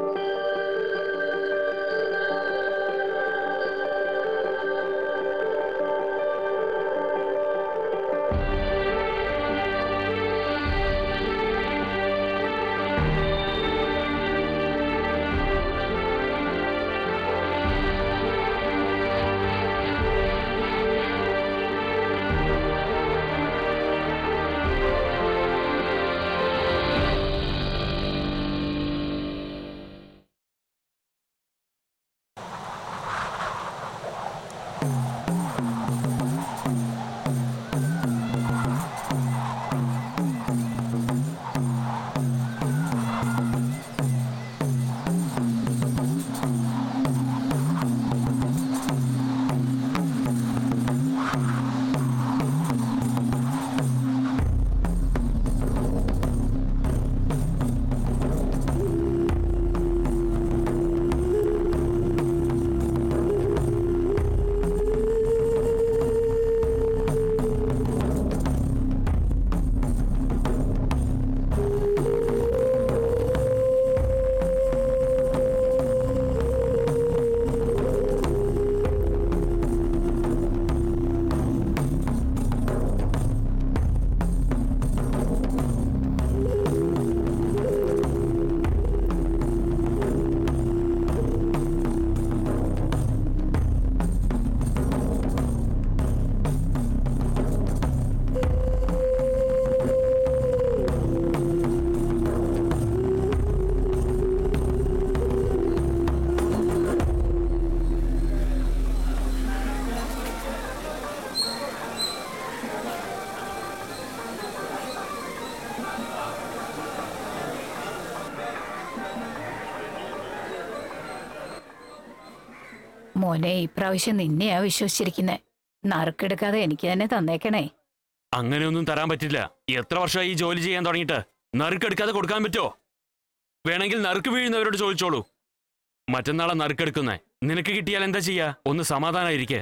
മോനെ ഇപ്രാവശ്യം നിന്നെയാ വിശ്വസിച്ചിരിക്കുന്നെ നറുക്കെടുക്കാതെ എനിക്ക് തന്നെ തന്നേക്കണേ അങ്ങനെയൊന്നും തരാൻ പറ്റില്ല എത്ര വർഷമായി ഈ ജോലി ചെയ്യാൻ തുടങ്ങിയിട്ട് നറുക്കെടുക്കാതെ കൊടുക്കാൻ പറ്റുമോ വേണമെങ്കിൽ നറുക്ക് വീഴുന്നവരോട് ചോദിച്ചോളൂ മറ്റന്നാളെ നറുക്കെടുക്കുന്നേ നിനക്ക് കിട്ടിയാൽ എന്താ ചെയ്യാ ഒന്ന് സമാധാനായിരിക്കേ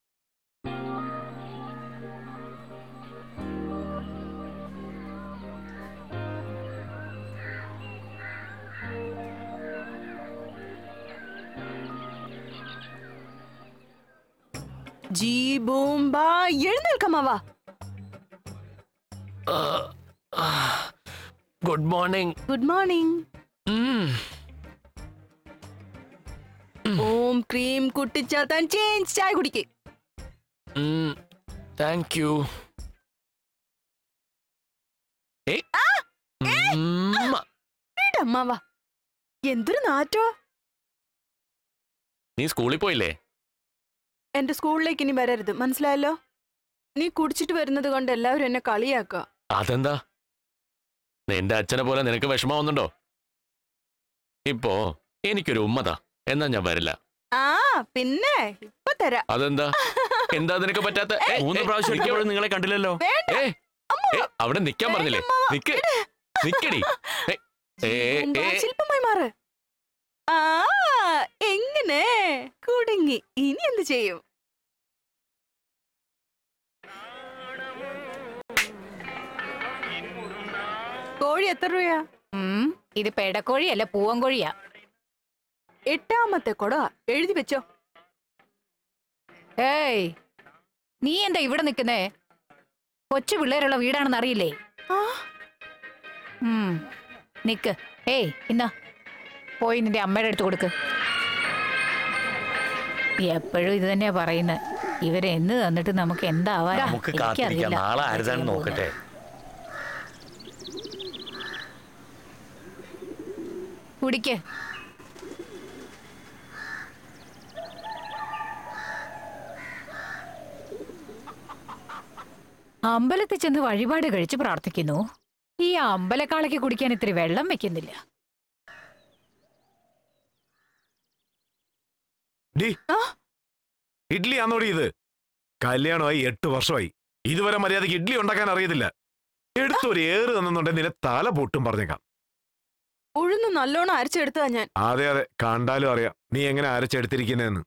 ജി ബൂംബ എഴുന്നേൽക്കമ്മാവാ ഗുഡ് മോർണിംഗ് ഗുഡ് മോർണിംഗ് ഓം ക്രീം കുട്ടിച്ചാത്താൻ ചേഞ്ച് ചായ കുടിക്ക് താങ്ക് യു അമ്മാവാ എന്തൊരു നാറ്റോ നീ സ്കൂളിൽ പോയില്ലേ എന്റെ സ്കൂളിലേക്ക് ഇനി വരരുത് മനസ്സിലായല്ലോ നീ കുടിച്ചിട്ട് വരുന്നത് കൊണ്ട് എല്ലാവരും എന്നെ കളിയാക്കുക അതെന്താ നിന്റെ അച്ഛനെ പോലെ നിനക്ക് വിഷമാവുന്നുണ്ടോ ഇപ്പോ എനിക്കൊരു ഉമ്മതാ എന്നാ ഞാൻ വരില്ല ആ പിന്നെ ഇപ്പൊ തരാം അതെന്താ എന്താ നിനക്ക് പറ്റാത്ത ഏ, മൂന്ന് ഏ, പ്രാവശ്യം നിക്ക് ഇരിക്കുമ്പോഴും നിങ്ങളെ കണ്ടില്ലല്ലോ വേണ്ട ഏ, ഏ, അവിടെ നിക്കാൻ പറഞ്ഞില്ലേ നിക്ക് നിക്കടി ഏ, ഏ, ബൂംബ, ഏ, ശില്പമായി മാറ് ആ എങ്ങനെ കുടുങ്ങി ഇനി എന്ത് ചെയ്യും കോഴി എത്ര രൂപയാ ഉം ഇത് പെടക്കോഴിയല്ല പൂവൻകോഴിയാ എട്ടാമത്തെ കൊട എഴുതി വെച്ചോ ഏയ് നീ എന്താ ഇവിടെ നിൽക്കുന്നേ കൊച്ചു പിള്ളേരുള്ള വീടാണെന്ന് അറിയില്ലേ ആ ഉം നിക്ക് ഏയ് ഇന്നാ പോയി നിന്റെ അമ്മയുടെ അടുത്ത് കൊടുക്ക് എപ്പോഴും ഇത് തന്നെയാ പറയുന്നത് ഇവരെ എന്ന് തന്നിട്ട് നമുക്ക് എന്താവാ നമുക്ക് കാത്തിരിക്കാം നാളെ ആരുതാണെന്ന് നോക്കട്ടെ കുടിക്ക് അമ്പലത്തിൽ ചെന്ന് വഴിപാട് കഴിച്ച് പ്രാർത്ഥിക്കുന്നു ഈ അമ്പലക്കാളയ്ക്ക് കുടിക്കാൻ ഇത്തിരി വെള്ളം വെക്കുന്നില്ല ഡി ഇഡ്ഡലി ആന്നോടി ഇത് കല്യാണമായി എട്ട് വർഷമായി ഇതുവരെ മര്യാദയ്ക്ക് ഇഡ്ഡലി ഉണ്ടാക്കാൻ അറിയത്തില്ല എടുത്തൊരു ഏറ് തന്നുണ്ടെങ്കിൽ നിന്നെ തല പൊട്ടും പറഞ്ഞേക്കാം ഉഴുന്ന് നല്ലോണം അരച്ചെടുത്തതാ ഞാൻ അതെ അതെ കണ്ടാലും അറിയാം നീ എങ്ങനെ അരച്ചെടുത്തിരിക്കുന്നതെന്ന്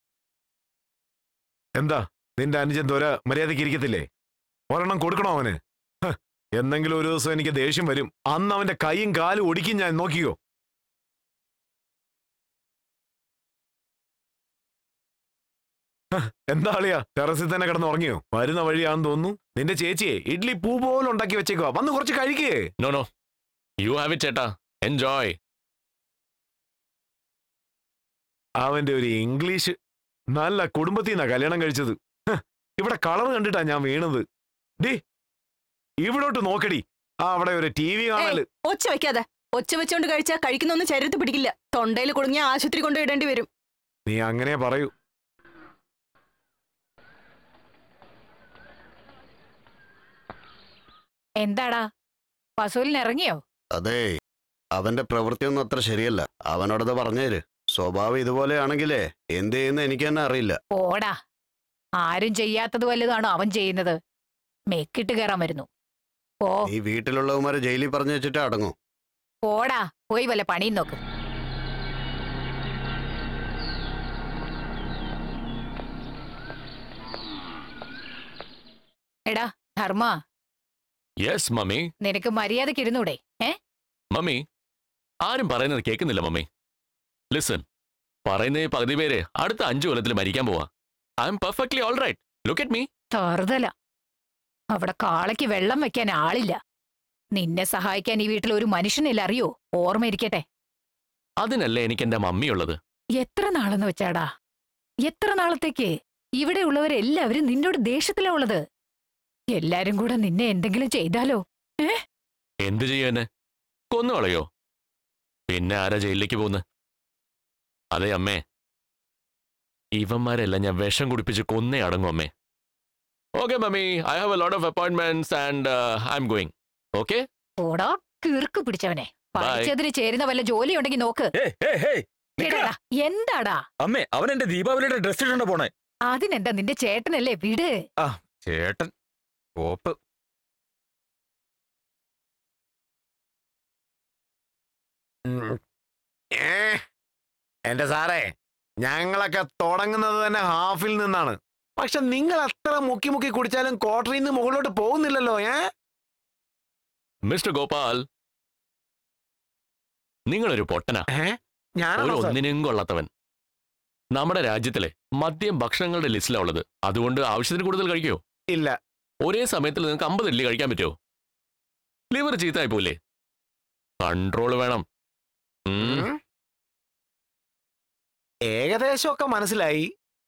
എന്താ നിന്റെ അനുജൻ തോര മര്യാദയ്ക്ക് ഇരിക്കത്തില്ലേ ഒരെണ്ണം കൊടുക്കണോ അവന് ഹ്, എന്നെങ്കിലും ഒരു ദിവസം എനിക്ക് ദേഷ്യം വരും അന്ന് അവന്റെ കൈയും കാലും ഒടിക്കും ഞാൻ നോക്കിയോ എന്താ അളിയാ ടെറസിൽ തന്നെ കിടന്ന് ഉറങ്ങിയോ വരുന്ന വഴിയാന്ന് തോന്നുന്നു നിന്റെ ചേച്ചിയെ ഇഡ്ലി പൂ പോലെ ഉണ്ടാക്കി വെച്ചേക്കോ വന്ന് കുറച്ച് കഴിക്കേ no no you have it ചേട്ടാ എൻജോയ് അവന്റെ ഒരു ഇംഗ്ലീഷ് നല്ല കുടുംബത്തിൽ നിന്നാ കല്യാണം കഴിച്ചത് ഹ്, ഇവിടെ കളർ കണ്ടിട്ടാ ഞാൻ വീണത് ഡി ഇവിടോട്ട് നോക്കടി ആ അവിടെ ഒരു ടി വി കാണല് ഒച്ച വെക്കാതെ ഒച്ച വെച്ചോണ്ട് കഴിച്ചാൽ കഴിക്കുന്നൊന്നും ശരീരത്ത് പിടിക്കില്ല തൊണ്ടയിൽ കുടുങ്ങിയ ആശുപത്രി കൊണ്ട് ഇടേണ്ടി വരും നീ അങ്ങനെ പറയൂ എന്താടാ വസൂലിന് ഇറങ്ങിയോ അതെ അവന്റെ പ്രവൃത്തിയൊന്നും അത്ര ശരിയല്ല അവനോടത് പറഞ്ഞേര് സ്വഭാവം ഇതുപോലെയാണെങ്കിലേ എന്ത് ചെയ്യുന്ന എനിക്ക് തന്നെ അറിയില്ല പോടാ ആരും ചെയ്യാത്തത് വല്ലതാണോ അവൻ ചെയ്യുന്നത് മെക്കിട്ട് കയറാൻ വരുന്നു പോ ഈ വീട്ടിലുള്ളവന്മാരെ ജയിലിൽ പറഞ്ഞു വെച്ചിട്ട് അടങ്ങൂ പോടാ പോയി വല്ല പണിയും നോക്ക് എടാ ധർമ്മ യെസ് മമ്മി നിനക്ക് മര്യാദക്ക് ഇരുന്നൂടെ ഏ മമ്മി ആരും പറയുന്നത് കേൾക്കുന്നില്ല മമ്മി ലിസൺ പറയുന്ന ഈ പകുതി പേര് അടുത്ത അഞ്ചു കൊല്ലത്തിൽ മരിക്കാൻ പോവാ I am perfectly all right look at me തറുതല അവിടെ കാളയ്ക്ക് വെള്ളം വെക്കാൻ ആളില്ല നിന്നെ സഹായിക്കാൻ ഈ വീട്ടിൽ ഒരു മനുഷ്യനില്ല അറിയോ ഓർമ്മയിരിക്കട്ടെ അതിനല്ലേ എനിക്ക് എന്റെ മമ്മിയുള്ളത് എത്ര നാളെന്ന് വെച്ചാടാ എത്ര നാളത്തേക്ക് ഇവിടെ ഉള്ളവരെല്ലാവരും നിന്നോട് ദേഷ്യത്തിലാ ഉള്ളത് എല്ലാരും കൂടെ നിന്നെ എന്തെങ്കിലും ചെയ്താലോ എന്ത് ചെയ്യാന് കൊന്നു കളയോ പിന്നെ ആരാ ജയിലിലേക്ക് പോകുന്നു അതെ അമ്മേ ഇവന്മാരെല്ലാം ഞാൻ വിഷം കുടിപ്പിച്ച് കൊന്നേ അടങ്ങും അമ്മേ okay mummy I have a lot of appointments and I am going okay ഓടാ കിറുക്ക് പിടിച്ചവനെ Bye. പഠിച്ചതിന് ചേരുന്ന വല്ല ജോലി ഉണ്ടെങ്കിൽ നോക്ക് ഏയ്, ഏയ്, ഏയ്, നിക്കടാ. എടാടാ, എന്താടാ അമ്മേ അവൻ എന്റെ ദീപാവലിയുടെ ഡ്രസ് ഇട്ടുണ്ടോ പോണേ അതിനെന്താ നിന്റെ ചേട്ടനല്ലേ വിട് ചേട്ടൻ കോപ്പ് ഉം. ഏ, എന്റെ സാറേ ഞങ്ങളൊക്കെ തുടങ്ങുന്നത് തന്നെ ഹാഫിൽ നിന്നാണ് പക്ഷെ നിങ്ങൾ അത്ര മുക്കി മുക്കി കുടിച്ചാലും ക്വാർട്ടറിൽ നിന്ന് മുകളിലോട്ട് പോകുന്നില്ലല്ലോ ഏ മിസ്റ്റർ ഗോപാൽ നിങ്ങളൊരു പൊട്ടനാ ഏ? ഒരു ഞാനാണോ സാർ? ഒന്നിനും കൊള്ളാത്തവൻ നമ്മുടെ രാജ്യത്തിലെ മദ്യം ഭക്ഷണങ്ങളുടെ ലിസ്റ്റിലാ ഉള്ളത് അതുകൊണ്ട് ആവശ്യത്തിന് കൂടുതൽ കഴിക്കോ ഇല്ല ഒരേ സമയത്തിൽ നിങ്ങൾക്ക് അമ്പത് ഇഡ്ഡലി കഴിക്കാൻ പറ്റുമോ ലിവർ ചീത്തായി പോലെ കൺട്രോൾ വേണം ഉം. ഉം. ഏകദേശമൊക്കെ മനസ്സിലായി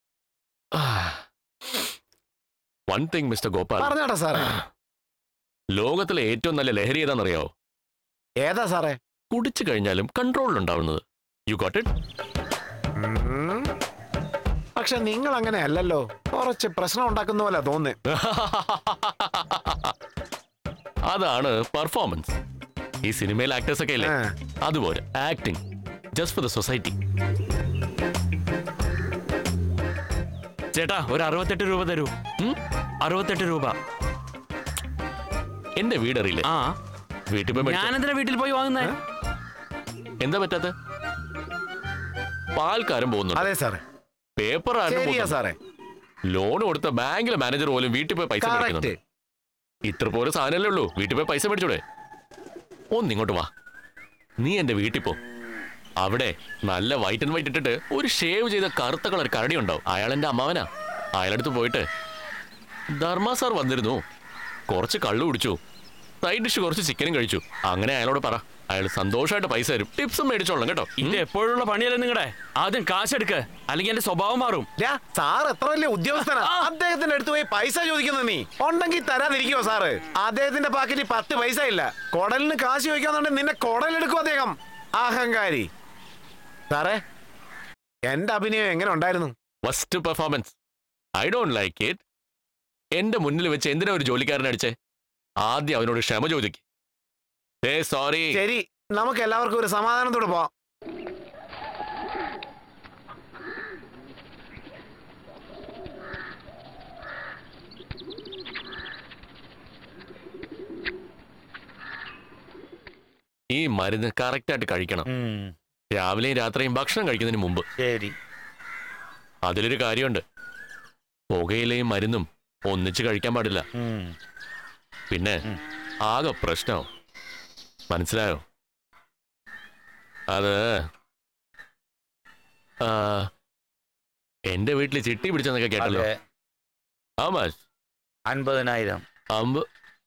വൺ തിങ് മിസ്റ്റർ ഗോപാൽ പറഞ്ഞോട്ടെ സാറേ ലോകത്തിലെ ഏറ്റവും നല്ല ലഹരി ഏതാണെന്നറിയാവോ ഏതാ സാറേ കുടിച്ചു കഴിഞ്ഞാലും കൺട്രോളിൽ ഉണ്ടാവുന്നത് യു ഗോട്ട് ഇറ്റ് ഉം. പക്ഷെ നിങ്ങൾ അങ്ങനെ അല്ലല്ലോ കുറച്ച് പ്രശ്നം ഉണ്ടാക്കുന്ന പോലെ തോന്നുന്നേ അതാണ് പെർഫോമൻസ് ഈ സിനിമയിൽ ആക്ടേഴ്സ് ഒക്കെ ഇല്ലേ ആ. അതുപോലെ acting just for the society ചേട്ടാ ഒരു അറുപത്തെട്ട് രൂപ തരൂ ഉം? അറുപത്തെട്ട് രൂപ എന്റെ വീടറിയില്ലേ ആ വീട്ടിൽ പോയി മേടിച്ചോ. ഞാനെന്തിനാ വീട്ടിൽ പോയി വാങ്ങുന്നേ എന്താ പറ്റാത്ത പാൽക്കാരൻ പോകുന്നുണ്ട് അതെ സാറേ പേപ്പർ ശരിയാ സാറേ ലോൺ കൊടുത്ത ബാങ്കിലെ മാനേജർ പോലും വീട്ടിൽ പോയി പൈസ കറക്റ്റ് മേടിക്കുന്നുണ്ട് ഇത്ര പോലെ സാധനമല്ലേ ഉള്ളൂ വീട്ടിൽ പോയി പൈസ മേടിച്ചൂടെ ഒന്നിങ്ങോട്ട് വാ നീ എന്റെ വീട്ടിൽ പോ അവിടെ നല്ല വൈറ്റ് ആൻഡ് വൈറ്റ് ഇട്ടിട്ട് ഒരു ഷേവ് ചെയ്ത കറുത്ത കളർ കരടി ഉണ്ടാവും അയാൾ എന്റെ അമ്മാവനാ അയാളടുത്ത് പോയിട്ട് ധർമ്മ സാർ വന്നിരുന്നു കുറച്ച് കള്ളു കുടിച്ചു സൈഡ് ഡിഷ് കുറച്ച് ചിക്കനും കഴിച്ചു അങ്ങനെ അയാളോട് പറ അയാൾ സന്തോഷമായിട്ട് പൈസ തരും ടിപ്സും മേടിച്ചോളാം കേട്ടോ ഉം? ഇത് എപ്പോഴുള്ള പണിയല്ലേ നിങ്ങളുടെ ആദ്യം കാശെടുക്ക് അല്ലെങ്കിൽ എന്റെ സ്വഭാവം മാറും ലാ, സാർ എത്ര വലിയ ഉദ്യോഗസ്ഥനാ അദ്ദേഹത്തിന്റെ അടുത്ത് പോയി പൈസ ചോദിക്കുന്നത് നീ ഉണ്ടെങ്കിൽ തരാതിരിക്കുവോ സാറ് അദ്ദേഹത്തിന്റെ പാക്കറ്റിൽ പത്ത് പൈസ ഇല്ല കൊടലിന് കാശ് ചോദിക്കാന്നുണ്ടെങ്കിൽ നിന്നെ കൊടലെടുക്കും അദ്ദേഹം അഹങ്കാരി സാറേ എന്റെ അഭിനയം എങ്ങനെ ഉണ്ടായിരുന്നു first performance I don't like it എന്റെ മുന്നിൽ വെച്ച് എന്തിനാ ഒരു ജോലിക്കാരനെ അടിച്ചേ ആദ്യം അവനോട് ക്ഷമ ചോദിക്കും ഏ സോറി ശരി നമുക്ക് എല്ലാവർക്കും ഒരു സമാധാനത്തോടെ പോവാം ഈ മരുന്ന് കറക്റ്റ് ആയിട്ട് കഴിക്കണം ഉം, രാവിലെയും രാത്രിയും ഭക്ഷണം കഴിക്കുന്നതിന് മുമ്പ് ശരി അതിലൊരു കാര്യമുണ്ട് പുകയിലയും മരുന്നും ഒന്നിച്ച് കഴിക്കാൻ പാടില്ല ഉം. പിന്നെ ഉം. ആകെ പ്രശ്നമാവും മനസ്സിലായോ അത് ആ, എന്റെ വീട്ടിൽ ചിട്ടി പിടിച്ചെന്നൊക്കെ കേട്ടല്ലോ അതെ How much? അൻപതിനായിരം അമ്പ്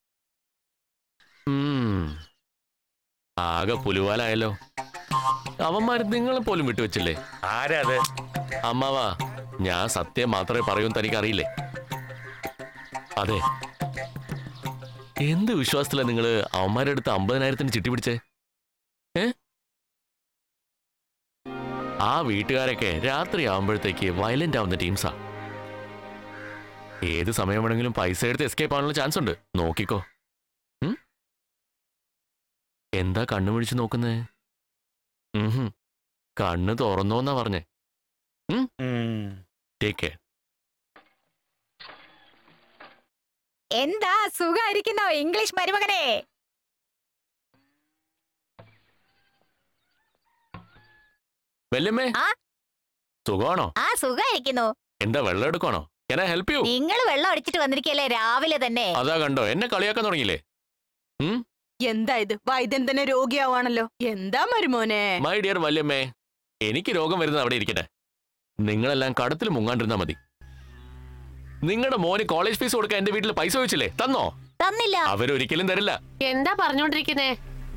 ഉം. ആകെ പുലുവാലായല്ലോ അവന്മാര് നിങ്ങളെ പോലും വിട്ടുവെച്ചില്ലേ ആരാ അത് അമ്മാവാ ഞാൻ സത്യം മാത്രമേ പറയൂ തനിക്ക് അറിയില്ലേ അതെ എന്ത് വിശ്വാസത്തിലാ നിങ്ങള് അവന്മാരുടെ അടുത്ത് അമ്പതിനായിരത്തിന് ചിട്ടി പിടിച്ചേ ഏ ആ വീട്ടുകാരൊക്കെ രാത്രി ആവുമ്പോഴത്തേക്ക് വയലന്റ് ആവുന്ന ടീംസാ ഏത് സമയം വേണമെങ്കിലും പൈസ എടുത്ത് എസ്കേപ്പ് ആവാനുള്ള ചാൻസ് ഉണ്ട് നോക്കിക്കോ ഉം? എന്താ കണ്ണു പിടിച്ച് നോക്കുന്നേ ഉം കണ്ണ് തുറന്നോന്നാ പറഞ്ഞേ ഉം. ടേക്ക് കെയർ എന്താ സുഖായിരിക്കുന്നോ ഇംഗ്ലീഷ് മരുമകനെ വല്യമ്മേ ആ? സുഖമാണോ ആ സുഖായിരിക്കുന്നു എന്താ വെള്ളം എടുക്കണോ ഞാൻ ഹെൽപ്പ് യു നിങ്ങൾ വെള്ളം അടിച്ചിട്ട് വന്നിരിക്കല്ലേ രാവിലെ തന്നെ അതാ കണ്ടോ എന്നെ കളിയാക്കാൻ തുടങ്ങിയില്ലേ എന്താ ഇത് വൈദ്യൻ തന്നെ രോഗിയാവാണല്ലോ എന്താ മരുമോനെ മൈ ഡിയർ വല്യമ്മേ എനിക്ക് രോഗം വരുന്നത് അവിടെ ഇരിക്കട്ടെ നിങ്ങളെല്ലാം കടത്തിൽ മുങ്ങാണ്ടിരുന്നാ മതി നിങ്ങളുടെ മോന് കോളേജ് ഫീസ് കൊടുക്കാൻ എന്റെ വീട്ടിൽ പൈസ വെച്ചില്ലേ തന്നോ തന്നില്ല അവരൊരിക്കലും തരില്ല എന്താ പറഞ്ഞോണ്ടിരിക്കുന്നേ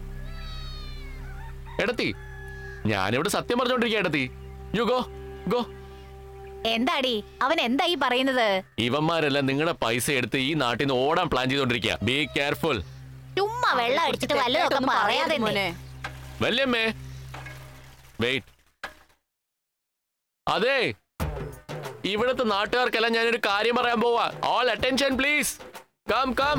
എടത്തി ഞാനിവിടെ സത്യം പറഞ്ഞോണ്ടിരിക്കുക എടത്തി യു ഗോ ഗോ എന്താടി അവൻ എന്താ ഈ പറയുന്നത് ഇവന്മാരെല്ലാം നിങ്ങളുടെ പൈസ എടുത്ത് ഈ നാട്ടിൽ നിന്ന് ഓടാൻ പ്ലാൻ ചെയ്തോണ്ടിരിക്കുക ബി കെയർഫുൾ ചുമ്മാ വെള്ളം അടിച്ചിട്ട് വല്ലതൊക്കെ തെറ്റായിട്ടൊന്നും പറയാതെ പറയരുത് മോനെ വല്യമ്മേ വെയിറ്റ് അതെ ഇവിടുത്തെ നാട്ടുകാർക്കെല്ലാം ഞാനൊരു കാര്യം പറയാൻ പോവാ all attention please come come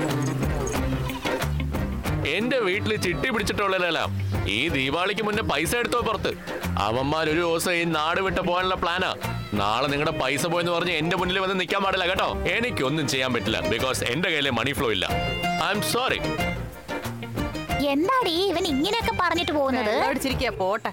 എന്റെ വീട്ടിൽ ചിട്ടി പിടിച്ചിട്ടുള്ളവരെല്ലാം ഈ ദീപാവലിക്ക് മുന്നേ പൈസ എടുത്തോ പുറത്ത് അവന്മാർ ഒരു ദിവസം ഈ നാട് വിട്ട് പോകാനുള്ള പ്ലാനാ നാളെ നിങ്ങളുടെ പൈസ പോയെന്ന് പറഞ്ഞ് എന്റെ മുന്നിൽ വന്ന് നിൽക്കാൻ പാടില്ല കേട്ടോ എനിക്കൊന്നും ചെയ്യാൻ പറ്റില്ല ബിക്കോസ് എന്റെ കയ്യിലെ മണി ഫ്ലോ ഇല്ല ഐ എം സോറി എന്താടി ഇവൻ ഇങ്ങനെയൊക്കെ പറഞ്ഞിട്ട് പോകുന്നത് വെള്ളം അടിച്ചിരിക്കാ പോട്ടെ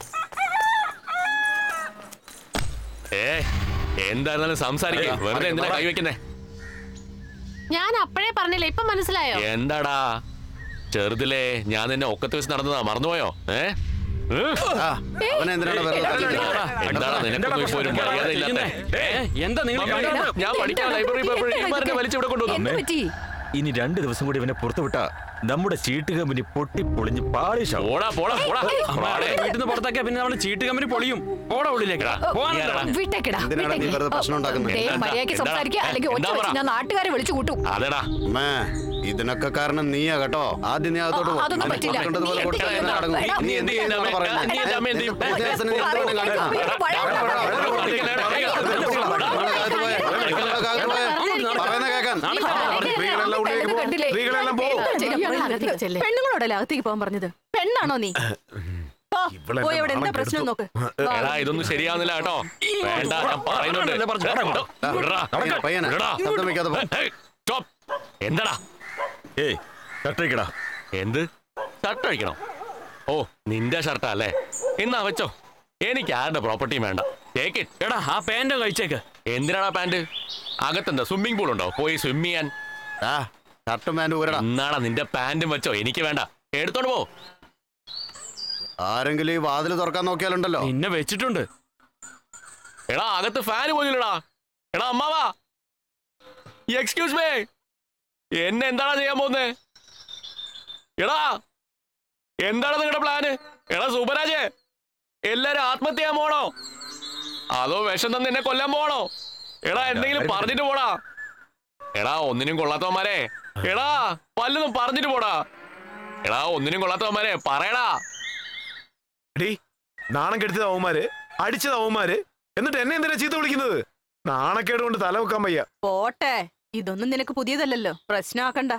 ഏ എന്തായിരുന്നാലും സംസാരിക്കുക അതെ, വെറുതെ എന്തിനാ പറ. കൈവെക്കുന്നേ ഞാൻ അപ്പോഴേ പറഞ്ഞില്ല ഇപ്പൊ മനസ്സിലായോ എന്താടാ ചെറുതിലെ ഞാൻ നിന്നെ ഒക്കത്ത് വെച്ച് നടന്നതാ മറന്നുപോയോ ഏ ഏ? ആ, അവനെന്തിനാണ് വെറുതെ എന്താടാ, എന്താടാ നിനക്കൊന്നും ഇപ്പൊ ഒരു മര്യാദ ഇല്ലാത്ത ഏ, എന്താ നിങ്ങൾ മമ്മി, കാണിക്കുന്നത്? ഞാൻ പഠിക്കാൻ ലൈബ്രറി പോയപ്പോഴും ഇവന്മാരെ വലിച്ച് ഇവിടെ കൊണ്ടുവന്നു എന്ത് പറ്റി ഇനി രണ്ട് ദിവസം കൂടി ഇവനെ പുറത്തു വിട്ടാ നമ്മുടെ ചീട്ട് കമ്പനി പൊട്ടി പൊളിഞ്ഞ് പാളിശാവും പോടാ പോടാ പോടാ അമ്മാടെ വീട്ടിൽ നിന്ന് പുറത്താക്കിയാ പിന്നെ നമ്മള് ചീട്ട് കമ്പനി പൊളിയും പോടാ ഉള്ളിലേക്ക് നീയാരാടാ? വിട്ടേക്കടാ എന്തിനാണ് നീ വെറുതെ പ്രശ്നം ഉണ്ടാക്കുന്നത്? ദേ, മര്യാദയ്ക്ക് എന്താ? സംസാരിക്കുക അല്ലെങ്കിൽ ഒച്ച എന്താ വെച്ച് പറ? ഞാൻ നാട്ടുകാരെ വിളിച്ചു കൂട്ടും അതെടാ അമ്മേ ഇതിനൊക്കെ കാരണം നീയാ കേട്ടോ ആദ്യം നീ അകത്തോട്ട് പോ. ആ, അതൊന്നും നിനക്ക് പറ്റില്ല. കൊടുക്കേണ്ടതുപോലെ നീ കൊടുത്താൽ എന്ത് ഞാൻ അടങ്ങും. ചെയ്യുന്നു? നീ എന്ത് ചെയ്യുന്നാ നീ പറയുന്നത്? നീ എന്താ അമ്മ എന്ത് ചെയ്യും? നിന്റെ ഉദ്ദേശത്തിന് നീ എന്ത് വേണേലും കാണിക്കാം. പറയുന്ന കേൾക്കാൻ സ്ത്രീകളെല്ലാം ഉള്ളിലേക്ക് പോ സ്ത്രീകളെല്ലാം പോ പെണ്ണുങ്ങളോടല്ലേ അകത്തേക്ക് പോകാൻ പറഞ്ഞത് പെണ്ണാണോ നീ പോ, ഇവളെന്നെ പോയി അവിടെ എന്താ നാണം പ്രശ്നം നോക്ക് എടാ ഇതൊന്നും ശരിയാവുന്നില്ല കേട്ടോ വേണ്ട ഞാൻ പറയുന്നുണ്ട് വിടറാ. പയ്യനെ വിടടാ. ശബ്ദം വെക്കാതെ പോ. Hey, stop. എന്താടാ ഏയ് കട്ടഴിക്കടാ എന്ത് ഷർട്ട് അഴിക്കണോ ഓ നിന്റെ ഷർട്ടാ അല്ലേ എന്നാ വെച്ചോ എനിക്ക് ആരുടെ പ്രോപ്പർട്ടിയും വേണ്ട ടേക്ക് ഇറ്റ് എടാ ആ പാൻറ്റും കഴിച്ചേക്ക് എന്തിനാടാ പാന്റ് അകത്തെന്താ സ്വിമ്മിംഗ് പൂൾ ഉണ്ടോ പോയി സ്വിം ചെയ്യാൻ ആ ഷർട്ടും പാൻറ്റും ഊരടാ എന്നാടാ നിന്റെ പാന്റും വെച്ചോ എനിക്ക് വേണ്ട എടുത്തോണ്ട് പോ ആരെങ്കിലും ഈ വാതിൽ തുറക്കാൻ നോക്കിയാലുണ്ടല്ലോ നിന്നെ വെച്ചിട്ടുണ്ട് എടാ അകത്ത് ഫാന് പോലില്ലടാ എടാ അമ്മാവാ എക്സ്ക്യൂസ് മേ എന്നെ എന്താടാ ചെയ്യാൻ പോകുന്നേ എടാ എന്താണ് നിങ്ങളുടെ പ്ലാന് എടാ സൂപ്പരാജേ എല്ലാരും ആത്മഹത്യ ചെയ്യാൻ പോണോ അതോ വിഷം തന്ന് എന്നെ കൊല്ലാൻ പോണോ എടാ എന്തെങ്കിലും പറഞ്ഞിട്ട് പോടാ എടാ ഒന്നിനും കൊള്ളാത്തവന്മാരെ എടാ വല്ലതും പറഞ്ഞിട്ട് പോടാ എടാ ഒന്നിനും കൊള്ളാത്തവന്മാരെ പറയടാ എടീ നാണം കെടുത്തത് അവന്മാര് അടിച്ചത് അവന്മാര് എന്നിട്ട് എന്നെ എന്തിനാ ചീത്ത വിളിക്കുന്നത് നാണക്കേട് കൊണ്ട് തല വെക്കാൻ വയ്യ പോട്ടെ ഇതൊന്നും നിനക്ക് പുതിയതല്ലല്ലോ പ്രശ്നമാക്കണ്ട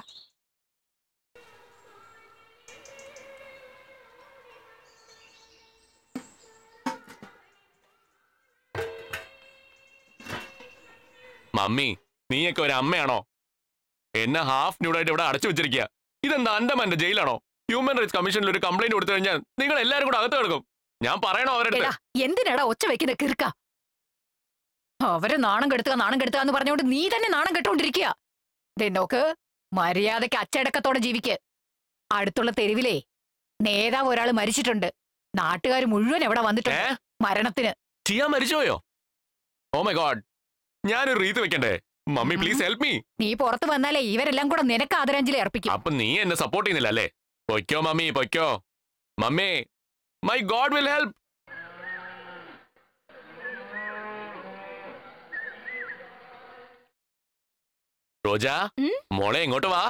മമ്മി നീയൊക്കെ ഒരു അമ്മയാണോ എന്നെ ഹാഫ് ന്യൂഡായിട്ട് ഇവിടെ അടച്ചു വെച്ചിരിക്കുക ഇതെന്താ അണ്ടമാന്റെ ജയിലാണോ ഹ്യൂമൻ റൈറ്റ്സ് കമ്മീഷനിൽ ഒരു കംപ്ലൈന്റ് കൊടുത്തു കഴിഞ്ഞാൽ നിങ്ങൾ എല്ലാവരും കൂടെ അകത്ത് കിടക്കും ഞാൻ പറയണോ അവരുടെ എടാ എന്തിനാടാ ഒച്ച വെക്കുന്ന കിറുക്ക അവരെ നാണം കെടുത്തുക നാണം കെടുത്തുക എന്ന് പറഞ്ഞുകൊണ്ട് നീ തന്നെ നാണം കെട്ടോണ്ടിരിക്കുക ദേ നോക്ക് മര്യാദയ്ക്ക് അച്ചടക്കത്തോടെ ജീവിക്ക് അടുത്തുള്ള തെരുവിലേ നേതാവ് ഒരാൾ മരിച്ചിട്ടുണ്ട് നാട്ടുകാർ മുഴുവൻ എവിടെ വന്നിട്ടുണ്ട് ഏ മരണത്തിന് ചെയ്യാൻ മരിച്ചുപോയോ ഓ മൈ ഗോഡ് ഞാനൊരു റീത്ത് വെക്കണ്ടേ മമ്മി പ്ലീസ് ഹെൽപ്പ് മീ നീ പുറത്തു വന്നാലേ ഇവരെല്ലാം കൂടെ നിനക്ക് ആദരാഞ്ജലി അർപ്പിക്കും അപ്പൊ നീ എന്നെ സപ്പോർട്ട് ചെയ്യുന്നില്ല അല്ലേ പൊയ്ക്കോ മമ്മി പൊയ്ക്കോ mummy my God will help Roja ഉം? മോളെ ഇങ്ങോട്ട് വാ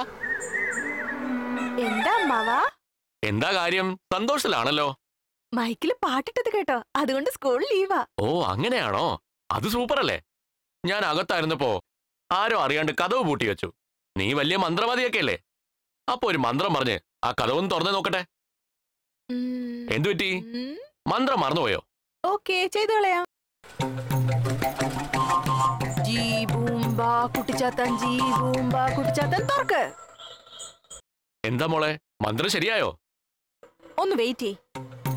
എന്താ അമ്മാവാ എന്താ കാര്യം സന്തോഷത്തിലാണല്ലോ മൈക്കില് പാട്ടിട്ടത് കേട്ടോ അതുകൊണ്ട് സ്കൂൾ ലീവാ ഓ അങ്ങനെയാണോ അത് സൂപ്പർ അല്ലേ ഞാൻ അകത്തായിരുന്നപ്പോ ആരോ അറിയാണ്ട് കഥവ് പൂട്ടി വെച്ചു നീ വലിയ മന്ത്രവാദിയൊക്കെ അല്ലേ അപ്പൊ ഒരു മന്ത്രം പറഞ്ഞ് ആ കഥവൊന്ന് തുറന്നു നോക്കട്ടെ എന്തു പറ്റി മന്ത്രം മറന്നുപോയോ ഓക്കെ ചെയ്തു കളയാം ജീ ബൂംബ കുട്ടിച്ചാത്തൻ ജീ ബൂംബ കുട്ടിച്ചാത്തൻ തുറക്ക് എന്താ മോളെ മന്ത്രം ശരിയായോ ഒന്ന് വെയിറ്റ് ചെയ്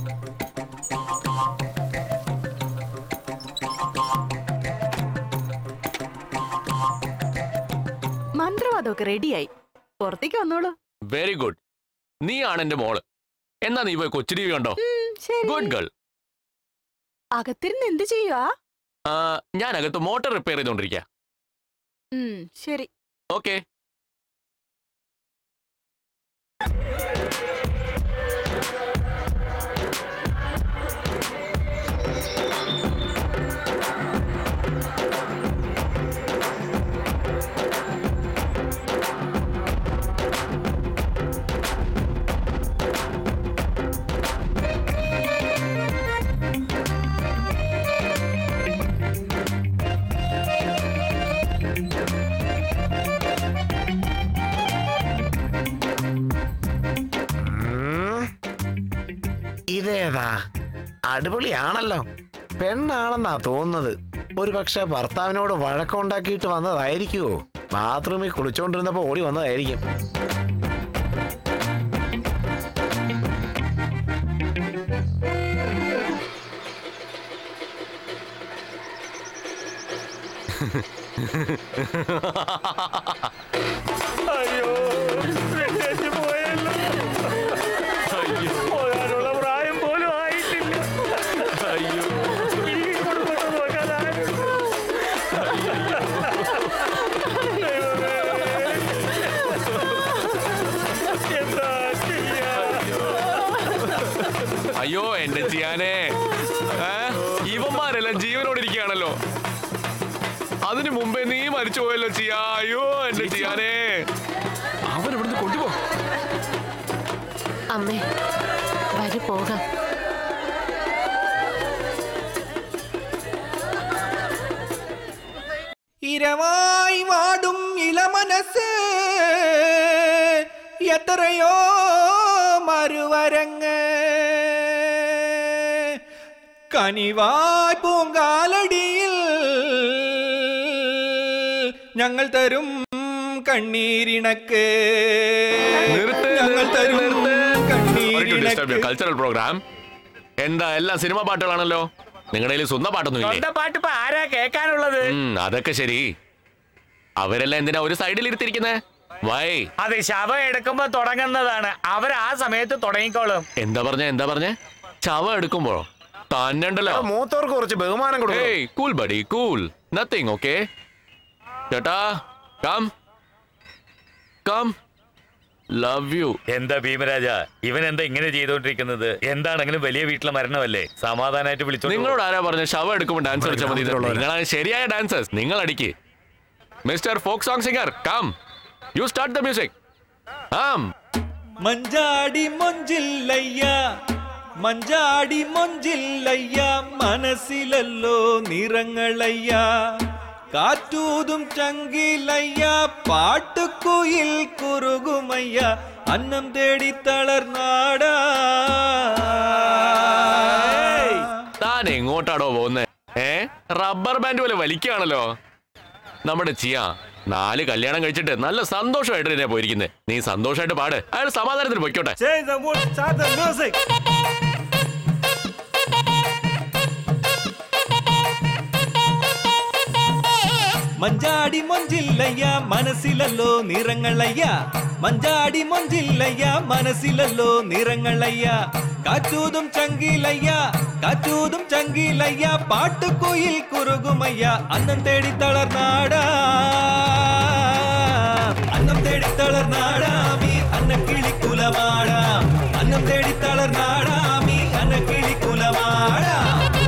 മന്ത്രവാദമൊക്കെ റെഡിയായി പുറത്തേക്ക് വന്നോളൂ വെരി ഗുഡ് നീയാണ് എന്റെ മോള് എന്നാ നീ പോയി കൊച്ചു ടി വി കണ്ടോ ഉം, ശരി ഗുഡ് ഗേൾ അകത്തിരുന്ന് എന്ത് ചെയ്യുവാ ഞാൻ അകത്ത് മോട്ടോർ റിപ്പയർ ചെയ്തോണ്ടിരിക്കുക ഉം, ശരി ഓക്കെ ഉം. ഇതേതാ അടിപൊളിയാണല്ലോ പെണ്ണാണെന്നാ തോന്നുന്നത് ഒരു പക്ഷെ ഭർത്താവിനോട് വഴക്കമുണ്ടാക്കിയിട്ട് വന്നതായിരിക്കുമോ ബാത്റൂമിൽ കുളിച്ചോണ്ടിരുന്നപ്പോ ഓടി വന്നതായിരിക്കും അയ്യോ രക്ഷ പോയല്ലോ പോകാനുള്ള പ്രായം പോലും ആയിട്ടില്ല അയ്യോ ഈ കുടുംബത്തെ നോക്കാൻ ആരുണ്ട്? ദൈവമേ. എന്താ ചെയ്യാ അയ്യോ എന്റെ ചിയാനെ ഏ? ഇവന്മാരെല്ലാം ജീവനോടിരിക്കുകയാണല്ലോ അതിനു മുമ്പേ നീ മരിച്ചു പോയല്ലോ ചിയാ അയ്യോ എന്റെ ചിയാനെ അവരിവിടുന്ന് കൊണ്ടുപോ അമ്മേ വരു പോകാം ഇരവായി വാടും ഇളമനസ് എത്രയോ മറുവരങ്ങ് കനിവായ് പൂങ്കാലടിയിൽ ഞങ്ങൾ തരും കണ്ണീരിണക്ക് നിർത്ത്, ഞങ്ങൾ നിർത്ത്, തരും നിർത്ത്. കൾച്ചറൽ കണ്ണീരിണക്ക് പ്രോഗ്രാം എന്താ എല്ലാം സിനിമ പാട്ടുകളാണല്ലോ നിങ്ങളുടെ കയ്യിൽ സ്വന്തം പാട്ടൊന്നും ഇല്ലേ സ്വന്തം പാട്ട് ഇപ്പൊ ആരാ കേൾക്കാനുള്ളത് ഉം, അതൊക്കെ ശരി അവരെല്ലാം എന്തിനാ ഒരു സൈഡിൽ ഇരുത്തിരിക്കുന്നേ വൈ അത് ശവം എടുക്കുമ്പോ തുടങ്ങുന്നതാണ് അവർ ആ സമയത്ത് തുടങ്ങിക്കോളും എന്താ പറഞ്ഞ എന്താ പറഞ്ഞ ചവ എടുക്കുമ്പോഴോ തന്നെണ്ടല്ലോ എടാ, മൂത്തവർക്ക് കുറച്ച് ബഹുമാനം കൊടുക്കും hey cool buddy cool nothing okay ചേട്ടാ കം കം ലവ് യു എന്താ ഭീമരാജ ഇവൻ എന്താ ഇങ്ങനെ ചെയ്തോണ്ടിരിക്കുന്നത് എന്താണെങ്കിലും വലിയ വീട്ടിലെ മരണമല്ലേ സമാധാനമായിട്ട് വിളിച്ചോ നിങ്ങളോട് ആരാ പറഞ്ഞ ശവം എടുക്കുമ്പോൾ ഡാൻസ് കളിച്ചാൽ മതി നിങ്ങളാണ് ശരിയായ ഡാൻസേഴ്സ് നിങ്ങൾ അടിക്ക് mister folk song singer come you start the music ആം മഞ്ചാടി മൊഞ്ചില്ലയ്യ മഞ്ചാടി മൊഞ്ചില്ലയ്യ മനസ്സിലല്ലോ നിറങ്ങളയ്യ കാറ്റൂതും ചങ്കിലയ്യ പാട്ടുക്കുയിൽ കുറുകുമയ്യ അന്നം തേടി തളർനാടാ താൻ എങ്ങോട്ടാടോ പോകുന്നേ ഏ റബ്ബർ ബാൻഡ് പോലെ വലിക്കുകയാണല്ലോ നമ്മുടെ ചിയ നാല് കല്യാണം കഴിച്ചിട്ട് നല്ല സന്തോഷമായിട്ട് തന്നെ പോയിരിക്കുന്നത് നീ സന്തോഷമായിട്ട് പാട് അയാൾ സമാധാനത്തിന് പൊയ്ക്കോട്ടെ Change the mood, start the music. മഞ്ചാടി മൊഞ്ചില്ലയ്യ മനസ്സിലല്ലോ നിറങ്ങളയ്യ മഞ്ചാടി മൊഞ്ചില്ലയ്യ മനസ്സിലല്ലോ നിറങ്ങളയ്യ കാറ്റൂതും ചങ്കിലയ്യ കാറ്റൂതും ചങ്കിലയ്യ പാട്ടുകോയിൽ കുറുകുമയ്യ അന്നം തേടി തളർനാടാ അന്നം തേടി തളർനാടാമി അന്നക്കിളി കുലമാടാം അന്നം തേടി തളർനാടാമി അന്നക്കിളി കുലമാടാം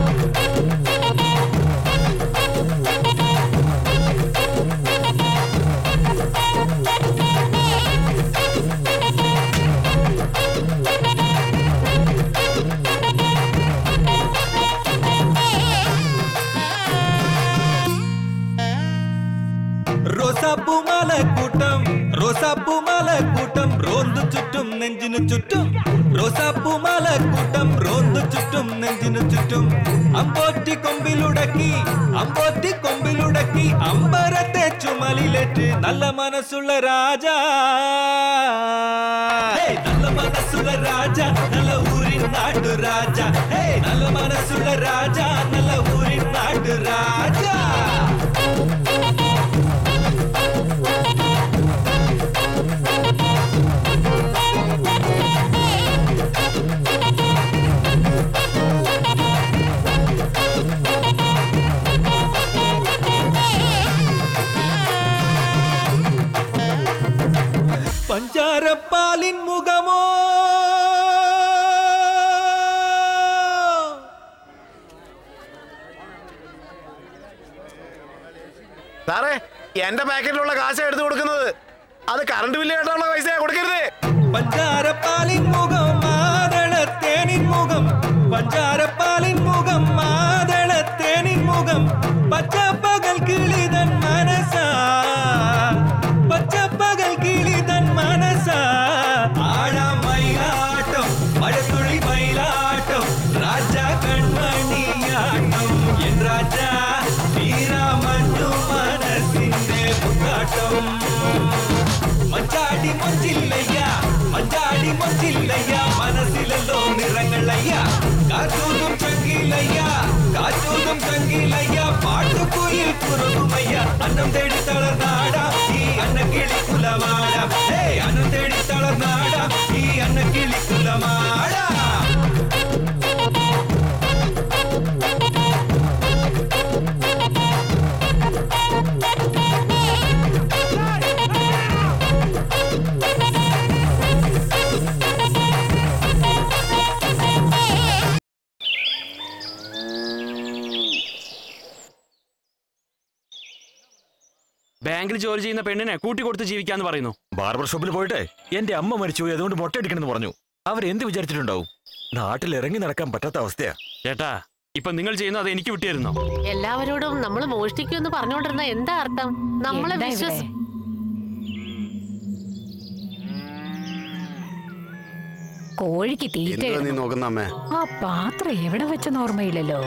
റോസാപ്പൂ മാല കൂട്ടം റോസാപ്പൂ മാല കൂട്ടം റോന്തു ചുറ്റും നെഞ്ചിനു ചുറ്റും റോസാപ്പൂ മാല കൂട്ടം റോന്തു ചുറ്റും നെഞ്ചിനു ചുറ്റും അമ്പോറ്റി കൊമ്പിലുടക്കി അമ്പോറ്റി കൊമ്പിലുടക്കി അമ്പരത്തെ ചുമലിലേറ്റ് നല്ല മനസ്സുള്ള രാജ ഹേയ്, നല്ല മനസ്സുള്ള രാജ നല്ല ഊരിൻ നാട്ടു രാജ ഹേയ്, നല്ല മനസ്സുള്ള രാജ നല്ല ഊരിൻ നാട്ടു രാജ പഞ്ചാരപ്പാലിൻ മുഖമോ സാറേ എന്റെ പാക്കറ്റിലുള്ള കാശ എടുത്തു കൊടുക്കുന്നത് അത് കറണ്ട് ബില്ല് കേട്ടുള്ള പൈസ കൊടുക്കരുത് പഞ്ചാരപ്പാലിൻ മുഖം മാതളത്തേനിൻ മുഖം പഞ്ചാരപ്പാലിൻ മുഖം മാതളത്തേനിൻ മുഖം പച്ചപ്പകൽ കിളിതൻ മനസ്സാ പച്ചപ്പകൽ കിളിതൻ മനസ്സാ ആഴാം മയിലാട്ടം മഴത്തുള്ളി മയിലാട്ടം രാജ കൺമണിയാട്ടം എൻ രാജ തീരാമഞ്ഞു മനസ്സിന്റെ മുട്ടാട്ടം മഞ്ചാടി മൊഞ്ചില്ലയ്യ മഞ്ചാടി മൊഞ്ചില്ലയ്യ മനസ്സിലല്ലോ നിറങ്ങളയ്യ കാറ്റൂതും ചങ്കിലയ്യ കാറ്റൂതും ചങ്കിലയ്യ പാട്ടുകുയിൽ കുറുകുമയ്യ അന്നം തേടി തളർനാട ഈ അന്നക്കിളി കുലമാട ഹേ അന്നം തേടി തളർനാട ഈ അന്നക്കിളി കുലമാട ബാങ്കിൽ ജോലി ചെയ്യുന്ന പെണ്ണിനെ കൂട്ടിക്കൊടുത്ത് ജീവിക്കാന്ന് പറയുന്നു ബാർബർ ഷോപ്പിൽ പോയിട്ടെ എന്റെ അമ്മ മരിച്ചു പോയി അതുകൊണ്ട് മൊട്ടയടിക്കണമെന്ന് പറഞ്ഞു അവരെന്ത് വിചാരിച്ചിട്ടുണ്ടാവും നാട്ടിൽ ഇറങ്ങി നടക്കാൻ പറ്റാത്ത അവസ്ഥയാ ചേട്ടാ ഇപ്പൊ നിങ്ങൾ ചെയ്യുന്നത് അത് എനിക്ക് വിട്ടിരുന്നോ എല്ലാവരോടും നമ്മൾ മോഷ്ടിക്കുമെന്ന് പറഞ്ഞുകൊണ്ടിരുന്ന എന്താ അർത്ഥം നമ്മളെ എന്താ ഇവിടെ? വിശ്വസ് കോഴിക്ക് തീറ്റ എന്തുവാ നീ ഇടണം. നോക്കുന്ന അമ്മേ ആ പാത്രം എവിടെ വെച്ചെന്ന് ഓർമ്മയില്ലല്ലോ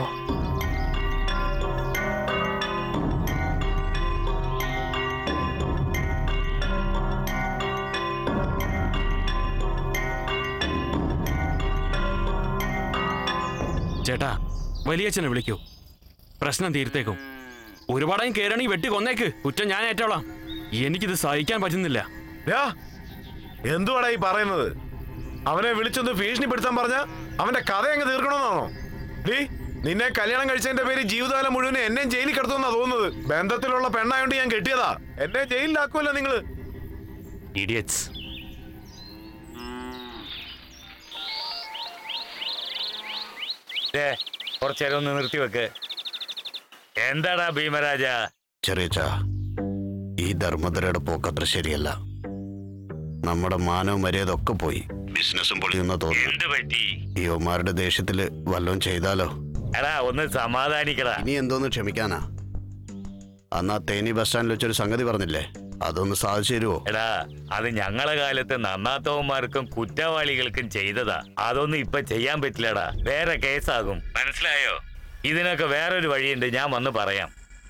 ചേട്ടാ വലിയച്ഛനെ വിളിക്കൂ പ്രശ്നം തീർത്തേക്കും ഒരുപാടായും കേരണെങ്കിൽ വെട്ടി കൊന്നേക്ക് കുറ്റം ഞാൻ ഏറ്റോളാം എനിക്കിത് സഹിക്കാൻ പറ്റുന്നില്ല യാ, എന്തുവാടാ ഈ പറയുന്നത് അവനെ വിളിച്ചൊന്ന് ഭീഷണിപ്പെടുത്താൻ പറഞ്ഞ അവന്റെ കഥ അങ്ങ് തീർക്കണമെന്നാണോ ഡീ നിന്നെ കല്യാണം കഴിച്ചതിന്റെ പേര് ജീവിതകാലം മുഴുവൻ എന്നെ ജയിലിൽ കിടത്തുമെന്നാ തോന്നുന്നത് ബന്ധത്തിലുള്ള പെണ്ണായോണ്ട് ഞാൻ കെട്ടിയതാ എന്നെ ജയിലിലാക്കുമല്ലോ നിങ്ങള് ഇഡിയറ്റ്സ് ദേ, കുറച്ചേരം ഒന്ന് നിർത്തിവെക്ക് എന്താടാ ഭീമരാജ ചെറിയച്ച ഈ ധർമ്മധരയുടെ പോക്കത്ര ശരിയല്ല നമ്മുടെ മാനവും മര്യാദ ഒക്കെ പോയി ബിസിനസ്സും പൊളിയെന്ന തോന്നുന്നു എന്ത് പറ്റി ഈ ഒമാരുടെ ദേഷ്യത്തില് വല്ലതും ചെയ്താലോ എടാ ഒന്ന് സമാധാനിക്കടാ ഇനി എന്തോന്ന് ക്ഷമിക്കാനാ അന്ന് ആ തേനി ബസ് സ്റ്റാൻഡിൽ വെച്ചൊരു സംഗതി പറഞ്ഞില്ലേ അതൊന്ന് സാധിച്ചു തരുമോ എടാ അത് ഞങ്ങളെ കാലത്ത് നന്നാത്തവന്മാർക്കും കുറ്റവാളികൾക്കും ചെയ്തതാ അതൊന്നും ഇപ്പൊ ചെയ്യാൻ പറ്റില്ലടാ വേറെ കേസാകും മനസ്സിലായോ ഇതിനൊക്കെ വേറൊരു വഴിയുണ്ട് ഞാൻ വന്ന് പറയാം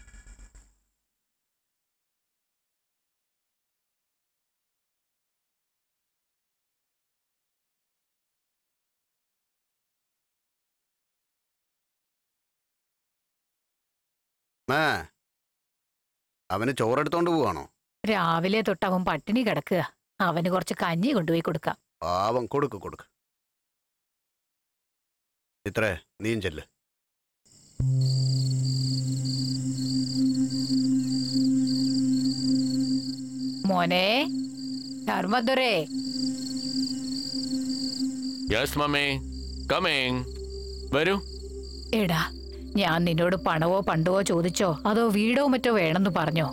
മേ അവന് ചോറെടുത്തോണ്ട് പോവാണോ രാവിലെ തൊട്ട് അവൻ പട്ടിണി കിടക്കുക അവന് കുറച്ച് കഞ്ഞി കൊണ്ടുപോയി കൊടുക്കാം പാവം കൊടുക്ക് കൊടുക്ക് ഇത്രേ നീയും ചെല്ല് മോനെ ധർമ്മദുരേ യെസ് മമ്മി കമ്മിങ് വരൂ എടാ ഞാൻ നിന്നോട് പണവോ പണ്ടവോ ചോദിച്ചോ അതോ വീടോ മറ്റോ വേണമെന്ന് പറഞ്ഞോ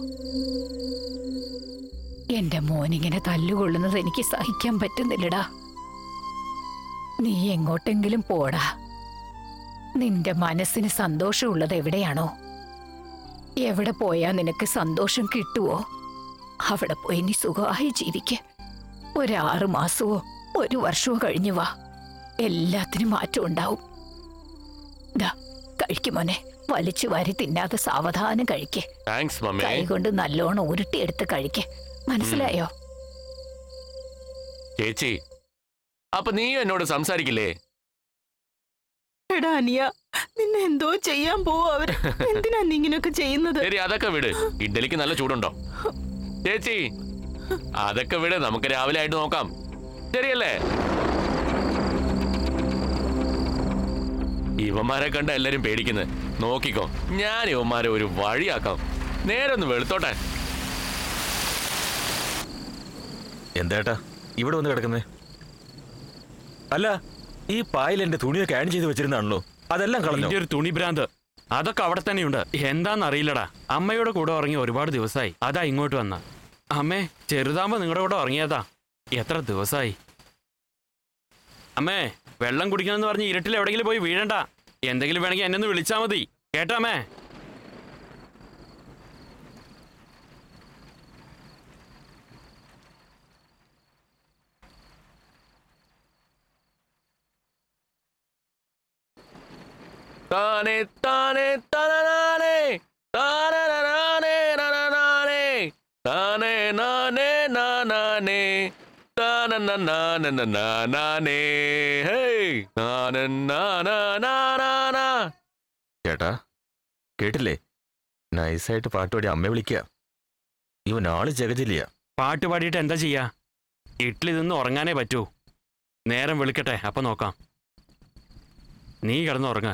എന്റെ മോനിങ്ങനെ തല്ലുകൊള്ളുന്നത് എനിക്ക് സഹിക്കാൻ പറ്റുന്നില്ലടാ നീ എങ്ങോട്ടെങ്കിലും പോടാ നിന്റെ മനസ്സിന് സന്തോഷമുള്ളത് എവിടെയാണോ എവിടെ പോയാ നിനക്ക് സന്തോഷം കിട്ടുവോ അവിടെ പോയി നീ സുഖമായി ജീവിക്ക ഒരാറു മാസമോ ഒരു വർഷമോ കഴിഞ്ഞു വാ എല്ലാത്തിനും മാറ്റം ഉണ്ടാവും ദാ കഴിക്ക് മോനെ വലിച്ചു വാരി തിന്നാതെ സാവധാനം കഴിക്ക് താങ്ക്സ് മമ്മി കൈ കൊണ്ട് നല്ലോണം ഉരുട്ടിയെടുത്ത് കഴിക്ക് മനസ്സിലായോ ചേച്ചി അപ്പൊ നീ എന്നോട് സംസാരിക്കില്ലേ എടാ അനിയ നിന്നെ എന്തോ ചെയ്യാൻ പോവോ അവര് എന്തിനാ നീ ഇങ്ങനെയൊക്കെ ചെയ്യുന്നത് ശരി അതൊക്കെ വിട് ഇഡ്ഡലിക്ക് നല്ല ചൂടുണ്ടോ ചേച്ചി അതൊക്കെ വിട് നമുക്ക് രാവിലെ ആയിട്ട് നോക്കാം ശരിയല്ലേ ഇവന്മാരെ കണ്ട എല്ലാരും പേടിക്കുന്നത് നോക്കിക്കോ ഞാൻ ഇവന്മാരെ ഒരു വഴിയാക്കാം നേരെ ഒന്ന് വെളുത്തോട്ടെ എന്താ ഇവിടെ വന്ന് കിടക്കുന്നേ അല്ല ഈ പായിൽ എന്റെ തുണിയൊക്കെ ആഡ് ചെയ്ത് വെച്ചിരുന്നാണല്ലോ അതെല്ലാം കളഞ്ഞു നിന്റെ ഒരു തുണി ഭ്രാന്ത് അതൊക്കെ അവിടെ തന്നെയുണ്ട് എന്താന്നറിയില്ലടാ അമ്മയുടെ കൂടെ ഉറങ്ങി ഒരുപാട് ദിവസമായി അതാ ഇങ്ങോട്ട് വന്ന അമ്മേ ചെറുതാകുമ്പോ നിങ്ങളുടെ കൂടെ ഉറങ്ങിയതാ എത്ര ദിവസമായി അമ്മേ വെള്ളം കുടിക്കണമെന്ന് പറഞ്ഞ് ഇരുട്ടിൽ എവിടെയെങ്കിലും പോയി വീഴണ്ട എന്തെങ്കിലും വേണമെങ്കിൽ എന്നെ ഒന്ന് വിളിച്ചാ മതി കേട്ടോ അമ്മേ താനെ താനെ തനനാനെ താനനാനെ നനനാനെ താനെ നാനെ നാനാനെ താനനാനനാനേ ഹേയ് നാനനാനാനാനാ ചേട്ടാ കേട്ടില്ലേ നൈസായിട്ട് പാട്ട് പാടി അമ്മയെ വിളിക്കുക ഇവൻ ആള് ജഗജില്ല പാട്ട് പാടിയിട്ട് എന്താ ചെയ്യാ ഇഡ്ഡലി നിന്ന് ഉറങ്ങാനേ പറ്റൂ നേരം വെളുക്കട്ടെ അപ്പൊ നോക്കാം നീ കിടന്നുറങ്ങ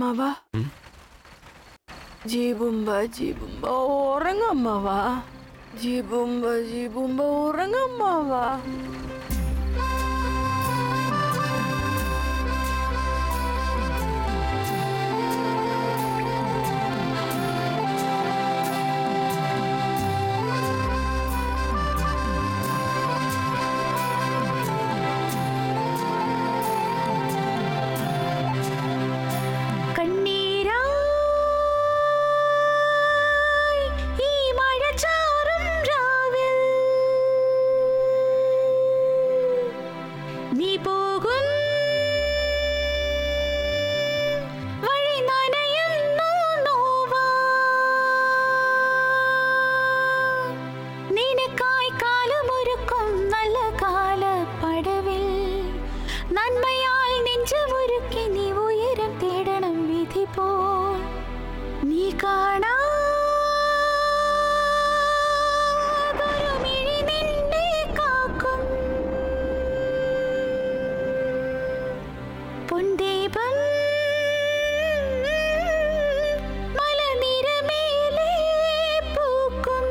അമ്മാവാ ഉം? ജീബുംബ ജീബുംബ ഉറങ്ങമ്മാവാ ജീബുംബ ജീബുംബ ഉറങ്ങമ്മാവാ കണ്ണീരായി ഈ മഴച്ചാറും രാവിൽ നീ പോകും വഴി നനയുന്നു നോവാ നിനക്കായി കാലമൊരുക്കും നല്ല കാലപ്പടവിൽ നന്മയാൽ നെഞ്ചമൊരുക്കി നീ ഉയരം തേടണം വിധി പോൽ നീ കാണാതൊരു മിഴി നിന്നെ കാക്കും പൊൻദീപം മലനിരമേലേ പൂക്കും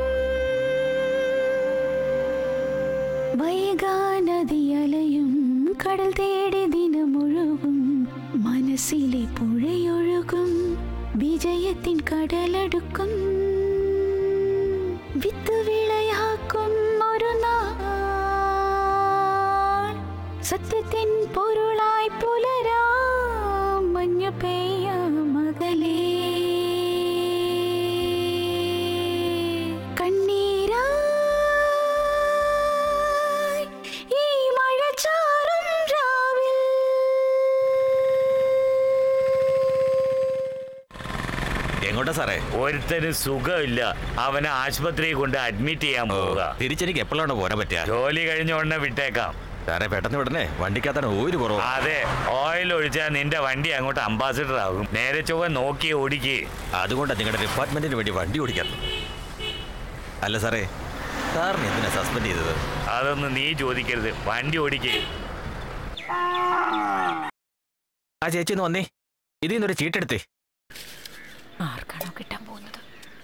വൈകാനദിയലയും കടൽ തേടി ദിനമൊഴുകും മനസ്സിലെ പുഴയൊഴുകും വിജയത്തിൻ കടലടുക്കും വിത്ത് വിളയാക്കും ഒരു നാൾ സത്യത്തിൻ പൊരുളായി പുലരാം മഞ്ഞു പെയ്യാം മകളേ കണ്ണീരായി ഈ മഴച്ചാറും രാവിൽ എങ്ങോട്ടാ സാറേ ഒരുത്തന് സുഖമില്ല അവനെ ആശുപത്രിയിൽ കൊണ്ട് അഡ്മിറ്റ് ചെയ്യാൻ പോവുക തിരിച്ചെനിക്ക് എപ്പോഴാണ് പോരാൻ പറ്റുക ജോലി കഴിഞ്ഞ ഉടനെ വിട്ടേക്കാം സാറേ പെട്ടെന്ന് വിടണേ വണ്ടിക്കകത്താണ് ഒരു കുറവ് അതെ ഓയിൽ ഒഴിച്ചാൽ നിന്റെ വണ്ടി അങ്ങോട്ട് അംബാസിഡർ ആകും നേരെ ചൊവ്വ നോക്കി ഓടിക്ക് അതുകൊണ്ടാണ് നിങ്ങളുടെ ഡിപ്പാർട്ട്മെന്റിന് വേണ്ടി വണ്ടി ഓടിക്കാൻ അല്ല സാറേ സാറിന് എന്തിനാ സസ്പെൻഡ് ചെയ്തത് അതൊന്നും നീ ചോദിക്കരുത് വണ്ടി ഓടിക്ക് ആ ചേച്ചി ഒന്ന് വന്നേ ഇതിൽ നിന്നൊരു ചീട്ടെടുത്തേ ആർക്കാണോ കിട്ടാൻ പോകുന്നത്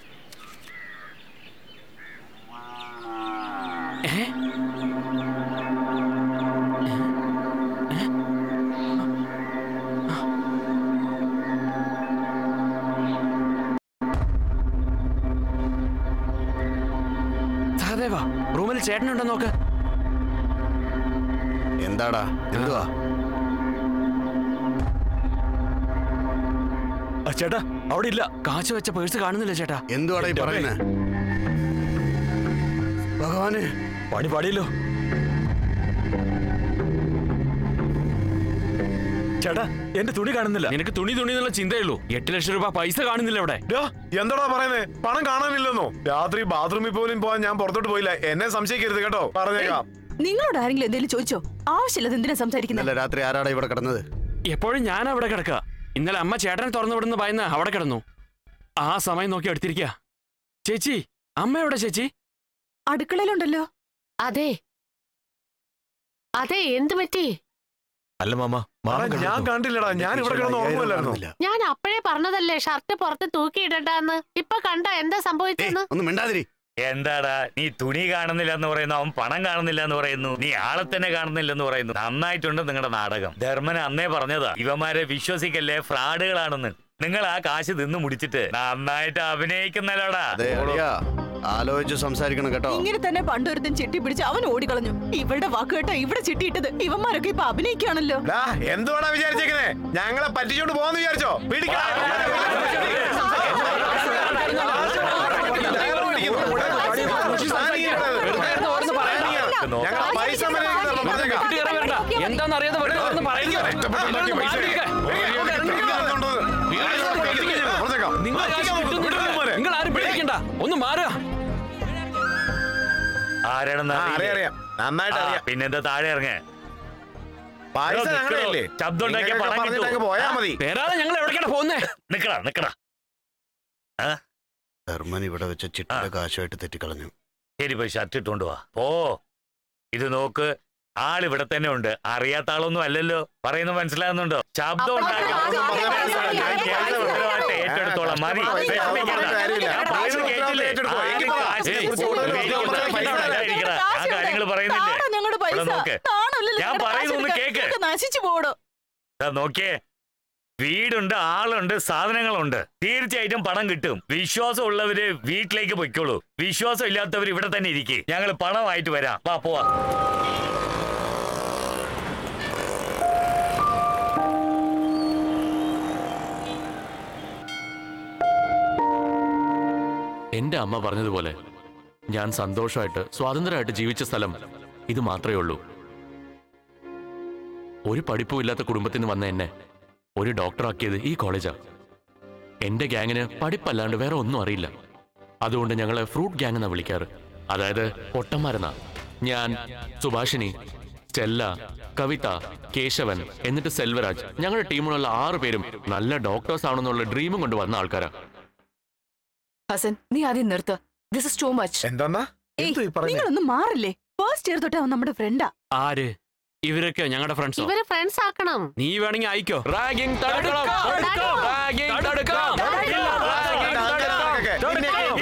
സഹദേവാ റൂമിൽ ചേട്ടനുണ്ടോ നോക്ക് എന്താടാ എന്തുവാ ആ, ചേട്ടാ അവിടെ ഇല്ല കാശ് വെച്ച പേഴ്സ് കാണുന്നില്ല ചേട്ടാ എന്തുവാടാ ഈ പറയുന്നേ ഭഗവാന് പണി പാടിയല്ലോ ചേട്ടാ എന്റെ തുണി കാണുന്നില്ല നിനക്ക് തുണി തുണി എന്നുള്ള ചിന്തയുള്ളൂ എട്ട് ലക്ഷം രൂപ പൈസ കാണുന്നില്ല അവിടെ ഡാ, എന്താടാ പറയുന്നേ പണം കാണാനില്ലെന്നോ രാത്രി ബാത്റൂമിൽ പോലും പോവാൻ ഞാൻ പുറത്തോട്ട് പോയില്ല എന്നെ സംശയിക്കരുത് കേട്ടോ പറഞ്ഞേക്കാം നിങ്ങളോട് ആരെങ്കിലും എന്തെങ്കിലും ചോദിച്ചോ ആവശ്യമില്ല എന്തിനാ സംസാരിക്കുന്നത് ഇന്നലെ രാത്രി ആരാടാ ഇവിടെ കിടന്നത് എപ്പോഴും ഞാൻ അവിടെ കിടക്കുക ഇന്നലെ അമ്മ ചേട്ടനെ തുറന്നു വിടുന്ന ഭയന്ന് അവിടെ കിടന്നു ആ സമയം നോക്കി എടുത്തിരിക്കുക ചേച്ചി അമ്മ എവിടെ ചേച്ചി അടുക്കളയിലുണ്ടല്ലോ അതെ അതെ എന്ത് പറ്റി അല്ല മാമ എടാ, മാമൻ ഞാൻ കണ്ടിട്ടുണ്ടോ? കണ്ടില്ലടാ ഞാൻ ഇവിടെ കിടന്ന് ഉറങ്ങുമല്ലായിരുന്നു കാണുന്നില്ല. ഞാൻ അപ്പോഴേ പറഞ്ഞതല്ലേ ഷർട്ട് പുറത്ത് തൂക്കിയിടണ്ടെന്ന് ഇപ്പൊ കണ്ട എന്താ ഏയ്, സംഭവിച്ചെന്ന് ഒന്ന് മിണ്ടാതിരി എന്താടാ നീ തുണി കാണുന്നില്ല എന്ന് പറയുന്നു അവൻ പണം കാണുന്നില്ല എന്ന് പറയുന്നു നീ ആളെ തന്നെ കാണുന്നില്ലെന്ന് പറയുന്നു നന്നായിട്ടുണ്ട് നിങ്ങളുടെ നാടകം ധർമ്മൻ അന്നേ പറഞ്ഞതാ ഇവന്മാരെ വിശ്വസിക്കല്ലേ ഫ്രാഡുകളാണെന്ന് നിങ്ങൾ ആ കാശ് തിന്ന് മുടിച്ചിട്ട് നന്നായിട്ട് അഭിനയിക്കുന്നല്ലോടാ അതെ അറിയാ ആലോചിച്ച് സംസാരിക്കണം കേട്ടോ ഇങ്ങനെ തന്നെ പണ്ടൊരുത്തൻ ചിട്ടി പിടിച്ച് അവൻ ഓടിക്കളഞ്ഞു ഇവളുടെ വാക്ക് കേട്ടോ ഇവിടെ ചിട്ടിയിട്ടത് ഇവന്മാരൊക്കെ ഇപ്പൊ അഭിനയിക്കുകയാണല്ലോ ഡാ, എന്തുവാടാ വിചാരിച്ചേക്കുന്നേ ഞങ്ങളെ പറ്റിച്ചോണ്ട് പോവാന്ന് വിചാരിച്ചോ പിടിക്കാ. ഞങ്ങളെ പൈസ മര്യാദയ്ക്ക് തരണം, പറഞ്ഞേക്കാം. ഇങ്ങോട്ട് കയറി വരണ്ട. എന്താന്ന് അറിയാതെ വെറുതെ വന്ന് പറയുന്നു. ഇഷ്ടപ്പെട്ടുണ്ടാക്കിയ പൈസ പറഞ്ഞേക്കാം. നിങ്ങൾ കാശ് കിട്ടുന്നില്ല. നിങ്ങൾ ആരും പേടിക്കണ്ട ഒന്ന് മാറുക ആരാണെന്ന് ആ, അറിയാം അറിയില്ലേ? അറിയാം നന്നായിട്ട് ആ, അറിയാം പിന്നെന്താ താഴെ ഇറങ്ങ പൈസ നിക്കടോ, ഞങ്ങളുടെ ഇല്ലേ ശബ്ദം ഉണ്ടാക്കിയ നിങ്ങൾക്കൊക്കെ പണം പറഞ്ഞിട്ട് കിട്ടും. അങ്ങ് പോയാ മതി തരാതെ ഞങ്ങൾ എവിടേക്കാണ് പോകുന്നേ നിക്കടാ നിക്കടാ ധർമ്മൻ ഇവിടെ വെച്ച ചിട്ടിയുടെ ആ. കാശുമായിട്ട് തെറ്റിക്കളഞ്ഞു ശരി പോയി ഷർട്ട് ഇട്ടോണ്ട് വാ പോ ഇത് നോക്ക് ആൾ ഇവിടെ തന്നെ ഉണ്ട് അറിയാത്ത ആളൊന്നും അല്ലല്ലോ പറയുന്നത് മനസ്സിലാകുന്നുണ്ടോ ശബ്ദം അപ്പൊ ഉണ്ടാക്കി അത് ഒന്നും ആദ്യം പറയാൻ ആദ്യം ഞാൻ ആദ്യം കേൾക്കുന്ന ആദ്യം ഉത്തരവാദിത്തം ആദ്യം ഏറ്റെടുത്തോളാം മതി ആദ്യം വിഷമിക്കണ്ട. ആദ്യം കാര്യമില്ല. ഞാൻ പറയുന്നത് കേട്ടില്ലേ? ഏറ്റെടുത്തോ. ആദ്യം എനിക്ക് കാശ് ഏയ്, കൊടുത്ത് കൂടുതൽ പേടി നമ്മൾ കൊടുത്ത് പൈസ തരാം. ഇരിക്കടാ. ഞാൻ കാര്യങ്ങൾ പറയുന്നില്ലേ ഞങ്ങളുടെ ഇവിടെ നോക്ക് ഞാൻ പറയുന്നൊന്ന് കേക്ക് നശിച്ചു പോടോ ദാ നോക്കിയേ വീടുണ്ട് ആളുണ്ട് സാധനങ്ങളുണ്ട് തീർച്ചയായിട്ടും പണം കിട്ടും വിശ്വാസം ഉള്ളവര് വീട്ടിലേക്ക് പൊയ്ക്കോളൂ വിശ്വാസം ഇല്ലാത്തവർ ഇവിടെ തന്നെ ഇരിക്കും ഞങ്ങൾ പണമായിട്ട് വരാം വാ പോവാ എന്റെ അമ്മ പറഞ്ഞതുപോലെ ഞാൻ സന്തോഷമായിട്ട് സ്വാതന്ത്ര്യമായിട്ട് ജീവിച്ച സ്ഥലം ഇത് മാത്രമേ ഉള്ളൂ ഒരു പഠിപ്പും ഇല്ലാത്ത കുടുംബത്തിൽ നിന്ന് വന്ന എന്നെ ഒരു ഡോക്ടറാക്കിയത് ഈ കോളേജാ എന്റെ ഗ്യാങ്ങിന് പഠിപ്പല്ലാണ്ട് വേറെ ഒന്നും അറിയില്ല അതുകൊണ്ട് ഞങ്ങളെ ഫ്രൂട്ട് ഗ്യാങ് എന്നാ വിളിക്കാറ് അതായത് പൊട്ടന്മാരെന്നാ ഞാൻ സുഭാഷിണി സ്റ്റെല്ല കവിത കേശവൻ എന്നിട്ട് സെൽവരാജ് ഞങ്ങളുടെ ടീമിലുള്ള ആറ് പേരും നല്ല ഡോക്ടേഴ്സ് ആണെന്നുള്ള ഡ്രീമും കൊണ്ട് വന്ന ആൾക്കാരാ ഹസൻ നീ ആദ്യം നിർത്ത് ദിസ് ഇസ് ടു മച്ച് എന്താന്നാ എന്തു ഈ പറയുന്നത് നിങ്ങളൊന്നും മാറില്ലേ ഫസ്റ്റ് ഇയർ തൊട്ട് അവൻ നമ്മുടെ ഫ്രണ്ടാ ആര് ഇവരൊക്കെ ഞങ്ങളുടെ ഫ്രണ്ട്സോ ഇവരെ ഫ്രണ്ട്സ് ആക്കണം നീ വേണമെങ്കിൽ അയക്കോ റാഗിംഗ് തടുക്കണം തടുക്കണം. റാഗിംഗ് തടുക്കണം ഇല്ല, റാഗിംഗ് തടുക്കണം.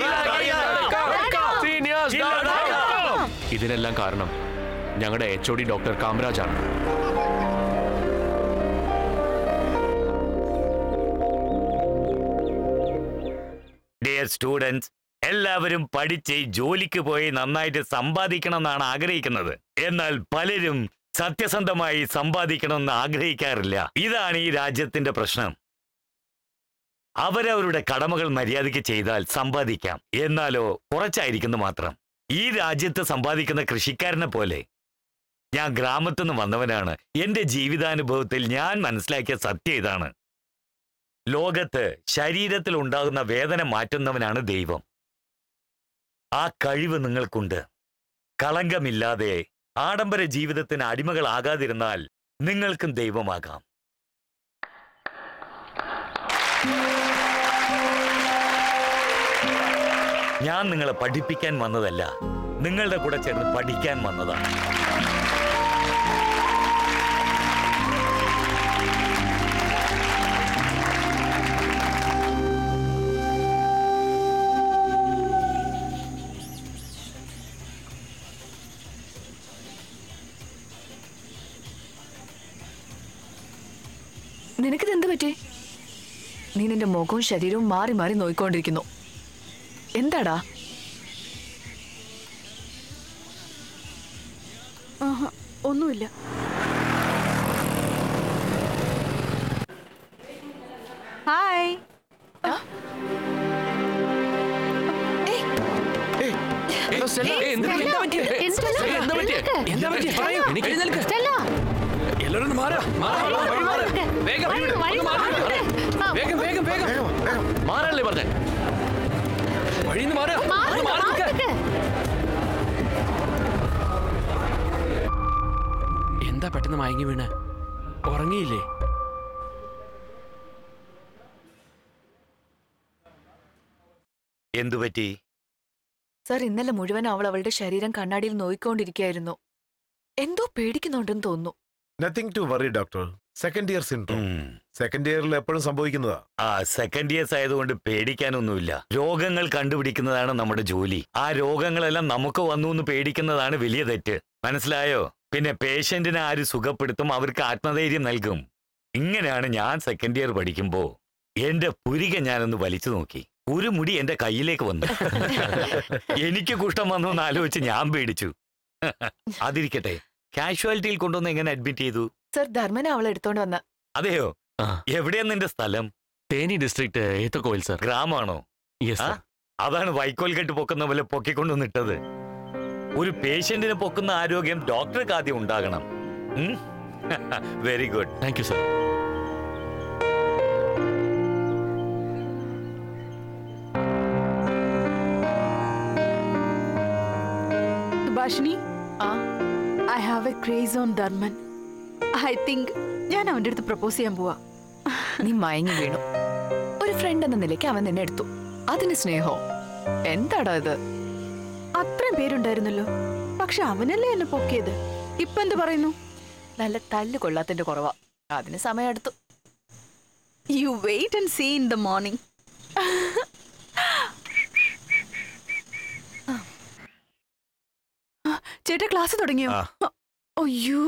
Seniors, തടുക്കണം. ഇതിനെല്ലാം കാരണം ഞങ്ങളുടെ എച്ച് ഒ ഡി ഡോക്ടർ കാമരാജാണ് ഡിയർ സ്റ്റുഡൻസ് എല്ലാവരും പഠിച്ച് ജോലിക്ക് പോയി നന്നായിട്ട് സമ്പാദിക്കണം എന്നാണ് ആഗ്രഹിക്കുന്നത് എന്നാൽ പലരും സത്യസന്ധമായി സമ്പാദിക്കണമെന്ന് ആഗ്രഹിക്കാറില്ല ഇതാണ് ഈ രാജ്യത്തിന്റെ പ്രശ്നം അവരവരുടെ കടമകൾ മര്യാദയ്ക്ക് ചെയ്താൽ സമ്പാദിക്കാം എന്നാലോ കുറച്ചായിരിക്കുന്നു മാത്രം ഈ രാജ്യത്ത് സമ്പാദിക്കുന്ന കൃഷിക്കാരനെ പോലെ ഞാൻ ഗ്രാമത്തിൽ നിന്ന് വന്നവനാണ് എന്റെ ജീവിതാനുഭവത്തിൽ ഞാൻ മനസ്സിലാക്കിയ സത്യം ഇതാണ് ലോകത്ത് ശരീരത്തിൽ ഉണ്ടാകുന്ന വേദന മാറ്റുന്നവനാണ് ദൈവം ആ കഴിവ് നിങ്ങൾക്കുണ്ട് കളങ്കമില്ലാതെ ആഡംബര ജീവിതത്തിന് അടിമകളാകാതിരുന്നാൽ നിങ്ങൾക്കും ദൈവമാകാം ഞാൻ നിങ്ങളെ പഠിപ്പിക്കാൻ വന്നതല്ല നിങ്ങളുടെ കൂടെ ചേർന്ന് പഠിക്കാൻ വന്നതാണ് നിനക്കിത് എന്ത് പറ്റി നീ നിന്റെ മുഖവും ശരീരവും മാറി മാറി നോയിക്കൊണ്ടിരിക്കുന്നു എന്താടാ ആഹാ, ഒന്നുമില്ല ഹായ് ഏയ്, എന്ത് പറ്റി? ഏയ്, സ്റ്റെല്ല, എന്താ പറ്റിയെ? എഴുന്നേൽക്ക്. എന്താ പറ്റിയെ? പറയൂ. എനിക്ക് സ്റ്റെല്ല, എല്ലാവരും മാറാ വഴി മാറി നിൽക്ക്. വേഗം, വഴി- വഴി ഒന്ന് മാറി മാറി നിൽക്ക്. ആ, വേഗം വേഗം വേഗം മാറല്ലേ പറഞ്ഞേ വഴിന്ന് മാറാ മാറി ഒന്ന് നിൽക്ക്, മാറി മാറി നിൽക്ക്. നിൽക്ക്. എന്താ പെട്ടെന്ന് മയങ്ങി വീണ് ഉറങ്ങിയില്ലേ എന്തുപറ്റി സർ ഇന്നലെ മുഴുവൻ അവൾ അവളുടെ ശരീരം കണ്ണാടിയിൽ നോയിക്കൊണ്ടിരിക്കുകയായിരുന്നു എന്തോ പേടിക്കുന്നുണ്ടെന്ന് തോന്നുന്നു nothing to worry doctor second year syndrome second ഇയറിൽ എപ്പോഴും സംഭവിക്കുന്നതാ ആ സെക്കൻഡ് ഇയേഴ്സ് ആയതുകൊണ്ട് പേടിക്കാനൊന്നുമില്ല രോഗങ്ങൾ കണ്ടുപിടിക്കുന്നതാണ് നമ്മുടെ ജോലി ആ രോഗങ്ങളെല്ലാം നമുക്ക് വന്നു എന്ന് പേടിക്കുന്നതാണ് വലിയ തെറ്റ് മനസ്സിലായോ പിന്നെ പേഷ്യന്റിനെ ആര് സുഖപ്പെടുത്തും അവർക്ക് ആത്മധൈര്യം നൽകും ഇങ്ങനെയാണ് ഞാൻ സെക്കൻഡ് ഇയർ പഠിക്കുമ്പോ എന്റെ പുരിക ഞാനൊന്ന് വലിച്ചു നോക്കി ഒരു മുടി എന്റെ കയ്യിലേക്ക് വന്നു എനിക്ക് കുഷ്ഠം വന്നു എന്ന് ആലോചിച്ച് ഞാൻ പേടിച്ചു അതിരിക്കട്ടെ കാഷ്വാലിറ്റിയിൽ കൊണ്ടുവന്ന് എങ്ങനെ അഡ്മിറ്റ് ചെയ്തു സർ ധർമ്മന അവളെ എടുത്തോണ്ട് വന്ന അതെയോ ആ. എവിടെയാ നിന്റെ സ്ഥലം തേനി ഡിസ്ട്രിക്ട് ഏത്തക്കോയിൽ സർ ഗ്രാമാണോ യെസ് ആ? അതാണ് വൈക്കോൽ കെട്ട് പൊക്കുന്ന പോലെ പൊക്കിക്കൊണ്ടുവന്നിട്ടത് ഒരു പേഷ്യന്റിനെ പൊക്കുന്ന ആരോഗ്യം ഡോക്ടർക്ക് ആദ്യം ഉണ്ടാകണം very good thank you sir Subhashini ആ I have a craze on Dharman I think ഞാൻ അവന്റെ അടുത്ത് പ്രപ്പോസ് ചെയ്യാൻ പോവാ നീ മയങ്ങി വീണു ഒരു ഫ്രണ്ട് എന്ന നിലയ്ക്ക് അവൻ നിന്നെ എടുത്തു അതിന് സ്നേഹോ എന്താടാ ഇത് അത്രയും പേരുണ്ടായിരുന്നല്ലോ പക്ഷെ അവനല്ലേ എന്നെ പൊക്കിയത് ഇപ്പൊ എന്ത് പറയുന്നു നല്ല തല്ല് കൊള്ളാത്തിന്റെ കുറവാ അതിന് സമയം എടുത്തു you wait and see in the morning ചേട്ടാ ക്ലാസ് തുടങ്ങിയോ ആ. അയ്യോ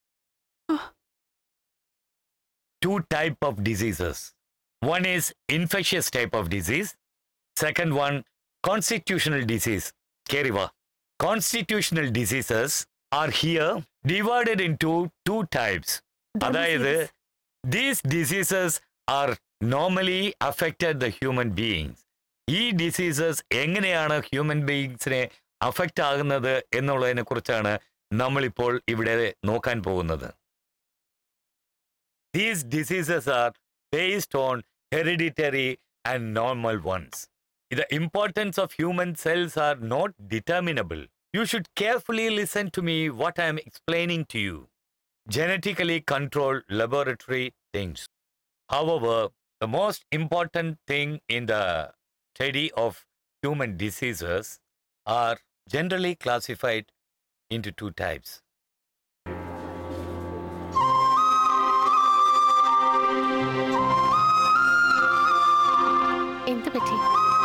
two type of diseases one is infectious type of disease second one constitutional disease keriva constitutional diseases are here divided into two types അതായത് these diseases are normally affected the human beings ഈ diseases എങ്ങനെയാണ് human ബീയിങ്സിനെ affect ആകുന്നത് എന്നുള്ളതിനെ കുറിച്ചാണ് നമ്മളിപ്പോൾ ഇവിടെ നോക്കാൻ പോകുന്നത് These diseases are based on hereditary and normal ones. The importance of human cells are not determinable. You should carefully listen to me what I am explaining to you. Genetically controlled laboratory things. However, the most important thing in the study of human diseases are generally classified into two types. എന്ത് പറ്റി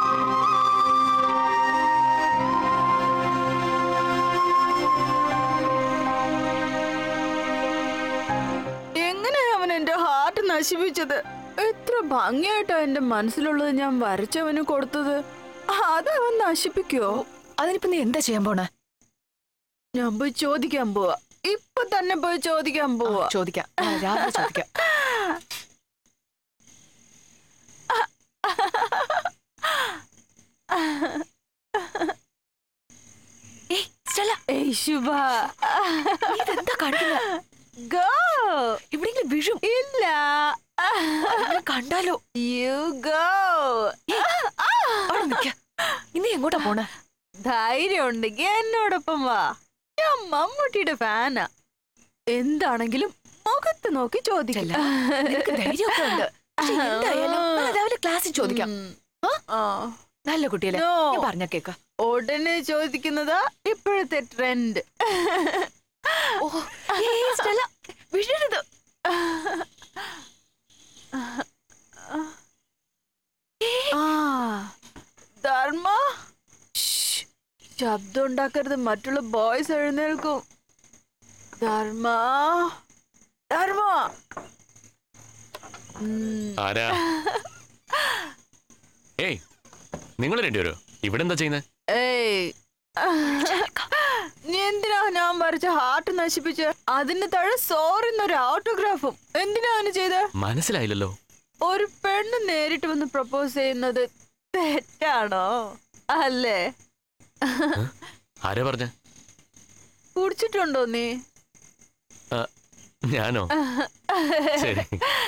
എങ്ങനെയാ അവൻ എന്റെ heart നശിപ്പിച്ചത് എത്ര ഭംഗിയായിട്ടാ എന്റെ മനസ്സിലുള്ളത് ഞാൻ വരച്ചവന് കൊടുത്തത് അതവൻ നശിപ്പിക്കോ അതിനിപ്പോ നീ എന്താ ചെയ്യാൻ പോണേ ഞാൻ പോയി ചോദിക്കാൻ പോവാ ഇപ്പൊ തന്നെ പോയി ചോദിക്കാൻ പോവാ ചോദിക്കാം ആ, രാവിലെ ചോദിക്കാം ഏയ്, സ്റ്റെല്ല, ഏയ് ശുഭ നീ ഇതെന്താ കാണിക്കുന്നെ? ഗോ എവിടെയെങ്കിലും വീഴും ഇല്ല ആരെങ്കിലും കണ്ടാലോ യു ഗോ അവിടെ നിക്ക. ഇനി എങ്ങോട്ടാ പോണേ ധൈര്യം ഉണ്ടെങ്കിൽ എന്നോടൊപ്പം വാ ഞാൻ മമ്മൂട്ടിയുടെ ഫാനാ എന്താണെങ്കിലും മുഖത്ത് നോക്കി ചോദിക്കില്ല നിനക്ക് ധൈര്യമൊക്കെ ഉണ്ട് പക്ഷെ എന്തായാലും നാളെ രാവിലെ ക്ലാസ്സിൽ ചോദിക്കാം ആ? നല്ല കുട്ടിയല്ലേ No. ഞാൻ പറഞ്ഞ കേക്ക ഉടനെ ചോദിക്കുന്നതാ ഇപ്പോഴത്തെ ട്രെൻഡ് ഓ ഏയ് സ്റ്റെല്ല, വീഴരുത് ആ ധർമ്മ ശ്ശ്. ശബ്ദം ഉണ്ടാക്കരുത് മറ്റുള്ള ബോയ്സ് എഴുന്നേൽക്കും ധർമ്മ ധർമ്മ ഉം. ആരാ ഏയ് നിങ്ങൾ രണ്ടുപേരോ ഇവിടെ എന്താ ചെയ്യുന്നത് ഏയ് നീ എന്തിനാ ഞാൻ വരച്ച ഹാർട്ട് നശിപ്പിച്ച് അതിന് താഴെ സോറിന്നൊരു ഓട്ടോഗ്രാഫും എന്തിനാ അവന് ചെയ്ത് മനസ്സിലായില്ലല്ലോ ഒരു പെണ്ണ് നേരിട്ട് വന്ന് പ്രപ്പോസ് ചെയ്യുന്നത് തെറ്റാണോ അല്ലേ ആരാ പറഞ്ഞ കുടിച്ചിട്ടുണ്ടോ നീ ഞാനോ ശരി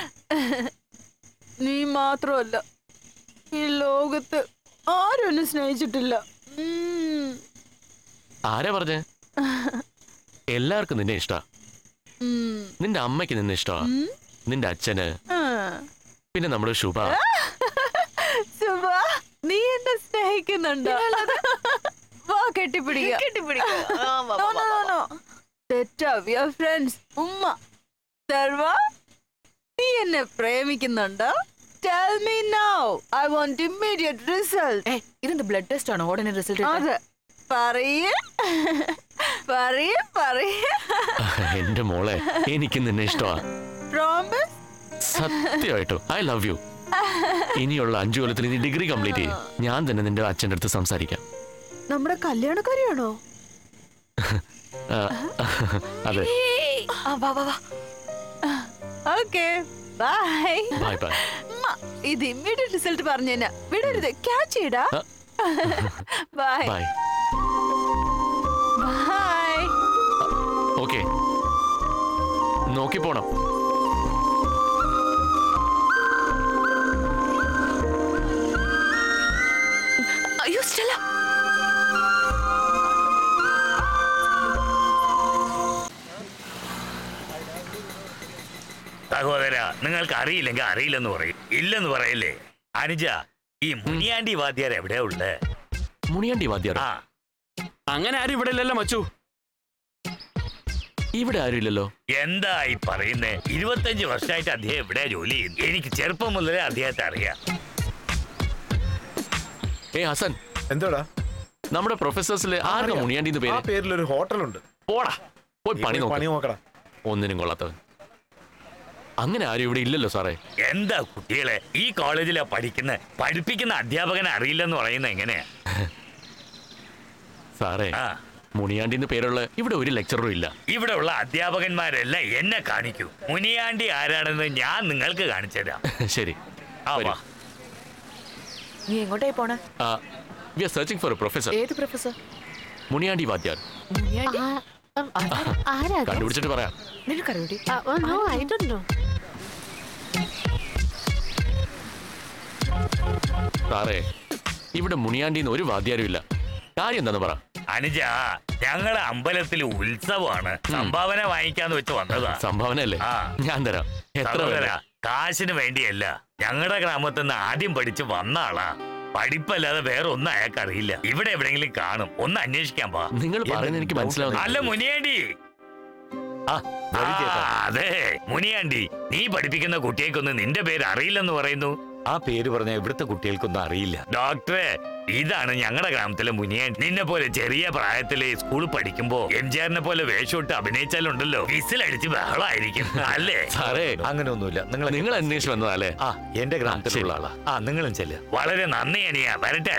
നീ മാത്രമല്ല ഈ ലോകത്ത് ആരും എന്നെ സ്നേഹിച്ചിട്ടില്ല ഉം. ആരാ പറഞ്ഞ എല്ലാവർക്കും നിന്നെ ഇഷ്ടാ ഉം. നിന്റെ അമ്മയ്ക്ക് നിന്നെ ഇഷ്ടാ ഉം. നിന്റെ അച്ഛന് ആ. പിന്നെ നമ്മുടെ ശുഭ സുബ നീ എന്നെ സ്നേഹിക്കുന്നുണ്ടോ വാ കെട്ടിപ്പിടിക്കാം No, no, no, no. തെറ്റാ വി ആർ ഫ്രണ്ട്സ് ഉമ്മ സർവ നീ എന്നെ പ്രേമിക്കുന്നുണ്ടോ tell me now I want immediate result ഏ ഇതെന്ത് ബ്ലഡ് ടെസ്റ്റ് ആണോ ഉടനെ റിസൾട്ട് അതെ പറയേ പറയേ പറയേ എന്റെ മോളെ എനിക്ക് നിന്നെ ഇഷ്ടമാ പ്രോമിസ് സത്യമായിട്ടും ഐ ലവ് യു ഇനിയുള്ള അഞ്ചു കൊല്ലത്തിൽ നീ ഡിഗ്രി കംപ്ലീറ്റ് ചെയ്യും ഞാൻ തന്നെ നിന്റെ അച്ഛൻ്റെ അടുത്ത് സംസാരിക്കാം നമ്മുടെ കല്യാണക്കാരിയാണോ ആ, അതെ ആ വാ വാ വാ ഓക്കെ ബൈ ബൈ ബൈ ഇത് ഇമ്മീഡിയറ്റ് റിസൾട്ട് പറഞ്ഞു തന്നെ വിടരുത് ക്യാച്ച് ചെയ്യടാ ബൈ ബൈ ബൈ ഓക്കെ നോക്കി പോണം അയ്യോ സ്റ്റെല്ല സഹോദര നിങ്ങൾക്ക് അറിയില്ലെങ്കിൽ അറിയില്ലെന്ന് പറയും ഇല്ലെന്ന് പറയില്ലേ അനുജ ഈ മുനിയാണ്ടി വാദ്യാർ എവിടെയാ ഉള്ളത് മുണിയാണ്ടി വാദ്യാർ ആ അങ്ങനെ ആരും ഇവിടെ ഇല്ലല്ലോ മച്ചു ഇവിടെ ആരുമില്ലല്ലോ എന്താ ഈ പറയുന്നേ ഇരുപത്തഞ്ച് വർഷമായിട്ട് അദ്ദേഹം ഇവിടെ ജോലി ചെയ്യുന്നു എനിക്ക് ചെറുപ്പം മുതലേ അദ്ദേഹത്തെ അറിയാം ഏ ഹസൻ എന്തോടാ നമ്മുടെ പ്രൊഫസേഴ്സിലെ ആർക്കാ മുണിയാണ്ടി എന്ന് ആ പേര് പേരിലൊരു ഹോട്ടലുണ്ട് പോടാ പോയി നീ പണി പോയി പണി നോക്ക് നോക്കടാ ഒന്നിനും കൊള്ളാത്തവൻ അങ്ങനെ ആരും ഇവിടെ ഇല്ലല്ലോ സാറേ എന്താ കുട്ടികളെ ഈ കോളേജിലാ പഠിക്കുന്ന പഠിപ്പിക്കുന്ന അധ്യാപകനെ അറിയില്ലെന്ന് പറയുന്നത് എങ്ങനെയാ സാറേ ആ മുണിയാണ്ടി എന്ന് പേരുള്ള ഇവിടെ ഒരു ലെക്ചറും ഇല്ല ഇവിടെ ഉള്ള അധ്യാപകന്മാരെല്ലാം എന്നെ കാണിക്കൂ മുനിയാണ്ടി ആരാണെന്ന് ഞാൻ നിങ്ങൾക്ക് കാണിച്ചു തരാം ശരി ആ വാ നീ എങ്ങോട്ടായി പോണേ we are searching for a professor ഏത് പ്രൊഫസർ മുണിയാണ്ടി വാദ്യാർ ആരാ അത്? കണ്ടുപിടിച്ചിട്ട് പറയാം നിനക്കറിയൂടി ആ, ഓ, no, I don't know. സാറേ ഇവിടെ മുണിയാണ്ടിന്ന് ഒരു വാദ്യാരും ഇല്ല കാര്യം എന്താന്ന് പറ അനുജ ഞങ്ങളെ അമ്പലത്തിൽ ഉത്സവമാണ് സംഭാവന വാങ്ങിക്കാന്ന് വെച്ച് വന്നതാ സംഭാവനയല്ലേ ആ. ഞാൻ തരാം എത്ര സഹോദരാ, വേണം? കാശിന് വേണ്ടിയല്ല ഞങ്ങളുടെ ഗ്രാമത്തിൽ നിന്ന് ആദ്യം പഠിച്ച് വന്ന ആളാ പഠിപ്പല്ലാതെ വേറെ ഒന്നും അയാൾക്ക് അറിയില്ല ഇവിടെ എവിടെയെങ്കിലും കാണും ഒന്ന് അന്വേഷിക്കാൻ പാ നിങ്ങൾ പറയുന്നത് എനിക്ക് മനസ്സിലാവുന്നില്ല. അല്ല മുനിയാണ്ടി ആ, അതെ മുനിയാണ്ടി നീ പഠിപ്പിക്കുന്ന കുട്ടികൾക്കൊന്നും നിന്റെ പേര് അറിയില്ലെന്ന് പറയുന്നു ആ പേര് പറഞ്ഞ ഇവിടുത്തെ കുട്ടികൾക്കൊന്നും അറിയില്ല ഡോക്ടറെ ഇതാണ് ഞങ്ങളുടെ ഗ്രാമത്തിലെ മുനിയാണ്ടി നിന്നെ പോലെ ചെറിയ പ്രായത്തില് സ്കൂളിൽ പഠിക്കുമ്പോ എം ജി ആറിനെ പോലെ വേഷമിട്ട് അഭിനയിച്ചാലുണ്ടല്ലോ വിസിലടിച്ച് ബഹളമായിരിക്കും അല്ലേ സാറേ അങ്ങനെ ഒന്നുമില്ല നിങ്ങൾ നിങ്ങൾ അന്വേഷിച്ച് വന്നതല്ലേ ആ എന്റെ ഗ്രാമത്തിലുള്ള ആളാ ആ നിങ്ങളും ചെല്ല് വളരെ നന്ദി അനിയാ വരട്ടെ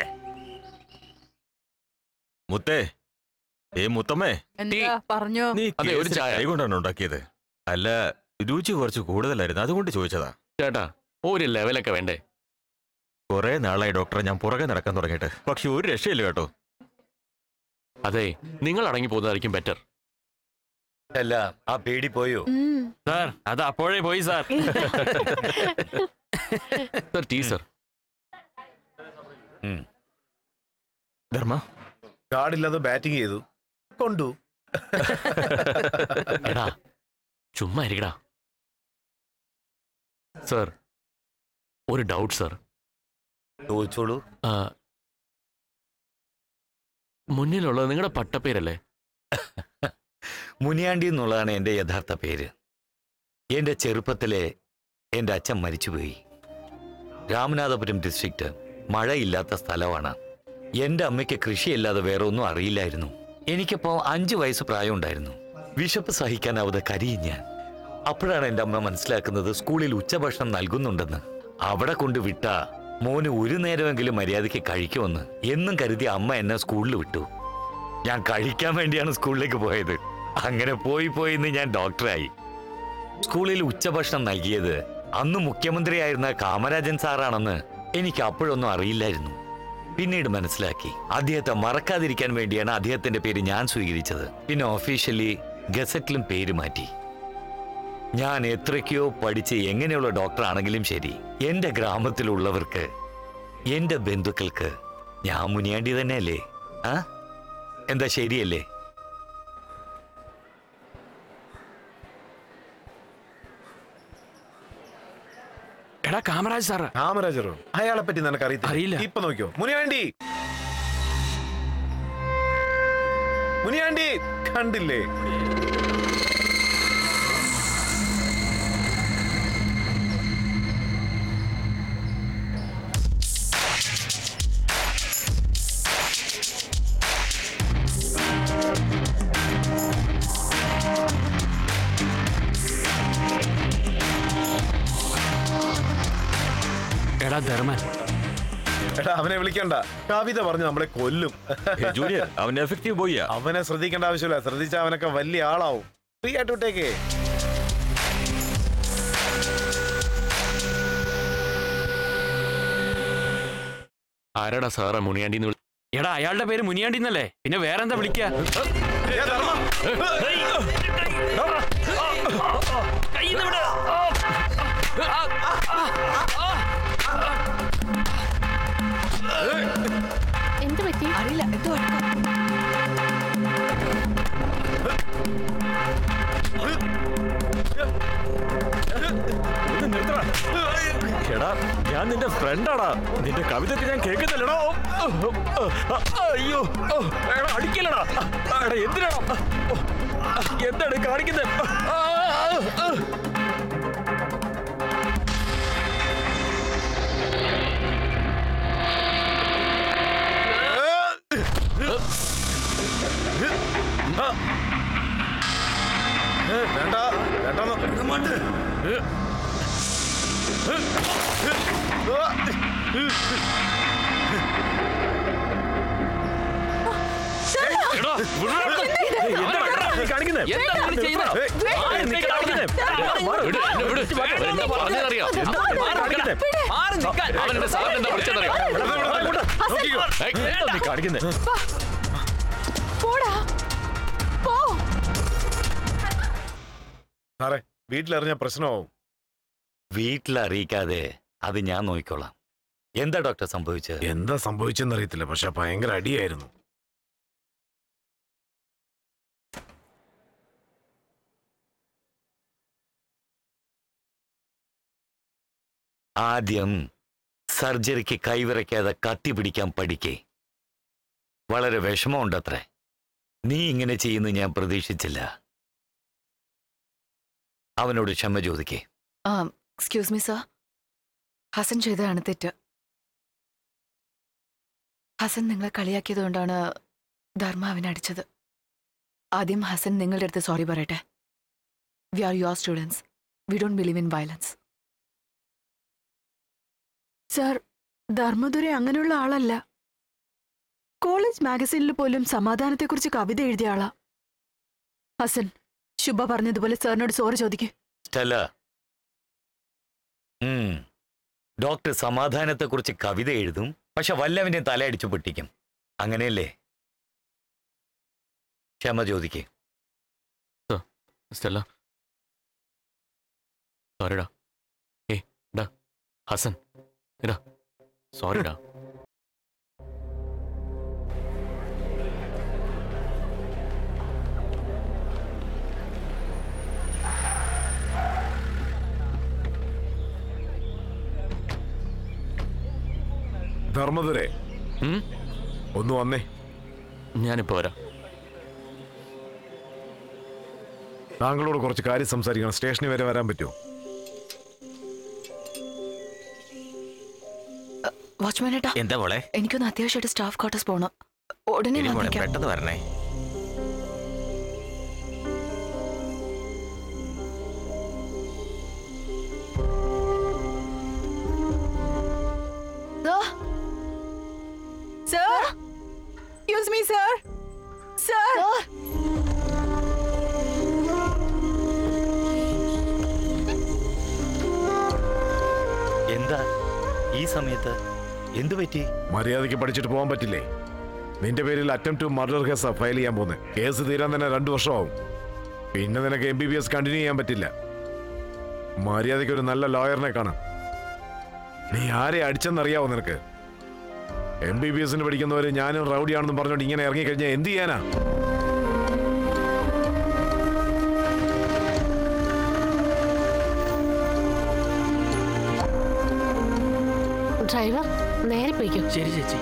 മുത്തേ ഏ മുത്തമ്മേ എന്താ പറഞ്ഞോ നീ അതെ, ഒരു കേസരി ചായ. കൈ കൊണ്ടാണ് ഉണ്ടാക്കിയത് അല്ല രുചി കുറച്ച് കൂടുതലായിരുന്നു അതുകൊണ്ട് ചോദിച്ചതാ ചേട്ടാ ഒരു ലെവലൊക്കെ വേണ്ടേ കുറെ നാളായി ഡോക്ടറെ ഞാൻ പുറകെ നടക്കാൻ തുടങ്ങിയിട്ട് പക്ഷെ ഒരു രക്ഷയില്ല കേട്ടോ അതെ നിങ്ങൾ അടങ്ങി പോകുന്നതായിരിക്കും ബെറ്റർ അല്ല ആ പേടി പോയോ ഉം. സാർ അത് അപ്പോഴേ പോയി സാർ സർ ടീ സർ ധർമ്മ കാർഡില്ലാതെ ബാറ്റിംഗ് ചെയ്തു കൊണ്ടു എടാ ചുമ്മാ ഇരിക്കടാ സർ ഒരു ഡൗട്ട് സർ ചോദിച്ചോളൂ മുന്നിലുള്ളത് നിങ്ങളുടെ പട്ടപ്പേരല്ലേ മുനിയാണ്ടി എന്നുള്ളതാണ് എൻ്റെ യഥാർത്ഥ പേര് എൻ്റെ ചെറുപ്പത്തിലെ എൻ്റെ അച്ഛൻ മരിച്ചുപോയി രാമനാഥപുരം ഡിസ്ട്രിക്റ്റ് മഴയില്ലാത്ത സ്ഥലമാണ് എൻ്റെ അമ്മയ്ക്ക് കൃഷിയല്ലാതെ വേറെ ഒന്നും അറിയില്ലായിരുന്നു എനിക്കപ്പോൾ അഞ്ചു വയസ്സ് പ്രായമുണ്ടായിരുന്നു വിശപ്പ് സഹിക്കാനാവാതെ കരിയും ഞാൻ അപ്പോഴാണ് എൻ്റെ അമ്മ മനസ്സിലാക്കുന്നത് സ്കൂളിൽ ഉച്ചഭക്ഷണം നൽകുന്നുണ്ടെന്ന് അവിടെ കൊണ്ട് വിട്ട മോന് ഒരു നേരമെങ്കിലും മര്യാദയ്ക്ക് കഴിക്കുമെന്ന് എന്നും കരുതി അമ്മ എന്നെ സ്കൂളിൽ വിട്ടു ഞാൻ കഴിക്കാൻ വേണ്ടിയാണ് സ്കൂളിലേക്ക് പോയത് അങ്ങനെ പോയി പോയി ഇന്ന് ഞാൻ ഡോക്ടറായി സ്കൂളിൽ ഉച്ചഭക്ഷണം നൽകിയത് അന്ന് മുഖ്യമന്ത്രിയായിരുന്ന കാമരാജൻ സാറാണെന്ന് എനിക്ക് അപ്പോഴൊന്നും അറിയില്ലായിരുന്നു പിന്നീട് മനസ്സിലാക്കി അദ്ദേഹത്തെ മറക്കാതിരിക്കാൻ വേണ്ടിയാണ് അദ്ദേഹത്തിന്റെ പേര് ഞാൻ സ്വീകരിച്ചത് പിന്നെ ഒഫീഷ്യലി ഗസറ്റിലും പേര് മാറ്റി ഞാൻ എത്രയ്ക്കോ പഠിച്ച് എങ്ങനെയുള്ള ഡോക്ടർ ആണെങ്കിലും ശരി എന്റെ ഗ്രാമത്തിലുള്ളവർക്ക് എന്റെ ബന്ധുക്കൾക്ക് ഞാൻ മുനിയാണ്ടി തന്നെയല്ലേ ആ എന്താ ശരിയല്ലേ എടാ കാമരാജ് സാറ് കാമരാജറോ അയാളെ പറ്റി നിനക്ക് അറിയത്തില്ല അറിയില്ല. ഇപ്പൊ നോക്കിയോ മുനിയാണ്ടി മുനിയാണ്ടി കണ്ടില്ലേ എടാ ധർമ്മൻ എടാ അവനെ വിളിക്കണ്ട കവിത പറഞ്ഞു നമ്മളെ കൊല്ലും ഏ, ജൂനിയർ അവൻ എഫക്റ്റീവ് ബോയ്യാ അവനെ ശ്രദ്ധിക്കേണ്ട ആവശ്യമില്ല ശ്രദ്ധിച്ച അവനൊക്കെ വലിയ ആളാവും ഫ്രീ ആയിട്ട് വിട്ടേക്കേ ആരാടാ സാറാ മുണിയാണ്ടിന്ന് വിളി എടാ അയാളുടെ പേര് മുനിയാണ്ടി എന്നല്ലേ പിന്നെ വേറെന്താ വിളിക്കുക ഏ, ധർമ്മം. എന്ത് പറ്റി അറിയില്ല എന്തോ ഒന്ന് നിർത്തടാ. എടാ ഞാൻ ഞാൻ നിന്റെ ഫ്രണ്ടാടാ നിന്റെ കവിതയൊക്കെ ഞാൻ കേൾക്കുന്നില്ലടോ അയ്യോ എടാ, അടിക്കലടാ എടാ എന്തിനാടാ എന്താണ് കാണിക്കുന്നത് ആ, ആ, ആ. വേണ്ട വേണ്ടെന്ന് എടാ, വിടടാ. എന്താണ് നീ കാണിക്കുന്നത് എന്താണ് നീ ചെയ്യുന്നത്? ആ, എന്തൊക്കെ കാണിക്കുന്നത്? മാറ്. വിട്, എന്നെ വിട്. അവരെന്താ പറഞ്ഞതെന്നറിയോ? എന്താണ് കാണിക്കുന്നത്? അവൻ എന്റെ സാറിന് എന്താ വിളിച്ചെന്നറിയോ ഏയ്, എന്താ നീ കാണിക്കുന്നത് പോടാ പോ സാറേ വീട്ടിലറിഞ്ഞ പ്രശ്നമാവും വീട്ടിൽ അറിയിക്കാതെ അത് ഞാൻ നോക്കിക്കോളാം എന്താ ഡോക്ടർ സംഭവിച്ചത് എന്താ സംഭവിച്ചെന്നറിയത്തില്ല പക്ഷെ ഭയങ്കര അടിയായിരുന്നു ആദ്യം സർജറിക്ക് കൈവിറയ്ക്കാതെ കത്തി പിടിക്കാൻ പഠിക്കേ വളരെ വിഷമമുണ്ടത്രേ നീ ഇങ്ങനെ ചെയ്യുന്നു ഞാൻ പ്രതീക്ഷിച്ചില്ല അവനോട് ക്ഷമ ചോദിക്കേ എക്സ്ക്യൂസ് മീ സർ ഹസൻ ചെയ്തതാണ് തെറ്റ് ഹസൻ നിങ്ങളെ കളിയാക്കിയത് കൊണ്ടാണ് ധർമ്മ അവനെ അടിച്ചത് ആദ്യം ഹസൻ നിങ്ങളുടെ അടുത്ത് സോറി പറയട്ടെ we are your students we don't believe in violence sir Dharmadurai അങ്ങനെയുള്ള ആളല്ല കോളേജ് മാഗസീനിൽ പോലും സമാധാനത്തെക്കുറിച്ച് കവിത എഴുതിയ ആളാ ഹസൻ ശുഭ പറഞ്ഞതുപോലെ സാറിനോട് സോറി ചോദിക്കൂ സ്റ്റെല്ല ഉം. ഡോക്ടർ സമാധാനത്തെക്കുറിച്ച് കവിത എഴുതും പക്ഷെ വല്ലവന്റെ തലയടിച്ചു പൊട്ടിക്കും അങ്ങനെയല്ലേ ക്ഷമ ചോദിക്കേ സ്റ്റെല്ല സോറിടാ ഏ ഡാ ഹസൻ എടാ സോറിടാ ധർമ്മദുരെ ഉം? ഒന്ന് വന്നേ ഞാനിപ്പോ വരാം താങ്കളോട് കുറച്ച് കാര്യം സംസാരിക്കണം സ്റ്റേഷനിൽ വരെ വരാൻ പറ്റുമോ വാച്ച്മാൻ ഏട്ടാ എന്താ മോളെ എനിക്കൊന്ന് അത്യാവശ്യമായിട്ട് സ്റ്റാഫ് ക്വാർട്ടേഴ്സ് പോകണം ഉടനെ ഇനി മോളെ വന്നേക്കാം പെട്ടെന്ന് വരണേ sir use me sir sir എന്താ ഈ സമയത്ത് എന്തു പറ്റി മര്യാദയ്ക്ക് പഠിച്ചിട്ട് പോകാൻ പറ്റില്ലേ നിന്റെ പേരിൽ അറ്റം ടു മർഡർ കേസാ ഫയൽ ചെയ്യാൻ പോകുന്നത് കേസ് തീരാൻ തന്നെ രണ്ടു വർഷമാവും പിന്നെ നിനക്ക് M B B S continue ചെയ്യാൻ പറ്റില്ല മര്യാദയ്ക്ക് ഒരു നല്ല ലോയറിനെ കാണാം നീ ആരെ അടിച്ചെന്നറിയാവോ നിനക്ക് എം ബി ബി എസിന് പഠിക്കുന്നവര് ഞാനും റൗഡിയാണെന്നും പറഞ്ഞോണ്ട് ഇങ്ങനെ ഇറങ്ങിക്കഴിഞ്ഞാൽ എന്ത് ചെയ്യാനാ ഡ്രൈവർ നേരെ പോയിക്കോ ശരി ചേച്ചി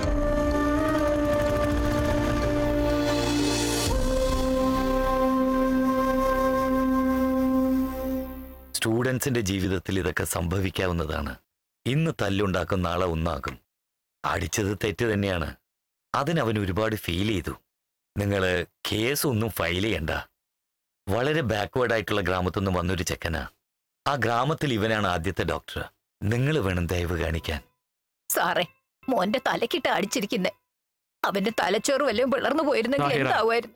സ്റ്റുഡൻസിന്റെ ജീവിതത്തിൽ ഇതൊക്കെ സംഭവിക്കാവുന്നതാണ് ഇന്ന് തല്ലുണ്ടാക്കും നാളെ ഒന്നാകും അടിച്ചത് തെറ്റ് തന്നെയാണ് അതിനവൻ ഒരുപാട് ഫീൽ ചെയ്തു നിങ്ങൾ കേസ് ഒന്നും ഫയൽ ചെയ്യണ്ട വളരെ ബാക്ക്വേർഡ് ആയിട്ടുള്ള ഗ്രാമത്തിൽ നിന്ന് വന്നൊരു ചെക്കനാ ആ ഗ്രാമത്തിൽ ഇവനാണ് ആദ്യത്തെ ഡോക്ടർ നിങ്ങൾ വേണം ദയവ് കാണിക്കാൻ സാറേ മോന്റെ തലക്കിട്ട് അടിച്ചിരിക്കുന്നെ അവന്റെ തലച്ചോറ് വല്ലതും പിളർന്നു പോയിരുന്നെങ്കിൽ താഹിറ. എന്താവുമായിരുന്നു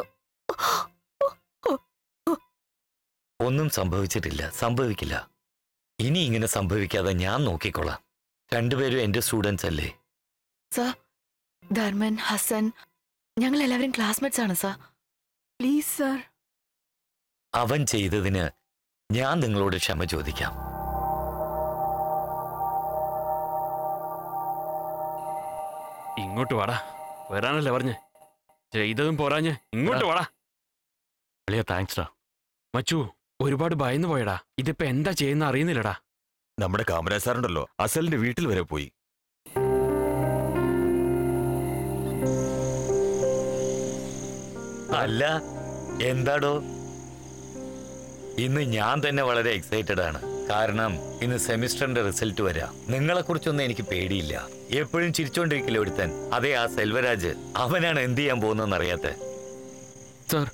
ഒന്നും സംഭവിച്ചിട്ടില്ല സംഭവിക്കില്ല ഇനി ഇങ്ങനെ സംഭവിക്കാതെ ഞാൻ നോക്കിക്കോളാം രണ്ടുപേരും എന്റെ സ്റ്റുഡൻസ് അല്ലേ സർ ധർമ്മൻ ഹസൻ ഞങ്ങൾ എല്ലാവരും ക്ലാസ്മേറ്റ്സ് ആണ് സർ പ്ലീസ് സാർ അവൻ ചെയ്തതിന് ഞാൻ നിങ്ങളോട് ക്ഷമ ചോദിക്കാം ഇങ്ങോട്ട് വാടാ വരാനല്ലേ പറഞ്ഞ് ചെയ്തതും പോരാഞ്ഞ് ഇങ്ങോട്ട് വാടാ അളിയ താങ്ക്സ് ഡാ മച്ചു ഒരുപാട് ഭയന്നു പോയടാ ഇതിപ്പോ എന്താ ചെയ്യുന്ന അറിയുന്നില്ലടാ നമ്മുടെ കാമരാജ് സാറുണ്ടല്ലോ അസലിന്റെ വീട്ടിൽ വരെ പോയി അല്ല എന്താടോ ഇന്ന് ഞാൻ തന്നെ വളരെ എക്സൈറ്റഡ് ആണ് കാരണം ഇന്ന് സെമിസ്റ്ററിന്റെ റിസൾട്ട് വരാം നിങ്ങളെ കുറിച്ചൊന്നും എനിക്ക് പേടിയില്ല എപ്പോഴും ചിരിച്ചോണ്ടിരിക്കില്ല ഒരുത്തൻ അതെ ആ സെൽവരാജ് അവനാണ് എന്ത് ചെയ്യാൻ പോകുന്നതെന്ന് അറിയാത്ത സാർ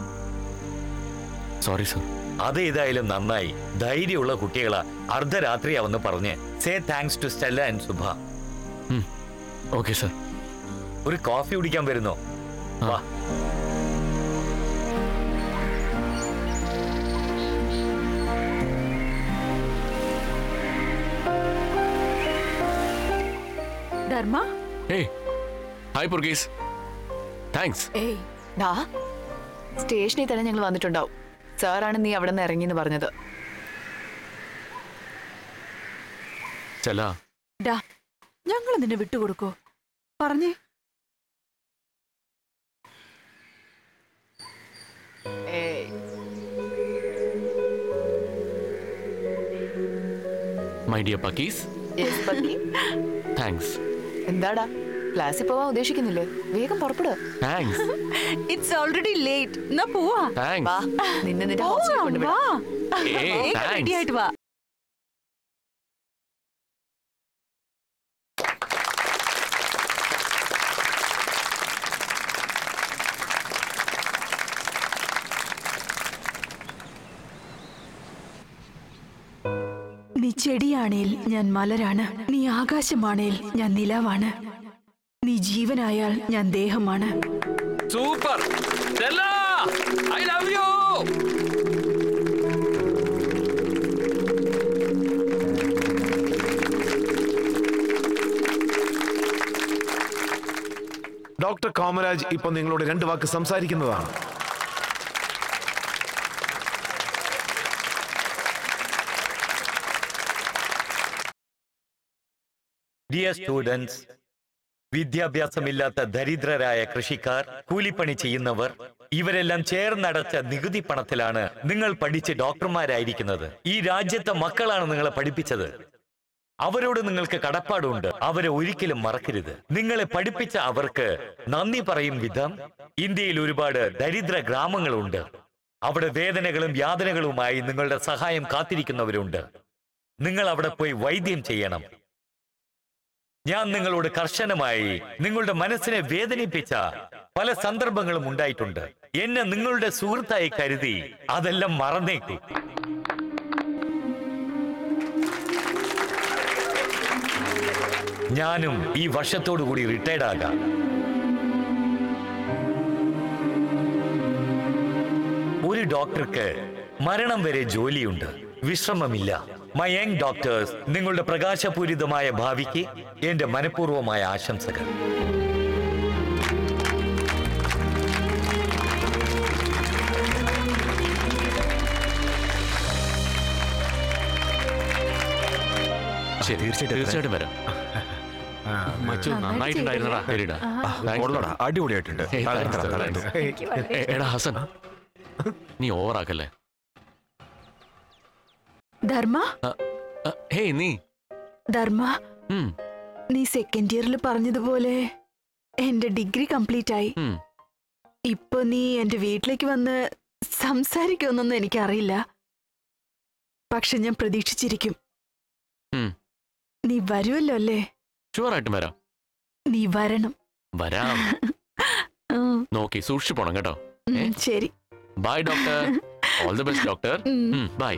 സോറി സാർ അത് ഏതായാലും നന്നായി ധൈര്യമുള്ള കുട്ടികളാ അർദ്ധരാത്രിയാ വന്ന് പറഞ്ഞ് say thanks to Stella and Subha okay sir ഒരു കോഫി കുടിക്കാൻ വരുന്നോ വാ ധർമ്മ ഏയ് ഹായ് പുർഗീസ് താങ്ക്സ് ഏയ് ഡാ സ്റ്റേഷനിൽ തന്നെ ഞങ്ങൾ വന്നിട്ടുണ്ടാവും സാറാണ് നീ അവിടെ നിന്ന് ഇറങ്ങിയെന്ന് പറഞ്ഞത് ചെല്ലാ ഡാ ഞങ്ങൾ നിന്നെ വിട്ടുകൊടുക്കോ പറഞ്ഞേ ഏയ് മൈ ഡിയർ പക്കീസ് yes, പപ്പി. താങ്ക്സ് എന്താടാ ക്ലാസ്സിൽ പോവാൻ ഉദ്ദേശിക്കുന്നില്ലേ വേഗം പുറപ്പെടുക താങ്ക്സ് ഇറ്റ്സ് ഓൾറെഡി ലേറ്റ് എന്നാ പോവാ താങ്ക്സ് വാ നിന്നെ നിന്റെ ഹോസ്റ്റലിൽ പോവാം, കൊണ്ടുവിടാം വാ ഏയ് റെഡി താങ്ക്സ് ആയിട്ട് വാ നീ ചെടിയാണേൽ ഞാൻ മലരാണ് നീ ആകാശമാണേൽ ഞാൻ നിലാവാണ് നീ ജീവനായാൽ ഞാൻ ദേഹമാണ് സൂപ്പർ ചെല്ലാ I love you doctor Komaraj ഇപ്പൊ നിങ്ങളോട് രണ്ട് വാക്ക് സംസാരിക്കുന്നതാണ് ഡിയർ സ്റ്റുഡൻസ് വിദ്യാഭ്യാസമില്ലാത്ത ദരിദ്രരായ കൃഷിക്കാർ കൂലിപ്പണി ചെയ്യുന്നവർ ഇവരെല്ലാം ചേർന്നടച്ച നികുതി പണത്തിലാണ് നിങ്ങൾ പഠിച്ച് ഡോക്ടർമാരായിരിക്കുന്നത് ഈ രാജ്യത്തെ മക്കളാണ് നിങ്ങളെ പഠിപ്പിച്ചത് അവരോട് നിങ്ങൾക്ക് കടപ്പാടുണ്ട് അവരെ ഒരിക്കലും മറക്കരുത് നിങ്ങളെ പഠിപ്പിച്ച അവർക്ക് നന്ദി പറയും വിധം ഇന്ത്യയിൽ ഒരുപാട് ദരിദ്ര ഗ്രാമങ്ങളുണ്ട് അവിടെ വേദനകളും യാതനകളുമായി നിങ്ങളുടെ സഹായം കാത്തിരിക്കുന്നവരുണ്ട് നിങ്ങൾ അവിടെ പോയി വൈദ്യം ചെയ്യണം ഞാൻ നിങ്ങളോട് കർശനമായി നിങ്ങളുടെ മനസ്സിനെ വേദനിപ്പിച്ച പല സന്ദർഭങ്ങളും ഉണ്ടായിട്ടുണ്ട് എന്നെ നിങ്ങളുടെ സുഹൃത്തായി കരുതി അതെല്ലാം മറന്നേക്കൂ ഞാനും ഈ വർഷത്തോടു കൂടി റിട്ടയർഡ് ആകാം ഒരു ഡോക്ടർക്ക് മരണം വരെ ജോലിയുണ്ട് വിശ്രമമില്ല മൈ യങ് ഡോക്ടേഴ്സ് നിങ്ങളുടെ പ്രകാശപൂരിതമായ ഭാവിക്ക് എന്റെ മനഃപൂർവ്വമായ ആശംസകൾ ശരി തീർച്ചയായിട്ടും തീർച്ചയായിട്ടും വരാം മച്ചു നന്നായിട്ടുണ്ടായിരുന്നടാ ശരിടാ കൊള്ളടാ അടിപൊളിയായിട്ടുണ്ട് ഏയ്, തരാം, thanks, തരാം, thanks. തരാം. എ- എടാ ഹസൻ നീ ഓവറാക്കല്ലേ ധർമ്മ അ, ഹേയ് നീ ധർമ്മ ഉം, നീ സെക്കൻഡ് ഇയറിൽ പറഞ്ഞതുപോലെ എന്റെ ഡിഗ്രി കംപ്ലീറ്റ് ആയി ഉം. ഇപ്പൊ നീ എന്റെ വീട്ടിലേക്ക് വന്ന് സംസാരിക്കുമെന്നൊന്നും എനിക്കറിയില്ല പക്ഷെ ഞാൻ പ്രതീക്ഷിച്ചിരിക്കും ഉം. നീ വരുമല്ലോ അല്ലേ ഷുവറായിട്ടും വരാം നീ വരണം വരാം ഉം, നോക്കി സൂക്ഷിച്ചു പോണം കേട്ടോ ഉം, ഏ? ശരി bye doctor all the best doctor ഉം. Bye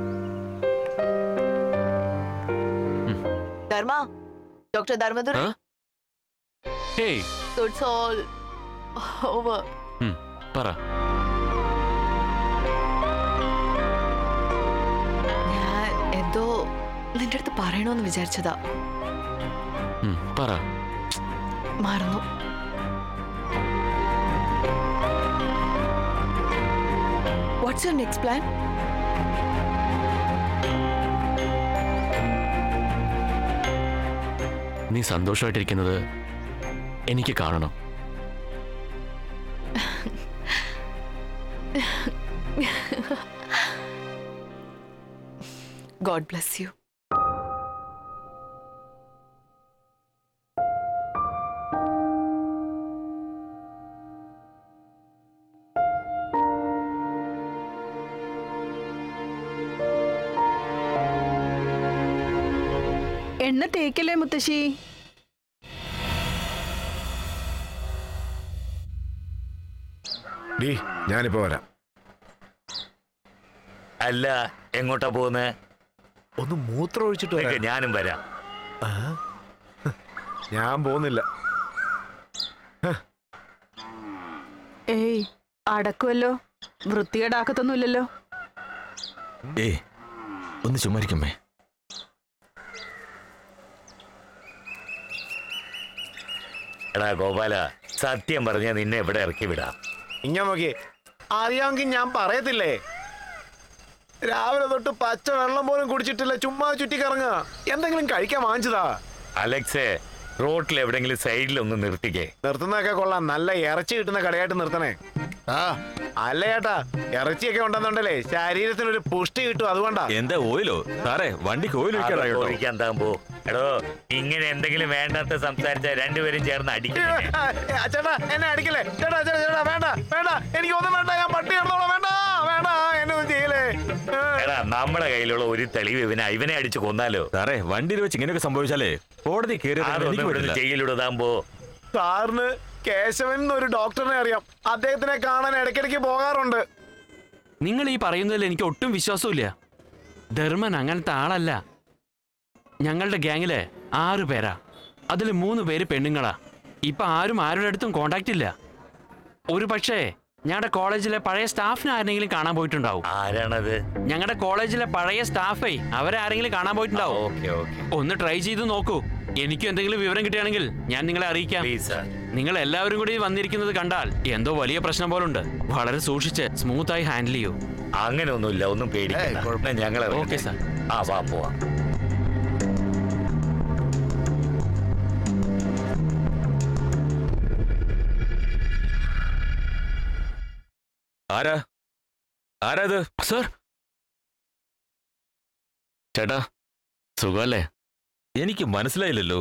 Dharma doctor Dharmadurai Huh? Hey it's all over ഉം, പറ ഞാൻ എന്തോ നിന്റെ അടുത്ത് പറയണോന്ന് വിചാരിച്ചതാ ഉം, പറ മറന്നു വാട്ട്സ് യുവർ നെക്സ്റ്റ് പ്ലാൻ നീ സന്തോഷമായിട്ടിരിക്കുന്നത് എനിക്ക് കാണണം ഗോഡ് ബ്ലെസ് യു എണ്ണ തേക്കല്ലേ മുത്തശ്ശി ഡീ ഞാനിപ്പോ വരാം അല്ല എങ്ങോട്ടാ പോകുന്നത് ഒന്ന് മൂത്രം ഒഴിച്ചിട്ട് വരാം ഞാനും വരാം ആ? ഞാൻ പോകുന്നില്ല ഏയ് അടക്കുമല്ലോ വൃത്തികേടാക്കത്തൊന്നുമില്ലല്ലോ ഏ ഒന്ന് ചുമ്മാരിക്കമ്മേ എടാ ഗോപാല സത്യം പറഞ്ഞ നിന്നെ എവിടെ ഇറക്കി വിടാം ഇങ്ങനെ നോക്കിയേ അറിയാമെങ്കിൽ ഞാൻ പറയത്തില്ലേ രാവിലെ തൊട്ട് പച്ച വെള്ളം പോലും കുടിച്ചിട്ടില്ല ചുമ്മാ ചുറ്റിക്കറങ്ങുക എന്തെങ്കിലും കഴിക്കാൻ വാങ്ങിച്ചതാ അലക്സേ റോട്ടിൽ എവിടെങ്കിലും സൈഡിൽ ഒന്ന് നിർത്തിക്കേ നിർത്തുന്നതൊക്കെ കൊള്ളാം നല്ല ഇറച്ചി കിട്ടുന്ന കടയായിട്ട് നിർത്തണേ ആ അല്ല ചേട്ടാ ഇറച്ചിയൊക്കെ ഉണ്ടെന്നുണ്ടല്ലേ ശരീരത്തിന് ഒരു പുഷ്ടി കിട്ടും അതുകൊണ്ടാ എന്താ ഓയിലോ സാറേ വണ്ടിക്ക് ഓയിൽ ഒഴിക്കാറാ കേട്ടോ ഒഴിക്കാൻ താമ്പോ എടോ ഇങ്ങനെ എന്തെങ്കിലും വേണ്ടാത്ത സംസാരിച്ച രണ്ടുപേരും ചേർന്ന് അടിക്കും നിന്നെ. ഏ, ചേട്ടാ എന്നെ അടിക്കല്ലേ ചേട്ടാ ചേട്ടാ ചേട്ടാ വേണ്ട വേണ്ട എനിക്ക് ഒന്നും വേണ്ട ഞാൻ പട്ടി കിടന്നോളാം വേണ്ട വേണ്ട എന്നെ ഒന്നും ചെയ്യലേ ഏ. എടാ നമ്മുടെ കയ്യിലുള്ള ഒരു തെളിവ് ഇവനെ ഇവനെ അടിച്ചു കൊന്നാലോ സാറേ വണ്ടിയിൽ വെച്ച് ഇങ്ങനെയൊക്കെ സംഭവിച്ചാലേ കോടതി കയറി അതൊന്നും എനിക്ക് ഇവിടുന്ന് പറ്റില്ല ജയിലിലിടുതാമ്പോ സാറിന് കേശവൻ എന്നൊരു ഡോക്ടറിനെ അറിയാം അദ്ദേഹത്തിനെ കാണാൻ ഇടയ്ക്കിടയ്ക്ക് പോകാറുണ്ട് നിങ്ങൾ ഈ പറയുന്നതിൽ എനിക്ക് ഒട്ടും വിശ്വാസമില്ല ധർമ്മൻ അങ്ങനത്തെ ആളല്ല ഞങ്ങളുടെ ഗ്യാങ്ങില് ആറ് പേരാ അതിൽ മൂന്ന് പേര് പെണ്ണുങ്ങളാ ഇപ്പൊ ആരും ആരുടെ അടുത്തും കോണ്ടാക്ട് ഇല്ല ഒരു പക്ഷേ ഞങ്ങളുടെ കോളേജിലെ പഴയ സ്റ്റാഫിനെ ആരെങ്കിലും കാണാൻ പോയിട്ടുണ്ടാവും ആരാണത് ഞങ്ങളുടെ കോളേജിലെ പഴയ സ്റ്റാഫേ അവരെ ആരെങ്കിലും കാണാൻ പോയിട്ടുണ്ടാവും ഓക്കെ ഓക്കെ ഒന്ന് ട്രൈ ചെയ്ത് നോക്കൂ എനിക്കും എന്തെങ്കിലും വിവരം കിട്ടുകയാണെങ്കിൽ ഞാൻ നിങ്ങളെ അറിയിക്കാം പ്ലീസ് സാർ നിങ്ങൾ എല്ലാവരും കൂടി വന്നിരിക്കുന്നത് കണ്ടാൽ എന്തോ വലിയ പ്രശ്നം പോലുണ്ട് വളരെ സൂക്ഷിച്ച് സ്മൂത്തായി ഹാൻഡിൽ ചെയ്യൂ അങ്ങനെ ഒന്നുമില്ല ഒന്നും ഏയ്, പേടിക്കണ്ട കുഴപ്പമില്ല. ഞങ്ങൾ ഓക്കെ സാർ ആ വാ പോവാം ആരാ ആരാ ഇത് സർ ചേട്ടാ സുഖമല്ലേ എനിക്ക് മനസ്സിലായില്ലല്ലോ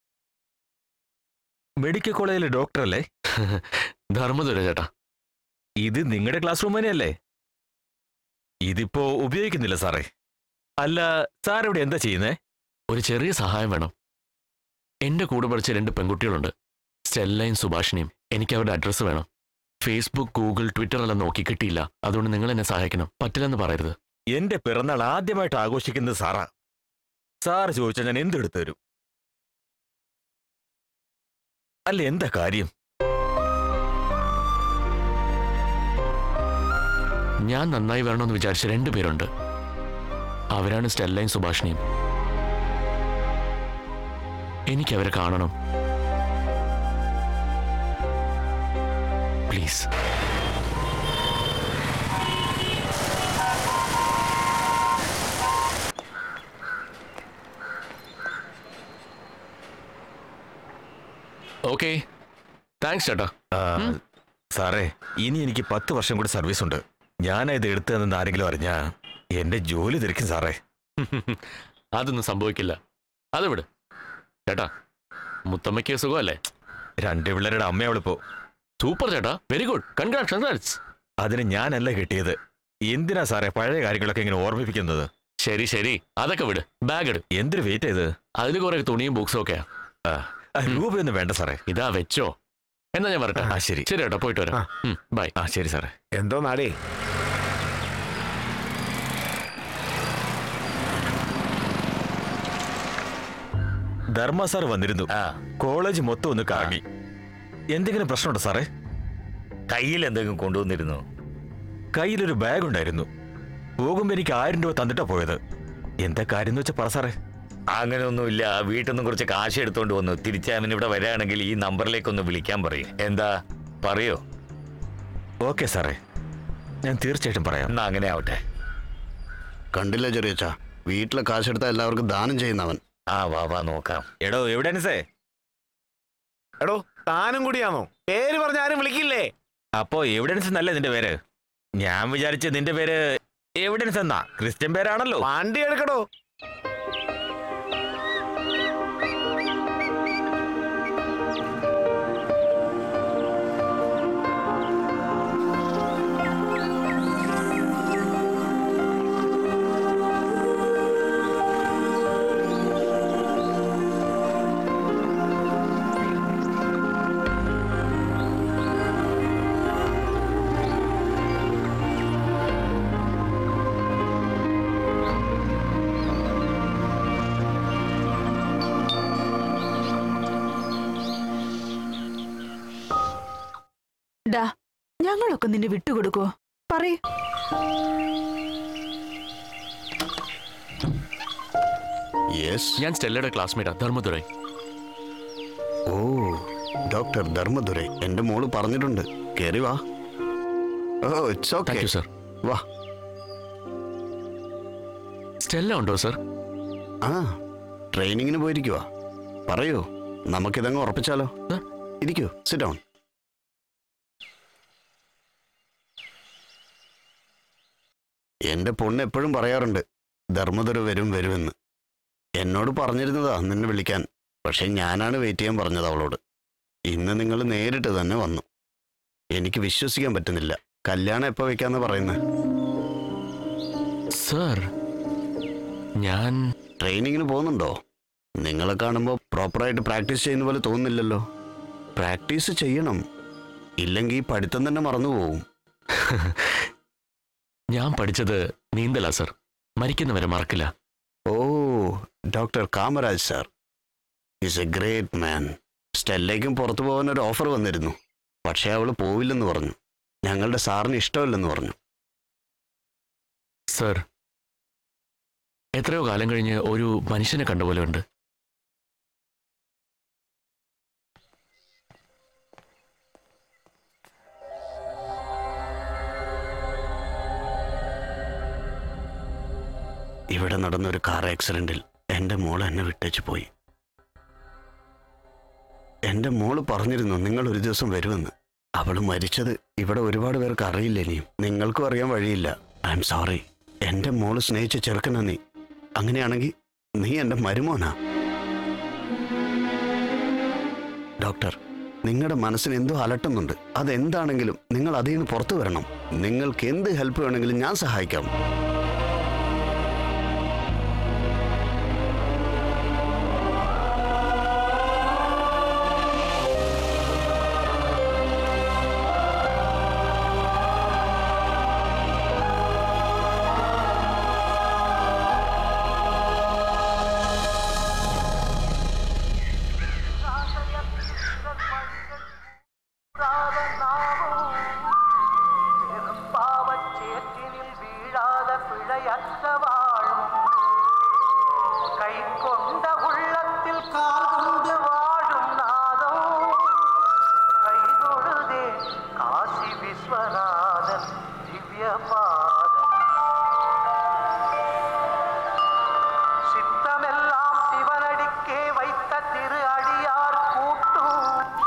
മെഡിക്കൽ കോളേജിലെ ഡോക്ടർ അല്ലേ ധർമ്മദുര ചേട്ടാ ഇത് നിങ്ങളുടെ ക്ലാസ് റൂം തന്നെയല്ലേ ഇതിപ്പോ ഉപയോഗിക്കുന്നില്ല സാറേ അല്ല സാർ ഇവിടെ എന്താ ചെയ്യുന്നേ ഒരു ചെറിയ സഹായം വേണം എന്റെ കൂടെ പഠിച്ച രണ്ട് പെൺകുട്ടികളുണ്ട് സ്റ്റെല്ലയും സുഭാഷിണിയും എനിക്ക് അവരുടെ അഡ്രസ്സ് വേണം ഫേസ്ബുക്ക് ഗൂഗിൾ ട്വിറ്റർ എല്ലാം നോക്കി കിട്ടിയില്ല അതുകൊണ്ട് നിങ്ങൾ എന്നെ സഹായിക്കണം പറ്റില്ലെന്ന് പറയരുത് എന്റെ പിറന്നാൾ ആദ്യമായിട്ട് ആഘോഷിക്കുന്നത് സാറാ സാർ ചോദിച്ചാൽ ഞാൻ എന്തെടുത്തു തരും അല്ല എന്താ കാര്യം ഞാൻ നന്നായി വരണമെന്ന് വിചാരിച്ച രണ്ടുപേരുണ്ട് അവരാണ് സ്റ്റെല്ലയും സുഭാഷിണിയും എനിക്ക് അവരെ കാണണം പ്ലീസ് ഓക്കെ താങ്ക്സ് ചേട്ടാ ആ, സാറേ ഇനി എനിക്ക് പത്ത് വർഷം കൂടി സർവീസ് ഉണ്ട് ഞാൻ ഇത് എടുത്തതെന്ന് ആരെങ്കിലും അറിഞ്ഞാ എന്റെ ജോലി തിരക്കും സാറേ അതൊന്നും സംഭവിക്കില്ല അത് വിട് ചേട്ടാ മുത്തമ്മയ്ക്ക് സുഖമല്ലേ രണ്ട് പിള്ളേരുടെ അമ്മയവളിപ്പോ സൂപ്പർ ചേട്ടാ വെരി ഗുഡ് കൺഗ്രാറ്റ്സ് അതിന് ഞാനല്ല കിട്ടിയത് എന്തിനാ സാറേ പഴയ കാര്യങ്ങളൊക്കെ ഇങ്ങനെ ഓർമ്മിപ്പിക്കുന്നത് ശരി ശരി അതൊക്കെ വിട് ബാഗ് എടു എന്തൊരു വെയിറ്റ് ഇത് അതിൽ കുറെ തുണിയും ബുക്സും ഒക്കെയാ രൂപയൊന്നും വേണ്ട സാറേ ഇതാ വെച്ചോ എന്നാ ഞാൻ വരട്ടെ ആ ശരി ശരി ചേട്ടാ പോയിട്ട് വരാം ബൈ ആ ശരി സാറേ എന്തോ നാടേ ധർമ്മ സാർ വന്നിരുന്നു ആ കോളേജ് മൊത്തം ഒന്ന് കറങ്ങി എന്തെങ്കിലും പ്രശ്നമുണ്ടോ സാറേ കയ്യിൽ എന്തെങ്കിലും കൊണ്ടുവന്നിരുന്നു കയ്യിലൊരു ബാഗ് ഉണ്ടായിരുന്നു പോകുമ്പോ എനിക്ക് ആയിരം രൂപ തന്നിട്ടാ പോയത് എന്താ കാര്യം എന്ന് വെച്ചാ പറ സാറേ അങ്ങനെയൊന്നുമില്ല വീട്ടിൽ നിന്ന് കുറച്ച് കാശ് എടുത്തോണ്ട് വന്നു തിരിച്ച് അവൻ ഇവിടെ വരികയാണെങ്കിൽ ഈ നമ്പറിലേക്ക് ഒന്ന് വിളിക്കാൻ പറയും എന്താ പറയോ ഓക്കെ സാറേ ഞാൻ തീർച്ചയായിട്ടും പറയാം എന്നാ അങ്ങനെ ആവട്ടെ കണ്ടില്ല ചെറിയച്ച വീട്ടിലെ കാശെടുത്ത എല്ലാവർക്കും ദാനം ചെയ്യുന്നവൻ ആ വാ വാ നോക്കാം എടോ എവിടെ സേ എടോ താനും കൂടിയാണോ പേര് പറഞ്ഞ ആരും വിളിക്കില്ലേ അപ്പോ എവിഡൻസ് എന്നല്ലേ നിന്റെ പേര് ഞാൻ വിചാരിച്ച നിന്റെ പേര് എവിഡൻസ് എന്നാ ക്രിസ്ത്യൻ പേരാണല്ലോ വണ്ടി എടുക്കടോ ഞാനൊക്കെ നിന്നെ വിട്ടുകൊടുക്കോ പറയൂ യെസ് ഞാൻ സ്റ്റെല്ലയുടെ ക്ലാസ്മേറ്റാ ധർമ്മദുരൈ ഓ ഡോക്ടർ ധർമ്മദുരൈ എന്റെ മോള് പറഞ്ഞിട്ടുണ്ട് കേറി വാ oh it's okay thank you sir വാ സ്റ്റെല്ല ഉണ്ടോ സർ ആ ട്രെയിനിങ്ങിന് പോയിരിക്കുവാ പറയൂ നമുക്കിതങ്ങ് ഉറപ്പിച്ചാലോ ആ. ഇരിക്കൂ സിറ്റ് ഡൗൺ എന്റെ പൊണ്ണ് എപ്പോഴും പറയാറുണ്ട് ധർമ്മധുര വരും വരുമെന്ന് എന്നോട് പറഞ്ഞിരുന്നതാ നിന്നെ വിളിക്കാൻ പക്ഷെ ഞാനാണ് വെയിറ്റ് ചെയ്യാൻ പറഞ്ഞത് അവളോട് ഇന്ന് നിങ്ങൾ നേരിട്ട് തന്നെ വന്നു എനിക്ക് വിശ്വസിക്കാൻ പറ്റുന്നില്ല കല്യാണം എപ്പോ വെക്കാന്ന് പറയുന്നത് സർ ഞാൻ ട്രെയിനിങ്ങിന് പോകുന്നുണ്ടോ നിങ്ങളെ കാണുമ്പോൾ പ്രോപ്പറായിട്ട് പ്രാക്ടീസ് ചെയ്യുന്ന പോലെ തോന്നുന്നില്ലല്ലോ പ്രാക്ടീസ് ചെയ്യണം ഇല്ലെങ്കിൽ പഠിത്തം തന്നെ മറന്നു പോവും ഞാൻ പഠിച്ചത് നീന്തലാ സർ മരിക്കുന്നവരെ മറക്കില്ല oh doctor Kamaraj sir is a great man സ്റ്റെല്ലേക്കും പുറത്തു പോകാൻ ഒരു ഓഫർ വന്നിരുന്നു പക്ഷേ അവൾ പോവില്ലെന്ന് പറഞ്ഞു ഞങ്ങളുടെ സാറിന് ഇഷ്ടമല്ലെന്ന് പറഞ്ഞു സർ എത്രയോ കാലം കഴിഞ്ഞ് ഒരു മനുഷ്യനെ കണ്ട പോലെ ഉണ്ട് ഇവിടെ നടന്ന ഒരു കാർ ആക്സിഡന്റിൽ എൻ്റെ മോൾ എന്നെ വിട്ടേച്ച് പോയി എൻ്റെ മോള് പറഞ്ഞിരുന്നു നിങ്ങൾ ഒരു ദിവസം വരുമെന്ന് അവൾ മരിച്ചത് ഇവിടെ ഒരുപാട് പേർക്ക് അറിയില്ല ഇനിയും നിങ്ങൾക്കും അറിയാൻ വഴിയില്ല ഐ എം സോറി എൻ്റെ മോള് സ്നേഹിച്ച ചെറുക്കനാ നീ അങ്ങനെയാണെങ്കിൽ നീ എൻ്റെ മരുമോനാ ഡോക്ടർ നിങ്ങളുടെ മനസ്സിന് എന്തോ അലട്ടുന്നുണ്ട് അതെന്താണെങ്കിലും നിങ്ങൾ അതിൽ നിന്ന് പുറത്തു വരണം നിങ്ങൾക്ക് എന്ത് ഹെൽപ്പ് വേണമെങ്കിലും ഞാൻ സഹായിക്കാം പാവച്ചേറ്റിനിൽ വീഴാതെ പിഴയറ്റ വാഴും കൈക്കൊണ്ട ഉള്ളത്തിൽ കാൽകൊണ്ട് വാഴും നാദോ കൈതൊഴുതേ കാശി വിശ്വനാഥൻ ദിവ്യപാദം சித்தமெல்லாம் சிவனடிக்கே வைத்த திரு அடியார் கூட்டும்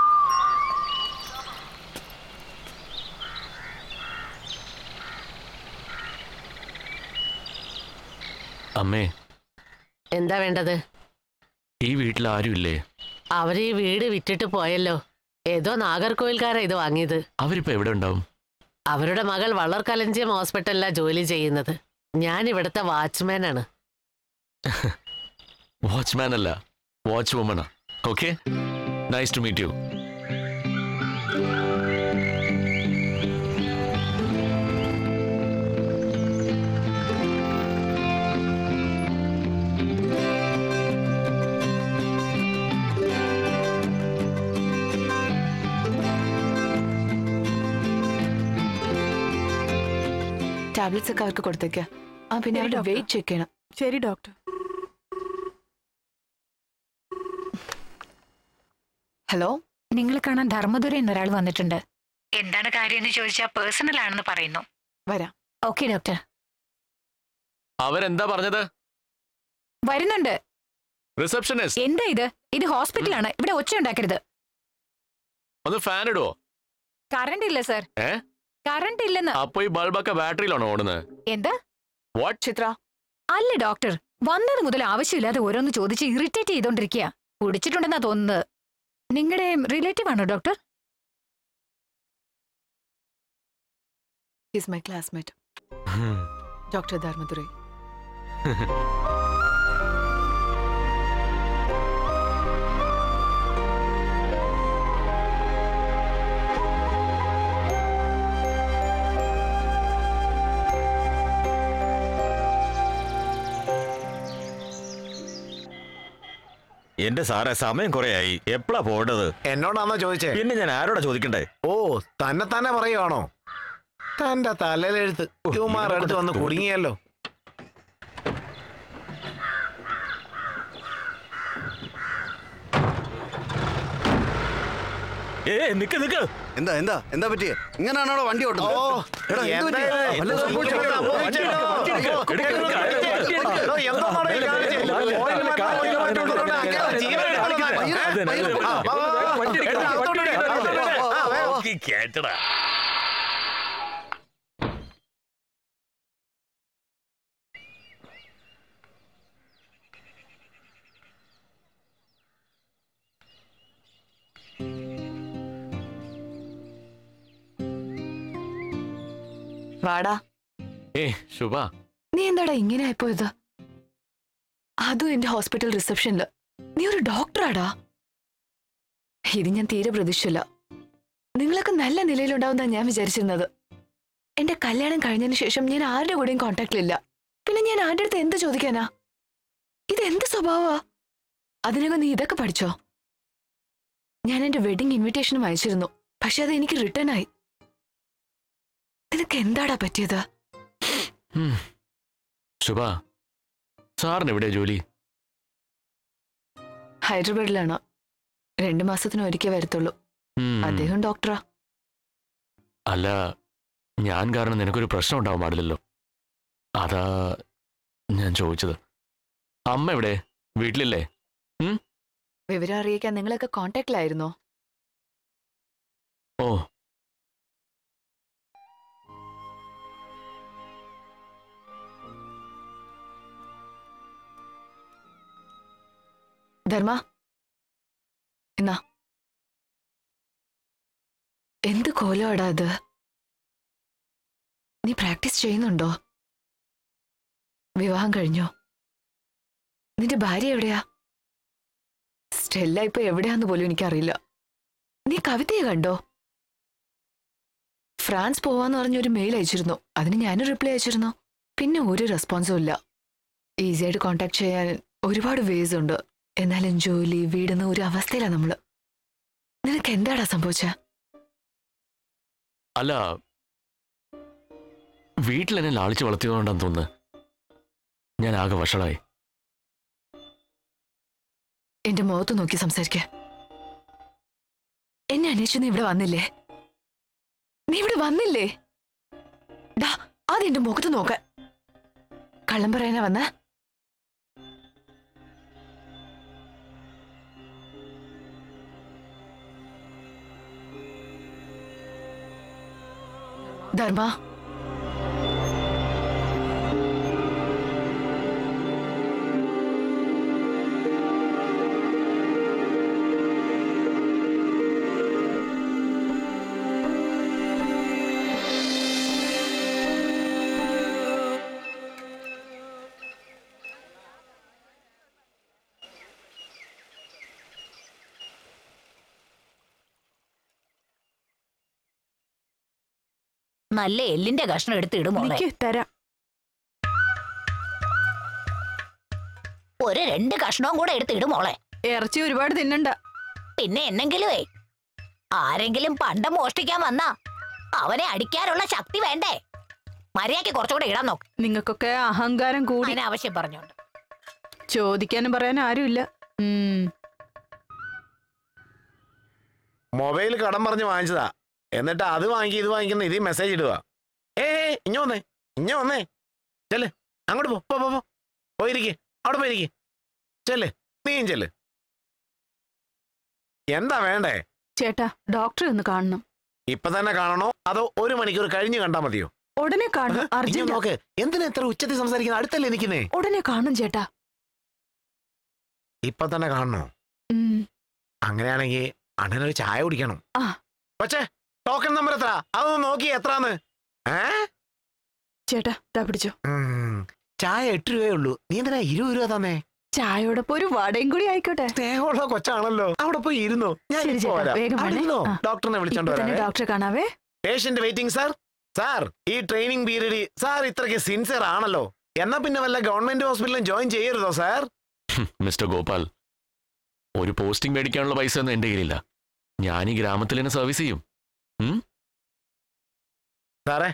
അമ്മേ എന്താ വേണ്ടത് ഈ വീട്ടിൽ ആരുമില്ലേ അവര് ഈ വീട് വിറ്റിട്ട് പോയല്ലോ ഏതോ നാഗർകോവിൽക്കാരാ ഇത് വാങ്ങിയത് അവരിപ്പോ എവിടെ ഉണ്ടാവും അവരുടെ മകൾ വളർക്കലഞ്ചിയം ഹോസ്പിറ്റലിലാ ജോലി ചെയ്യുന്നത് ഞാൻ ഇവിടുത്തെ വാച്ച്മാനാണ് വാച്ച്മാൻ അല്ല വാച്ച് വുമണാ okay nice to meet you tablets ഒക്കെ അവർക്ക് കൊടുത്തേക്ക് ആ പിന്നെ ശരി, അവരുടെ ഡോക്ടർ. വെയിറ്റ് ചെക്ക് ചെയ്യണം ശരി ഡോക്ടർ ഹലോ നിങ്ങളെ കാണാൻ ധർമ്മദുര എന്നൊരാൾ വന്നിട്ടുണ്ട് എന്താണ് കാര്യം എന്ന് ചോദിച്ചാൽ പേഴ്സണൽ ആണെന്ന് പറയുന്നു വരാം ഓക്കെ ഡോക്ടർ അവരെന്താ പറഞ്ഞത് വരുന്നുണ്ട് റിസപ്ഷനിസ്റ്റ് എന്താ ഇത് ഇത് ഹോസ്പിറ്റലാണ് ഇവിടെ ഒച്ച ഉണ്ടാക്കരുത് ഒന്ന് ഫാൻ ഇടുവോ കറണ്ട് ഇല്ല സർ ഏ കറണ്ട് ഇല്ലെന്ന് അപ്പൊ ഈ ബൾബൊക്കെ ബാറ്ററിയിലാണോ ഓടുന്നത് എന്താ വാട്ട് ചിത്ര അല്ല ഡോക്ടർ വന്നത് മുതൽ ആവശ്യമില്ലാതെ ഓരോന്ന് ചോദിച്ച് ഇറിറ്റേറ്റ് ചെയ്തോണ്ടിരിക്കുക കുടിച്ചിട്ടുണ്ടെന്നാ തോന്നുന്നത് നിങ്ങളുടെ റിലേറ്റീവ് ആണോ doctor his my classmate doctor Dharmadurai എന്റെ സാറേ സമയം കുറയായി എപ്പോഴാ പോകേണ്ടത് എന്നോടാണോ ചോദിച്ചേ പിന്നെ ഞാൻ ആരോടാ ചോദിക്കണ്ടേ ഓ തന്നെ തന്നെ പറയുവാണോ തന്റെ തലയിലെഴുത്ത് കുമാർ അടുത്ത് വന്ന് കുടുങ്ങിയല്ലോ ഏ നിക്ക് നിക്ക് എന്താ എന്താ എന്താ പറ്റിയേ ഇങ്ങനെയാണോ വണ്ടി ഓ ഓട്ടുന്നത് എടാ, എന്ത് എന്താ പറ്റി? ഇത്? വല്ലതും സംഭവിച്ചോ? സംഭവിച്ചോ? എടോ, എന്തോന്നാടോ ഈ കാണിച്ചേ? ഓയിൽ മാറ്റാൻ, ഓയിൽ മാറ്റാൻ കൊണ്ടുവന്ന് അങ്ങനെ ജീവൻ എടുക്കണോ? ഏ? ആ, വാ, വാ, വാ. എടുത്ത് അകത്തോട്ട് ഇട്, അകത്തോട്ട് ഇട്. ആ, വേഗം. നോക്കി കേട്ടടാ വാടാ ഏ ശുഭ നീ എന്താടാ ഇങ്ങനെ ആയിപ്പോയത് അതും എന്റെ ഹോസ്പിറ്റൽ റിസപ്ഷനില് നീ ഒരു ഡോക്ടറാടാ ഇത് ഞാൻ തീരെ പ്രതീക്ഷിച്ചില്ല നിങ്ങളൊക്കെ നല്ല നിലയിലുണ്ടാവുന്ന ഞാൻ വിചാരിച്ചിരുന്നത് എന്റെ കല്യാണം കഴിഞ്ഞതിന് ശേഷം ഞാൻ ആരുടെ കൂടെയും കോണ്ടാക്റ്റിലില്ല പിന്നെ ഞാൻ ആരുടെ അടുത്ത് എന്ത് ചോദിക്കാനാ ഇത് എന്ത് സ്വഭാവാ അതിനകം നീ ഇതൊക്കെ പഠിച്ചോ ഞാൻ എന്റെ വെഡിങ് ഇൻവിറ്റേഷനും അയച്ചിരുന്നു പക്ഷെ അത് എനിക്ക് റിട്ടേൺ ആയി നിനക്ക് എന്താടാ പറ്റിയത് ഉം. ശുഭ സാറിന് എവിടെയാ ജോലി ഹൈദരാബാദിലാണ് രണ്ടു മാസത്തിന് ഒരിക്കൽ വരത്തുള്ളൂ ഉം. അദ്ദേഹം ഡോക്ടറാ അല്ല ഞാൻ കാരണം നിനക്കൊരു പ്രശ്നം ഉണ്ടാവാൻ പാടില്ലല്ലോ അതാ ഞാൻ ചോദിച്ചത് അമ്മ എവിടെ വീട്ടിലില്ലേ വിവരം അറിയിക്കാൻ നിങ്ങളൊക്കെ കോണ്ടാക്റ്റിലായിരുന്നോ ഓ ധർമ്മ എന്നാ എന്ത് കോലമാടാ അത് നീ പ്രാക്ടീസ് ചെയ്യുന്നുണ്ടോ വിവാഹം കഴിഞ്ഞോ നിന്റെ ഭാര്യ എവിടെയാ സ്റ്റെല്ല ഇപ്പൊ എവിടെയാന്ന് പോലും എനിക്കറിയില്ല നീ കവിതയെ കണ്ടോ ഫ്രാൻസ് പോവാന്ന് പറഞ്ഞൊരു മെയിൽ അയച്ചിരുന്നു അതിന് ഞാനും റിപ്ലൈ അയച്ചിരുന്നു പിന്നെ ഒരു റെസ്പോൺസും ഇല്ല ഈസിയായിട്ട് കോണ്ടാക്ട് ചെയ്യാൻ ഒരുപാട് വേസ് ഉണ്ട് എന്നാലും ജോലി വീടുന്ന ഒരു അവസ്ഥയിലാണ് നമ്മള് നിനക്ക് എന്താടാ സംഭവിച്ച അല്ല വീട്ടിൽ എന്നെ ലാളിച്ച് വളർത്തിയതുകൊണ്ടാന്ന് തോന്നുന്നു ഞാൻ ആകെ വഷളായി എന്റെ മുഖത്ത് നോക്കി സംസാരിക്ക എന്നെ അന്വേഷിച്ച് നീ ഇവിടെ വന്നില്ലേ നീ ഇവിടെ വന്നില്ലേ ഡാ ആദ്യം എന്റെ മുഖത്ത് നോക്ക കള്ളം പറയാനാ വന്ന ധർമ്മ നല്ല എല്ലിന്റെ കഷ്ണം എടുത്ത് ഇടും മോളെ നിക്ക് തരാം ഒരു രണ്ട് കഷ്ണവും കൂടെ എടുത്ത് ഇടും മോളെ ഇറച്ചി ഒരുപാട് തിന്നണ്ട പിന്നെ എന്നെങ്കിലുമേ ആരെങ്കിലും പണ്ടം മോഷ്ടിക്കാൻ വന്നാ അവനെ അടിക്കാനുള്ള ശക്തി വേണ്ടേ മര്യാദയ്ക്ക് കുറച്ചുകൂടെ ഇടാൻ നോക്ക് നിങ്ങൾക്കൊക്കെ അഹങ്കാരം കൂടി അതിനാവശ്യം പറഞ്ഞോണ്ട് ചോദിക്കാനും പറയാനും ആരുമില്ല ഉം മൊബൈൽ കടം പറഞ്ഞ് വാങ്ങിച്ചതാ എന്നിട്ട് അത് വാങ്ങി ഇത് വാങ്ങിക്കുന്ന ഇതിൽ മെസ്സേജ് ഇടുക ഏ ഇഞ്ഞ വന്നേ ഇഞ്ഞ വന്നേ ചെല്ല് അങ്ങോട്ട് പോ പോ പോ, പോ പോയിരിക്കെ അവിടെ പോയിരിക്കെ ചെല്ല് നീയും ചെല്ല് എന്താ വേണ്ടേ ചേട്ടാ ഡോക്ടറെ ഒന്ന് കാണണം ഇപ്പൊ തന്നെ കാണണോ അതോ ഒരു മണിക്കൂർ കഴിഞ്ഞ് കണ്ടാ മതിയോ ഉടനെ കാണണം ഇഞ്ഞ് അർജന്റ് നോക്ക് എന്തിനാ ഇത്ര ഉച്ചത്തിൽ സംസാരിക്കുന്നത് അടുത്തല്ലേ നിൽക്കുന്നേ ഉടനെ കാണും ചേട്ടാ ഇപ്പൊ തന്നെ കാണണോ ഉം അങ്ങനെയാണെങ്കിൽ അണ്ണനൊരു ചായ കുടിക്കണം ആ. പക്ഷേ ടോക്കൺ നമ്പർ എത്ര അതൊന്ന് നോക്കി എത്രാന്ന് ഏ ചേട്ടാ ദാ പിടിച്ചോ ഉം, ചായ എട്ട് രൂപയേ ഉള്ളൂ നീ എന്തിനാ ഇരുപത് രൂപ തന്നെ ചായയോടൊപ്പം ഒരു വടയും കൂടി ആയിക്കോട്ടെ സ്നേഹമുള്ള കൊച്ചാണല്ലോ അവിടെ പോയി ഇരുന്നോ ഞാൻ ശരി ഇപ്പോ ചേട്ടാ, വരാം. വേഗം അവിടെ വരണേ. ഇരുന്നോ ആ. ഡോക്ടറിനെ വിളിച്ചോണ്ട് ഇപ്പൊ തന്നെ വരാം ഡോക്ടറെ കാണാവേ പേഷ്യന്റ് വെയിറ്റിംഗ് സാർ സാർ ഈ ട്രെയിനിങ് പീരീഡിൽ സാർ ഇത്രയ്ക്ക് സിൻസിയർ ആണല്ലോ എന്നാ പിന്നെ വല്ല ഗവൺമെന്റ് ഹോസ്പിറ്റലിലും ജോയിൻ ചെയ്യരുതോ സാർ മിസ്റ്റർ ഗോപാൽ ഒരു പോസ്റ്റിംഗ് മേടിക്കാനുള്ള പൈസ ഒന്നും എൻ്റെ കയ്യിലില്ല ഞാൻ ഈ ഗ്രാമത്തിൽ തന്നെ സർവീസ് ചെയ്യും സാറേ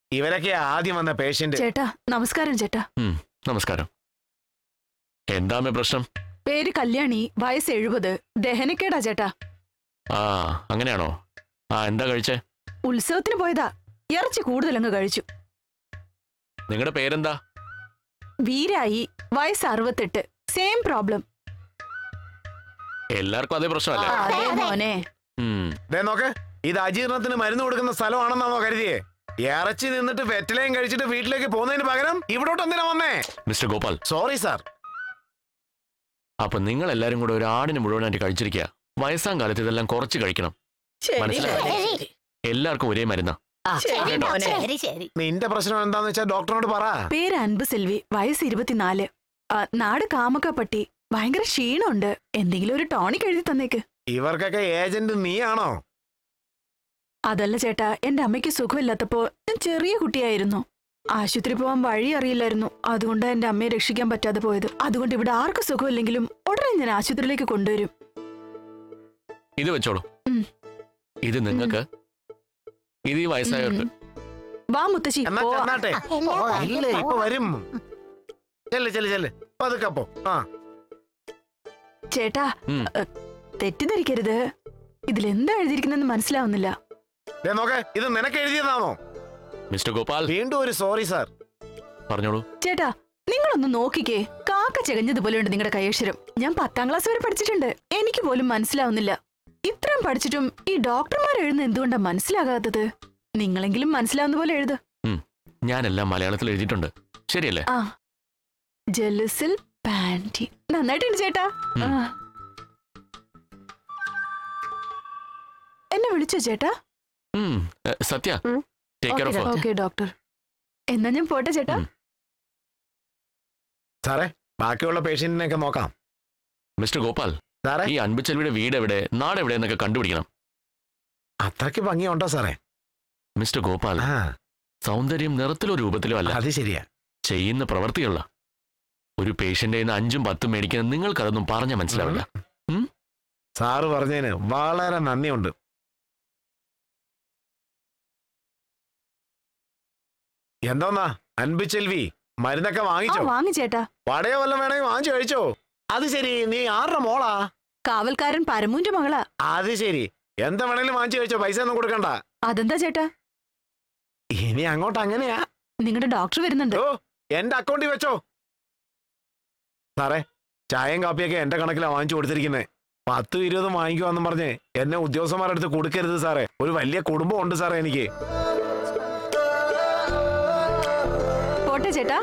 ഇവരൊക്കെ ആദ്യം വന്ന പേഷ്യന്റ് ചേട്ടാ നമസ്കാരം ചേട്ടാ ഉം, നമസ്കാരം എന്താമേ പ്രശ്നം പേര് കല്യാണി വയസ്സ് എഴുപത് ദഹനക്കേടാ ചേട്ടാ ആ അങ്ങനെയാണോ ആ എന്താ കഴിച്ചേ ഉത്സവത്തിന് പോയതാ ഇറച്ചി കൂടുതലങ്ങ് കഴിച്ചു നിങ്ങളുടെ പേരെന്താ വീരായി വയസ്സ് അറുപത്തെട്ട് സെയിം പ്രോബ്ലം എല്ലാവർക്കും അതേ പ്രശ്നമല്ലേ അതെ മോനെ ഉം, ദേ നോക്ക് ഇത് അജീർണത്തിന് മരുന്ന് കൊടുക്കുന്ന സ്ഥലമാണെന്നാണോ കരുതിയേ ഇറച്ചി നിന്നിട്ട് വെറ്റിലയും കഴിച്ചിട്ട് വീട്ടിലേക്ക് പോകുന്നതിന് പകരം ഇവിടോട്ട് എന്തിനാ വന്നേ മിസ്റ്റർ ഗോപാൽ സോറി സാർ അപ്പൊ നിങ്ങൾ എല്ലാരും കൂടെ ഒരു ആടിന് മുഴുവനായിട്ട് കഴിച്ചിരിക്കുക വയസ്സാം കാലത്ത് ഇതെല്ലാം കുറച്ച് കഴിക്കണം മനസ്സിലായോ എല്ലാവർക്കും ഒരേ മരുന്നാ കേട്ടോ? ശരി ശരി നിന്റെ പ്രശ്നം എന്താന്ന് വെച്ചാൽ ഡോക്ടറിനോട് പറ പേര് അൻപ് സെൽവി വയസ്സ് ഇരുപത്തിനാല് ആ, നാട് കാമക്കപ്പട്ടി ഭയങ്കര ക്ഷീണമുണ്ട് എന്തെങ്കിലും ഒരു ടോണിക് എഴുതി തന്നേക്ക് ഇവർക്കൊക്കെ ഏജന്റ് നീയാണോ അതല്ല ചേട്ടാ എന്റെ അമ്മയ്ക്ക് സുഖമില്ലാത്തപ്പോ ഞാൻ ചെറിയ കുട്ടിയായിരുന്നു ആശുപത്രി പോവാൻ വഴി അറിയില്ലായിരുന്നു അതുകൊണ്ട് എന്റെ അമ്മയെ രക്ഷിക്കാൻ പറ്റാതെ പോയത് അതുകൊണ്ട് ഇവിടെ ആർക്കും സുഖമില്ലെങ്കിലും ഉടനെ ഞാൻ ആശുപത്രിയിലേക്ക് കൊണ്ടുവരും ഇത് വെച്ചോളൂ ഉം. ഇത് നിങ്ങൾക്ക് ഇത് ഈ വയസ്സായവർക്ക് വാ മുത്തശ്ശി എന്നാ പോവാം. ചെന്നാട്ടെ ഇല്ലേ ഇപ്പൊ വരും ചെല്ല് ചെല്ല് ചെല്ല് പതുക്കപ്പോ ആ ചേട്ടാ ഉം. അ, തെറ്റിദ്ധരിക്കരുത് ഇതിലെന്താ എഴുതിയിരിക്കുന്നെന്ന് മനസ്സിലാവുന്നില്ല ദേ നോക്ക് ഇത് നിനക്ക് എഴുതിയതാണോ മിസ്റ്റർ ഗോപാൽ വീണ്ടും ഒരു സോറി സാർ പറഞ്ഞോളൂ ചേട്ടാ നിങ്ങളൊന്ന് നോക്കിക്കേ കാക്ക ചെകഞ്ഞതുപോലെയുണ്ട് നിങ്ങളുടെ കൈയക്ഷരം ഞാൻ പത്താം ക്ലാസ് വരെ പഠിച്ചിട്ടുണ്ട് എനിക്ക് പോലും മനസ്സിലാവുന്നില്ല ഇത്രയും പഠിച്ചിട്ടും ഈ ഡോക്ടർമാർ എഴുതുന്ന എന്തുകൊണ്ടാ മനസ്സിലാകാത്തത് നിങ്ങളെങ്കിലും മനസ്സിലാവുന്ന പോലെ എഴുത് ഞാനെല്ലാം മലയാളത്തിൽ എഴുതിയിട്ടുണ്ട് ശരിയല്ലേ ആ ജെലസിൽ പാൻറ്റി നന്നായിട്ടുണ്ട് ചേട്ടാ ഉം. ആ. എന്നെ വിളിച്ചോ ചേട്ടാ ഉം, ഏ, സത്യ ഉം. ടേക്ക് കെയർ Okay, ഓഫ് ഓക്കെ ഡോക്ടർ എന്നാ ഞാൻ പോട്ടെ ചേട്ടാ ഉം. സാറേ ബാക്കിയുള്ള പേഷ്യന്റിനെയൊക്കെ നോക്കാം മിസ്റ്റർ ഗോപാൽ സാറേ ഈ അൻപുചെൽവിയുടെ വീട് എവിടെ നാട് എവിടെ എന്നൊക്കെ കണ്ടുപിടിക്കണം അത്രയ്ക്ക് ഭംഗിയുണ്ടോ സാറേ മിസ്റ്റർ ഗോപാൽ ആ സൗന്ദര്യം നിറത്തിലോ രൂപത്തിലോ അല്ല അത് ശരിയാ ചെയ്യുന്ന പ്രവൃത്തിയുള്ള ഒരു പേഷ്യന്റെ നിന്ന് അഞ്ചും പത്തും മേടിക്കുന്ന നിങ്ങൾക്കതൊന്നും പറഞ്ഞാൽ മനസ്സിലാവില്ല സാറ് പറഞ്ഞതിന് വളരെ നന്ദിയുണ്ട് എന്തോന്നാ അൻപിച്ചെൽവി മരുന്നൊക്കെ ആ വാങ്ങിച്ചോ വാങ്ങി ചേട്ടാ വടയോ വല്ലതും വേണമെങ്കിൽ വാങ്ങിച്ചു കഴിച്ചോ അത് ശരി നീ ആരുടെ മോളാ കാവൽക്കാരൻ പരമൂന്റെ മകളാ അത് ശരി എന്താ വേണേലും വാങ്ങിച്ചു കഴിച്ചോ പൈസ ഒന്നും കൊടുക്കണ്ട അതെന്താ ചേട്ടാ ഇനി അങ്ങോട്ട് അങ്ങനെയാ നിങ്ങളുടെ ഡോക്ടർ വരുന്നുണ്ട് ഓ എന്റെ അക്കൗണ്ടിൽ വെച്ചോ സാറേ ചായയും കാപ്പിയൊക്കെ എന്റെ കണക്കിലാ വാങ്ങിച്ചു കൊടുത്തിരിക്കുന്നത് പത്തും ഇരുപതും വാങ്ങിക്കുവാന്നും പറഞ്ഞ് എന്നെ ഉദ്യോഗസ്ഥന്മാരുടെ അടുത്ത് കൊടുക്കരുത് സാറേ ഒരു വലിയ കുടുംബം ഉണ്ട് സാറേ എനിക്ക് പോട്ടെ ചേട്ടാ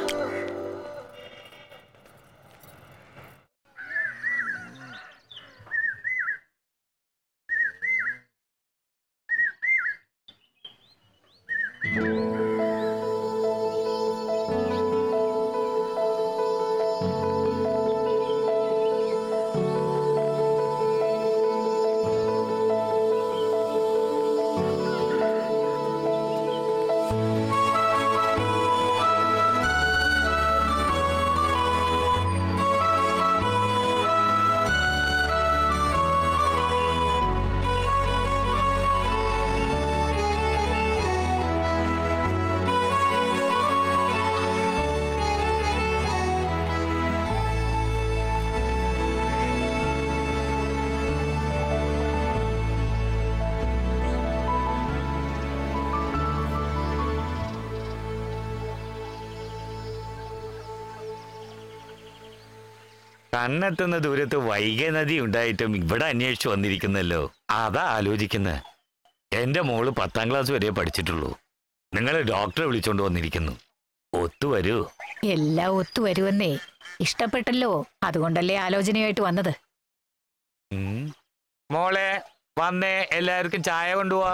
കണ്ണെത്തുന്ന ദൂരത്ത് വൈഗ നദി ഉണ്ടായിട്ടും ഇവിടെ അന്വേഷിച്ചു വന്നിരിക്കുന്നല്ലോ അതാ ആലോചിക്കുന്നത് എന്റെ മോള് പത്താം ക്ലാസ് വരെ പഠിച്ചിട്ടുള്ളൂ നിങ്ങൾ ഡോക്ടറെ വിളിച്ചോണ്ട് വന്നിരിക്കുന്നു ഒത്തുവരൂ എല്ലാം ഒത്തുവരുമെന്നേ ഇഷ്ടപ്പെട്ടല്ലോ അതുകൊണ്ടല്ലേ ആലോചനയായിട്ട് വന്നത് ഉം. മോളെ വന്നേ എല്ലാവർക്കും ചായ കൊണ്ടുപോവാ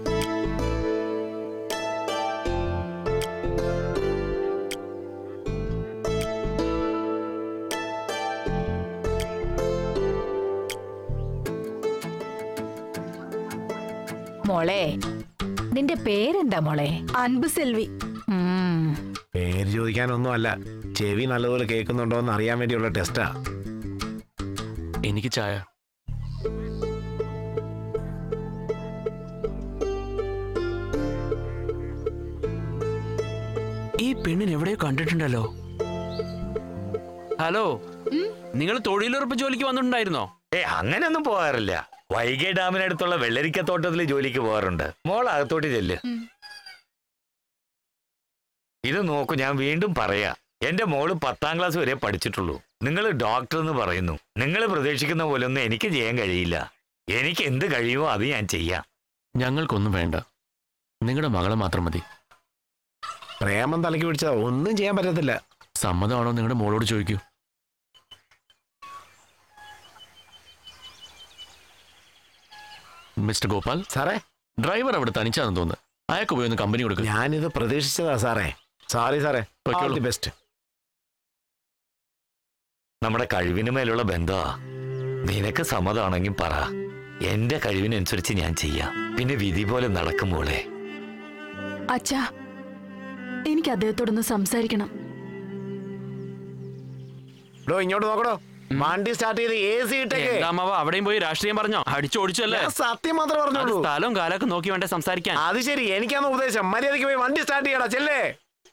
മോളെ നിന്റെ പേരെന്താ മോളെ അൻപ് സെൽവി ഉം, പേര് ചോദിക്കാനൊന്നും അല്ല ചെവി നല്ലതുപോലെ കേൾക്കുന്നുണ്ടോ എന്ന് അറിയാൻ വേണ്ടിയുള്ള ടെസ്റ്റാ എനിക്ക് ചായ ഈ പെണ്ണിന് എവിടെയോ കണ്ടിട്ടുണ്ടല്ലോ ഹലോ നിങ്ങൾ തൊഴിലുറപ്പ് ജോലിക്ക് വന്നിട്ടുണ്ടായിരുന്നോ ഏ അങ്ങനെയൊന്നും പോകാറില്ല വൈകൈ ഡാമിനടുത്തുള്ള വെള്ളരിക്കത്തോട്ടത്തിൽ ജോലിക്ക് പോകാറുണ്ട് മോൾ അകത്തോട്ട് ചെല്ല് ഇത് നോക്കൂ ഞാൻ വീണ്ടും പറയാ എന്റെ മോള് പത്താം ക്ലാസ് വരെ പഠിച്ചിട്ടുള്ളൂ നിങ്ങൾ ഡോക്ടർ എന്ന് പറയുന്നു നിങ്ങൾ പ്രതീക്ഷിക്കുന്ന പോലെ ഒന്നും എനിക്ക് ചെയ്യാൻ കഴിയില്ല എനിക്ക് എന്ത് കഴിയുമോ അത് ഞാൻ ചെയ്യാം ഞങ്ങൾക്കൊന്നും വേണ്ട നിങ്ങളുടെ മകളെ മാത്രം മതി പ്രേമം തലയ്ക്ക് പിടിച്ചാ ഒന്നും ചെയ്യാൻ പറ്റത്തില്ല സമ്മതമാണോ നിങ്ങളുടെ മോളോട് ചോദിക്കൂ മിസ്റ്റർ ഗോപാൽ സാറേ ഡ്രൈവർ അവിടെ തനിച്ചാന്ന് തോന്നുന്നു അയാൾക്ക് പോയി ഒന്ന് കമ്പനി കൊടുക്കുക ഞാനിത് പ്രതീക്ഷിച്ചതാ സാറേ സോറി സാറേ പൊയ്ക്കോളൂ. ദി ബെസ്റ്റ് നമ്മുടെ കഴിവിന് മേലുള്ള ബന്ധമാ നിനക്ക് സമ്മതമാണെങ്കിൽ പറ എന്റെ കഴിവിനനുസരിച്ച് ഞാൻ ചെയ്യാം പിന്നെ വിധി പോലെ നടക്കുമ്പോളെ അച്ഛാ എനിക്ക് അദ്ദേഹത്തോടൊന്ന് സംസാരിക്കണം ഡോ ഇങ്ങോട്ട് നോക്കടോ വണ്ടി സ്റ്റാർട്ട് ചെയ്ത് എ സി ഇട്ടേക്ക് എന്താ അമ്മാവ അവിടെയും പോയി രാഷ്ട്രീയം പറഞ്ഞോ അടിച്ചോടിച്ചല്ലേ ഞാൻ സത്യം മാത്രമേ അത് പറഞ്ഞോളൂ സ്ഥലവും കാലൊക്കെ നോക്കി വേണ്ടേ സംസാരിക്കാൻ അത് ശരി എനിക്കാണ് ഉപദേശം മര്യാദയ്ക്ക് പോയി വണ്ടി സ്റ്റാർട്ട് ചെയ്യടാ ചെല്ലേ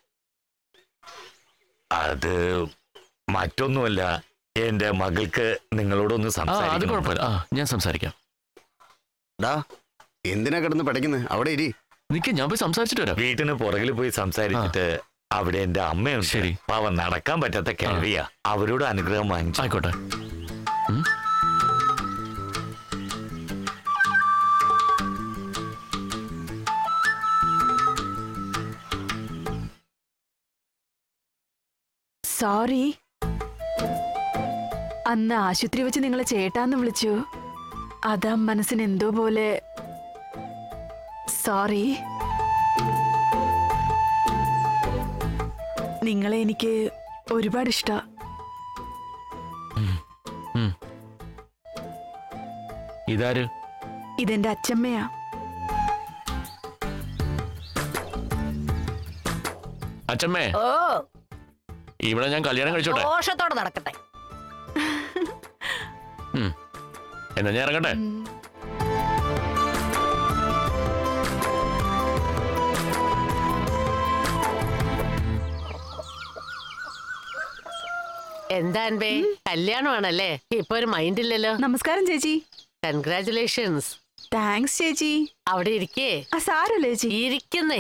അത് മറ്റൊന്നുമല്ല എന്റെ മകൾക്ക് നിങ്ങളോടൊന്ന് ആ അത് സംസാരിക്കണം കുഴപ്പമില്ല ആ ഞാൻ സംസാരിക്കാം ഡാ എന്തിനാ കിടന്ന് പഠിക്കുന്നത് അവിടെ ഇരി നിക്ക് ഞാൻ പോയി സംസാരിച്ചിട്ട് വരാം വീട്ടിന് പുറകിൽ പോയി സംസാരിച്ചിട്ട് അവിടെ എന്റെ അമ്മയുണ്ട് ശരി. പാവം നടക്കാൻ പറ്റാത്ത കഴിവിയാ അവരോട് അനുഗ്രഹം വാങ്ങിച്ചു ആയിക്കോട്ടെ ഉം. സോറി അന്ന് ആശുപത്രി വെച്ച് നിങ്ങളെ ചേട്ടാന്ന് വിളിച്ചു അതാ മനസ്സിന് എന്തോ പോലെ സോറി നിങ്ങളെ എനിക്ക് ഒരുപാട് ഇഷ്ട ഉം. ഇതാര് ഇതെന്റെ അച്ചമ്മയാ അച്ഛമ്മേ ഓ ഇവിടെ ഞാൻ കല്യാണം കഴിച്ചോട്ടെ ദോഷത്തോടെ നടക്കട്ടെ ഉം. എന്നാ ഞാൻ ഇറങ്ങട്ടെ എന്താ അൻപേ കല്യാണമാണല്ലേ ഇപ്പൊ ഒരു മൈൻഡ് ഇല്ലല്ലോ നമസ്കാരം ചേച്ചി കൺഗ്രാചുലേഷൻസ് താങ്ക്സ് ചേച്ചി അവിടെ ഇരിക്കേ ആ സാരല്ലേ ചേച്ചി ഇരിക്കുന്നേ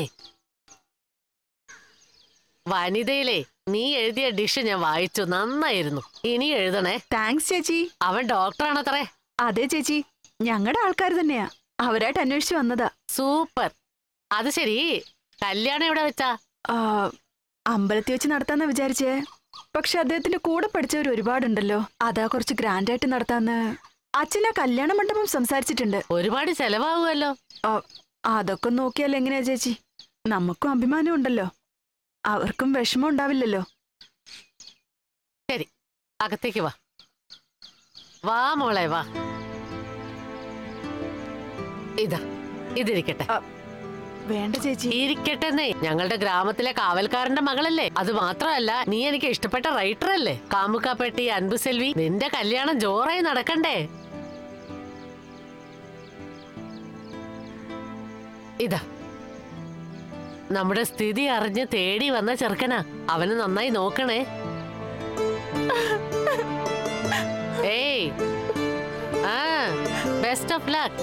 വനിതയിലെ നീ എഴുതിയ ഡിഷ് ഞാൻ വായിച്ചു നന്നായിരുന്നു ഇനി എഴുതണേ താങ്ക്സ് ചേച്ചി അവൻ ഡോക്ടറാണത്രേ അതെ ചേച്ചി ഞങ്ങളുടെ ആൾക്കാർ തന്നെയാ അവരായിട്ട് അന്വേഷിച്ചു വന്നതാ സൂപ്പർ അത് ശരി കല്യാണം എവിടെ വെച്ചാ ആ, അമ്പലത്തിൽ വെച്ച് നടത്താന്നാ വിചാരിച്ചേ പക്ഷെ അദ്ദേഹത്തിന്റെ കൂടെ പഠിച്ചവർ ഒരുപാടുണ്ടല്ലോ അതാ കുറച്ച് ഗ്രാൻഡ് ആയിട്ട് നടത്താന്ന് അച്ഛനാ കല്യാണ മണ്ഡപം സംസാരിച്ചിട്ടുണ്ട് ഒരുപാട് ചെലവാകുമല്ലോ ആ, അതൊക്കെ നോക്കിയാൽ എങ്ങനെയാ ചേച്ചി നമുക്കും അഭിമാനം ഉണ്ടല്ലോ അവർക്കും വിഷമം ഉണ്ടാവില്ലല്ലോ ശരി അകത്തേക്ക് വാ വാ മോളെ വാ ഇതാ ഇതിരിക്കട്ടെ വേണ്ട ചേച്ചി ഇരിക്കട്ടെന്നേ ഞങ്ങളുടെ ഗ്രാമത്തിലെ കാവൽക്കാരന്റെ മകളല്ലേ അത് മാത്രമല്ല നീ എനിക്ക് ഇഷ്ടപ്പെട്ട റൈറ്റർ അല്ലേ കാമുക്കാപ്പെട്ടി അൻപു സെൽവി നിന്റെ കല്യാണം ജോറായി നടക്കണ്ടേ ഇതാ നമ്മുടെ സ്ഥിതി അറിഞ്ഞ് തേടി വന്ന ചെറുക്കനാ അവന് നന്നായി നോക്കണേ ഏയ് ആ ബെസ്റ്റ് ഓഫ് ലക്ക്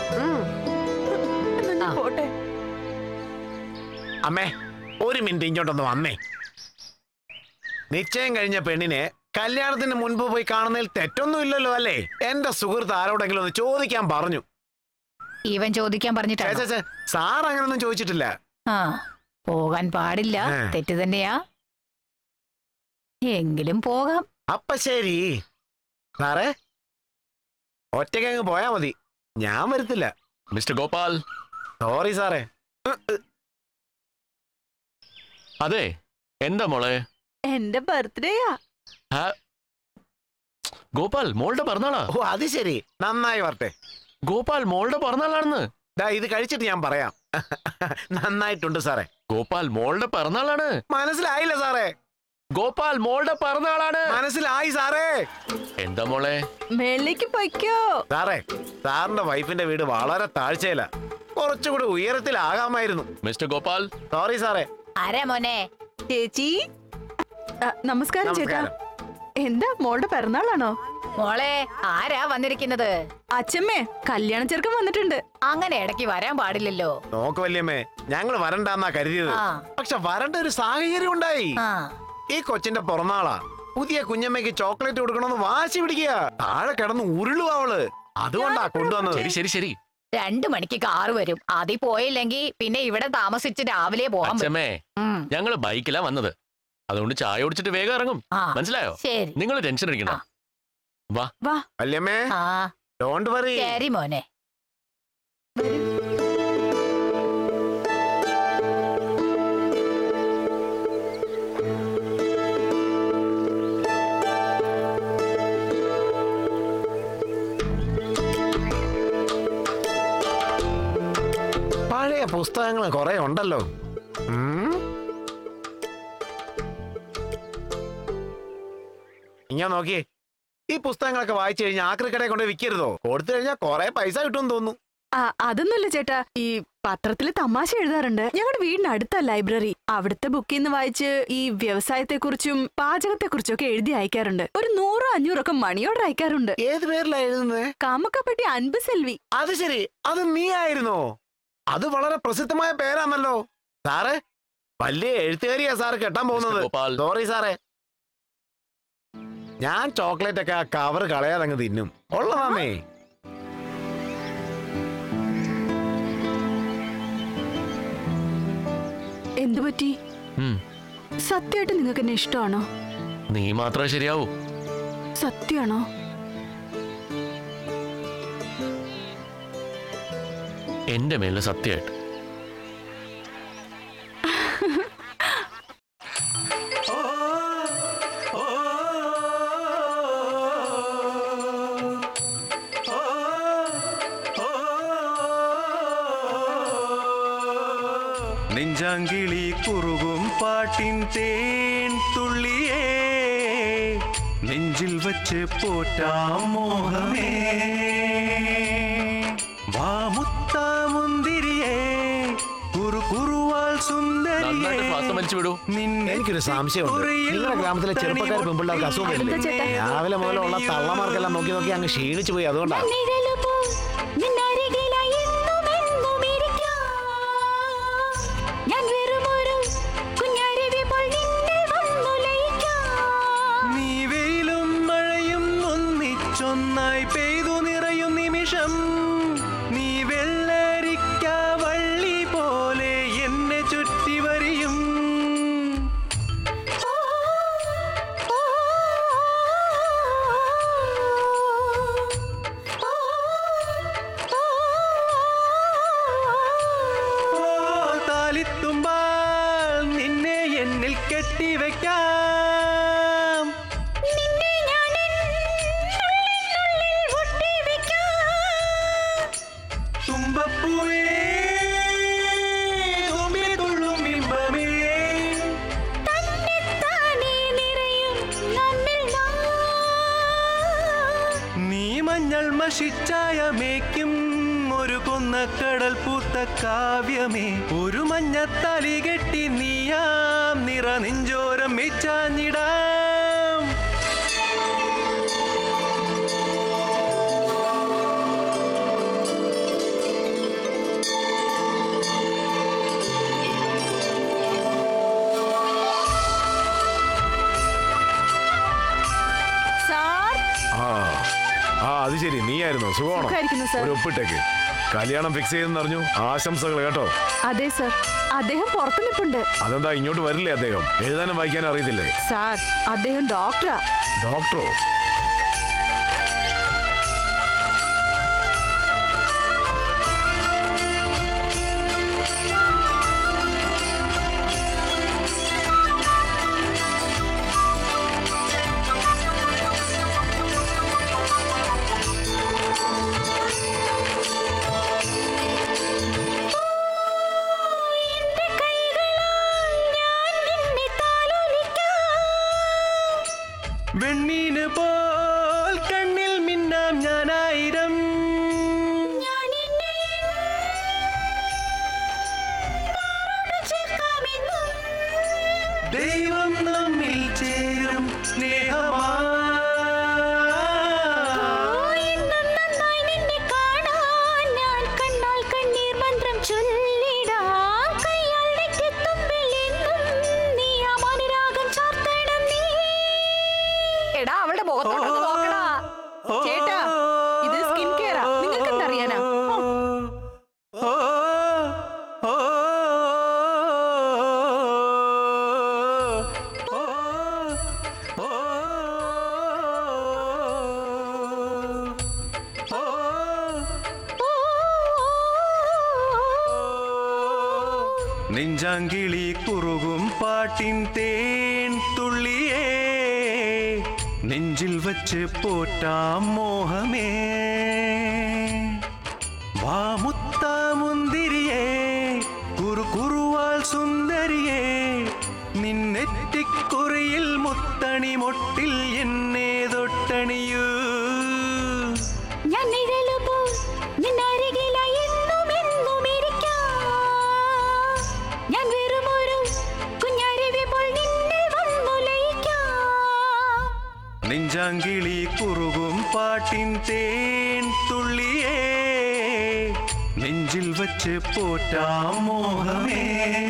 പോട്ടെ അമ്മേ ഒരു മിനിറ്റ് ഇങ്ങോട്ടൊന്ന് വന്നേ നിശ്ചയം കഴിഞ്ഞ പെണ്ണിനെ കല്യാണത്തിന് മുൻപ് പോയി കാണുന്നതിൽ തെറ്റൊന്നും ഇല്ലല്ലോ അല്ലേ എന്റെ സുഹൃത്ത് ആരോടെങ്കിലും ഒന്ന് ചോദിക്കാൻ പറഞ്ഞു ഇവൻ ചോദിക്കാൻ ഛേ, പറഞ്ഞിട്ടാണ് ഛേ, ഛേ, സാർ അങ്ങനൊന്നും ചോദിച്ചിട്ടില്ല ആ പോകാൻ പാടില്ല ആ. തെറ്റ് തന്നെയാ എങ്കിലും പോകാം അപ്പൊ ശരി സാറേ ഒറ്റയ്ക്കങ്ങ് പോയാ മതി ഞാൻ വരത്തില്ല മിസ്റ്റർ ഗോപാൽ സോറി സാറേ അതെ എന്താ മോളെ എന്റെ ബർത്ത്ഡേയാ ഹാ? ഗോപാൽ മോളുടെ പിറന്നാളാ ഓ അത് ശരി നന്നായി വരട്ടെ ഗോപാൽ മോളുടെ പിറന്നാളാണെന്ന് ദാ ഇത് കഴിച്ചിട്ട് ഞാൻ പറയാം നന്നായിട്ടുണ്ട് സാറേ ഗോപാൽ മോളുടെ പിറന്നാളാണ് മനസ്സിലായില്ല സാറേ ഗോപാൽ മോളുടെ പിറന്നാളാണ് മനസ്സിലായി സാറേ എന്താ മോളെ മേളിലേക്ക് പൊയ്ക്കോ സാറേ സാറിന്റെ വൈഫിന്റെ വീട് വളരെ താഴ്ചയില കുറച്ചുകൂടി ഉയരത്തിലാകാമായിരുന്നു മിസ്റ്റർ ഗോപാൽ സോറി സാറേ ആരാ മോനെ ചേച്ചി ആ, നമസ്കാരം ചേട്ടാ നമസ്കാരം. എന്താ മോളുടെ പിറന്നാളാണോ മോളെ ആരാ വന്നിരിക്കുന്നത് അച്ഛമ്മേ കല്യാണ ചെറുക്കൻ വന്നിട്ടുണ്ട് അങ്ങനെ ഇടയ്ക്ക് വരാൻ പാടില്ലല്ലോ നോക്ക് വല്യമ്മേ ഞങ്ങൾ വരണ്ടെന്നാ കരുതിയത് ആ. പക്ഷെ വരണ്ട ഒരു സാഹചര്യം ഉണ്ടായി ആ ഈ കൊച്ചിന്റെ പിറന്നാളാ പുതിയ കുഞ്ഞമ്മയ്ക്ക് ചോക്ലേറ്റ് കൊടുക്കണമെന്ന് വാശി പിടിക്കുക താഴെ കിടന്ന് ഉരുളുവാ അവള് അതുകൊണ്ടാ കൊണ്ടുവന്നത് ശരി ശരി ശരി രണ്ടു മണിക്ക് കാറ് വരും അതിൽ പോയില്ലെങ്കിൽ പിന്നെ ഇവിടെ താമസിച്ച് രാവിലെ പോകാൻ പറ്റും അച്ഛമ്മേ ഉം. ഞങ്ങള് ബൈക്കിലാ വന്നത് അതുകൊണ്ട് ചായ കുടിച്ചിട്ട് വേഗം ഇറങ്ങും ആ മനസ്സിലായോ ശരി നിങ്ങൾ ടെൻഷൻ അടിക്കണ്ട ആ. വാ വല്യമ്മേ ആ ഡോണ്ട് വറി ശരി മോനെ പഴയ പുസ്തകങ്ങൾ കുറെ ഉണ്ടല്ലോ ഉം. ഇങ്ങനെ നോക്കിയേ ഈ പുസ്തകങ്ങളൊക്കെ വായിച്ചു കഴിഞ്ഞാൽ ആക്രിക്കടയെ കൊണ്ട് വിൽക്കരുതോ കൊടുത്തു കഴിഞ്ഞാൽ കുറെ പൈസ കിട്ടുമെന്ന് തോന്നുന്നു ആ അതൊന്നുമില്ല ചേട്ടാ ഈ പത്രത്തിൽ തമാശ എഴുതാറുണ്ട് ഞങ്ങളുടെ വീടിന് അടുത്ത ലൈബ്രറി അവിടുത്തെ ബുക്കിൽ നിന്ന് വായിച്ച് ഈ വ്യവസായത്തെക്കുറിച്ചും പാചകത്തെക്കുറിച്ചും ഒക്കെ എഴുതി അയക്കാറുണ്ട് ഒരു നൂറോ അഞ്ഞൂറൊക്കെ മണി ഓർഡർ അയക്കാറുണ്ട് ഏത് പേരിലാ എഴുതുന്നത് കാമക്കപ്പെട്ടി അൻപ് സെൽവി അത് ശരി അത് നീ ആയിരുന്നോ അത് വളരെ പ്രസിദ്ധമായ പേരാണല്ലോ സാറേ വലിയ എഴുത്തുകാരിയാ സാറ് കെട്ടാൻ പോകുന്നത് മിസ്റ്റർ ഗോപാൽ സോറി സാറേ ഞാൻ ചോക്ലേറ്റ് ഒക്കെ ആ കവർ കളയാതെ അങ്ങ് തിന്നും ഉള്ളതാന്നേ എന്തു പറ്റി ഉം. സത്യമായിട്ട് നിങ്ങൾക്ക് എന്നെ ഇഷ്ടമാണോ നീ മാത്രമേ ശരിയാവൂ സത്യമാണോ എന്റെ മേലെ സത്യമായിട്ട് നെഞ്ചാങ്കിളി കുറുകും പാട്ടിൻ തേൻ തുള്ളിയേ നെഞ്ചിൽ വച്ച് പോറ്റാം മോഹമേ വാമുത്താമുന്തിരിയേ കുറു കുറുവാൾ നന്നായിട്ട് ശ്വാസം സുന്ദരിയേ വലിച്ചു വിടൂ നിന്നെ എനിക്കൊരു സംശയമുണ്ട് നിങ്ങളുടെ ഗ്രാമത്തിലെ ചെറുപ്പക്കാർ പെൺപിള്ളേർക്ക് അസുഖം വരില്ലേ എന്താ ചേട്ടാ? രാവിലെ മുതലുള്ള തള്ളമാർക്കെല്ലാം നോക്കി നോക്കി അങ്ങ് ക്ഷീണിച്ചു പോയി അതുകൊണ്ടാ നിഴലുപോ നിന്നരികിലായി എന്നും എന്നും ഇരിക്കാം. ഞാൻ വെറുമൊരു കുഞ്ഞരുവി പോൽ നിന്നിൽ വന്നു ലയിക്കാം. നീ വെയിലും മഴയും ഒന്നിച്ചൊന്നായി പെയ്തു നിറയും നിമിഷം നീ വെള്ളരിക്ക വള്ളി പോലെ എന്നെ ചുറ്റി വരിയും ഓ, ഓ, ഓ, ഓ, ഓ താലിത്തുമ്പാൽ നിന്നെ എന്നിൽ കെട്ടിവെക്കാം നിന്നെ ഞാൻ എൻ ഉള്ളിനുള്ളിൽ ഒട്ടിവെക്കാം. തുമ്പപ്പൂവേ തുമ്പി തുള്ളും ഇമ്പമേ തന്നെത്താനെ നിറയും നമ്മിൽ നാം. നീ മഞ്ഞൾ മഷിച്ചായ മേക്കും ഒരു കൊന്നക്കടൽ പൂത്ത കാവ്യമേ ഒരു മഞ്ഞത്തലി കെട്ടി നീയാം നിറ നെഞ്ചോരം മിച്ചാഞ്ഞിടാം സാർ ആ ആ അത് ശരി നീയായിരുന്നോ സുഖമാണോ സുഖായിരിക്കുന്നു, സർ. ഒരു ഒപ്പിട്ടേക്ക് കല്യാണം ഫിക്സ് ചെയ്തെന്ന് അറിഞ്ഞു ആശംസകൾ കേട്ടോ അതെ സാർ അദ്ദേഹം പുറത്തു നിൽപ്പുണ്ട് അതെന്താ ഇങ്ങോട്ട് വരില്ലേ അദ്ദേഹം എഴുതാനും വായിക്കാനും അറിയത്തില്ലേ സാർ അദ്ദേഹം ഡോക്ടറാ ഡോക്ടറോ എന്റെ കൈകളാൽ ഞാൻ നിന്നെ താലോലിക്കാം. വെണ്ണീന് പോൽ കണ്ണിൽ മിന്നാം ഞാനായിരം ഞാൻ നിന്നെ മാറോട് ചേർക്കാമെന്നും. സ്നേഹമാ ഇന്നും നന്നായി നിന്നെ കാണാൻ ഞാൻ കണ്ണാൽ കണ്ണീർ മന്ത്രം ചൊല്ലിടാം കയ്യാളുടെ തുമ്പിൽ എന്നും നീ ആ മനുരാഗം ചാർത്തണം നീ എടാ അവളുടെ മുഖത്തോട്ടൊന്ന് നോക്കടാ ചേട്ടാ ഇത് സ്കിൻ കെയറാ നിങ്ങൾക്ക് എന്തറിയാനാ നെഞ്ചാങ്കിളി കുറുകും പാട്ടിൻ തേൻ തുള്ളിയേ നെഞ്ചിൽ വച്ച് പോറ്റാം മോഹമേ വാമുത്താമുന്തിരിയേ കുറു കുറുവാൾ സുന്ദരിയേ നിന്നെറ്റിക്കുറിയിൽ മുത്തണി മൊട്ടിൽ എന്നെ തൊട്ടണിയൂ ഞാൻ നിഴലുപോ നിന്നരികിലായി എന്നും എന്നും ഇരിക്കാം ഞാൻ വെറുമൊരു കുഞ്ഞരുവി പോൽ നിന്നിൽ വന്നു ലയിക്കാം നെഞ്ചാങ്കിളി കുറുകും പാട്ടിൻ തേൻ തുള്ളിയേ നെഞ്ചിൽ വച്ച് പോറ്റാം മോഹമേ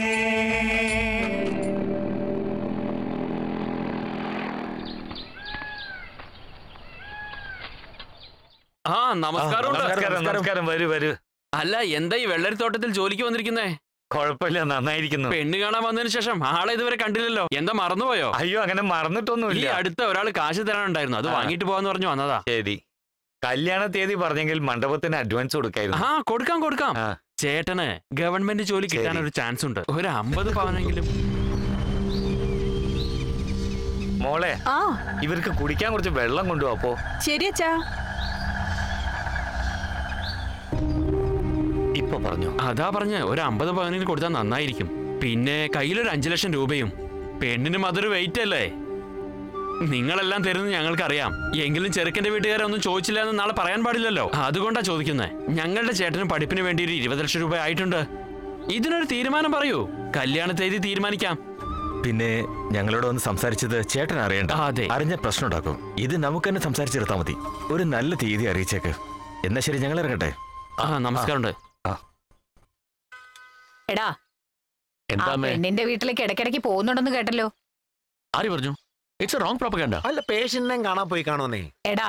ആ നമസ്കാരം നമസ്കാരം നമസ്കാരം വരൂ വരൂ അല്ല എന്താ ഈ വെള്ളരിത്തോട്ടത്തിൽ ജോലിക്ക് വന്നിരിക്കുന്നേ കുഴപ്പമില്ല നന്നായിരിക്കുന്നു പെണ്ണ് കാണാൻ വന്നതിന് ശേഷം ആളെ ഇതുവരെ കണ്ടില്ലല്ലോ എന്താ മറന്നുപോയോ അയ്യോ അങ്ങനെ ഈ മറന്നിട്ടൊന്നുമില്ല അടുത്ത ഒരാൾ കാശ് തരാനുണ്ടായിരുന്നു അത് ആ. വാങ്ങിട്ട് പോവാന്ന് പറഞ്ഞു വന്നതാ ശരി കല്യാണ തീയതി പറഞ്ഞെങ്കിൽ മണ്ഡപത്തിന് അഡ്വാൻസ് കൊടുക്കായിരുന്നു ആ കൊടുക്കാം കൊടുക്കാം ആ. ചേട്ടന് ഗവൺമെന്റ് ജോലി കിട്ടാൻ ശരി. ഒരു ചാൻസ് ഉണ്ട് ഒരു അമ്പത് പവനെങ്കിലും മോളെ ആ ഇവർക്ക് കുടിക്കാൻ കുറച്ച് വെള്ളം കൊണ്ടുപോ അപ്പോ ശരിയച്ചാ ഇപ്പൊ പറഞ്ഞു അതാ പറഞ്ഞ് ഒരു അമ്പത് പവനിൽ കൊടുത്താൽ നന്നായിരിക്കും പിന്നെ കയ്യിലൊരു അഞ്ചു ലക്ഷം രൂപയും പെണ്ണിനും അതൊരു വെയിറ്റ് അല്ലേ നിങ്ങളെല്ലാം തരുന്നത് ഞങ്ങൾക്കറിയാം എങ്കിലും ചെറുക്കന്റെ വീട്ടുകാരെ ഒന്നും ചോദിച്ചില്ല എന്ന് നാളെ പറയാൻ പാടില്ലല്ലോ അതുകൊണ്ടാ ചോദിക്കുന്നത് ഞങ്ങളുടെ ചേട്ടന് പഠിപ്പിന് വേണ്ടി ഒരു ഇരുപത് ലക്ഷം രൂപ ആയിട്ടുണ്ട് ഇതിനൊരു തീരുമാനം പറയൂ കല്യാണ തീയതി തീരുമാനിക്കാം പിന്നെ ഞങ്ങളോട് ഒന്ന് സംസാരിച്ചത് ചേട്ടൻ അറിയണ്ട അതെ. അറിഞ്ഞ പ്രശ്നം ഉണ്ടാക്കും ഇത് നമുക്ക് തന്നെ സംസാരിച്ചെടുത്താൽ മതി ഒരു നല്ല തീയതി അറിയിച്ചേക്ക് എന്നാ ശരി ഞങ്ങൾ ഇറങ്ങട്ടെ ആ നമസ്കാരമുണ്ട് എടാ ആ എന്താ അമ്മേ പെണ്ണിന്റെ വീട്ടിലേക്ക് ഇടയ്ക്കിടയ്ക്ക് പോകുന്നുണ്ടെന്ന് കേട്ടല്ലോ ആര് പറഞ്ഞു ഇറ്റ്സ് എ റോങ് പ്രോപ്പഗാൻഡ അല്ല പേഷ്യന്റിനെ കാണാൻ പോയി കാണുമെന്നേ എടാ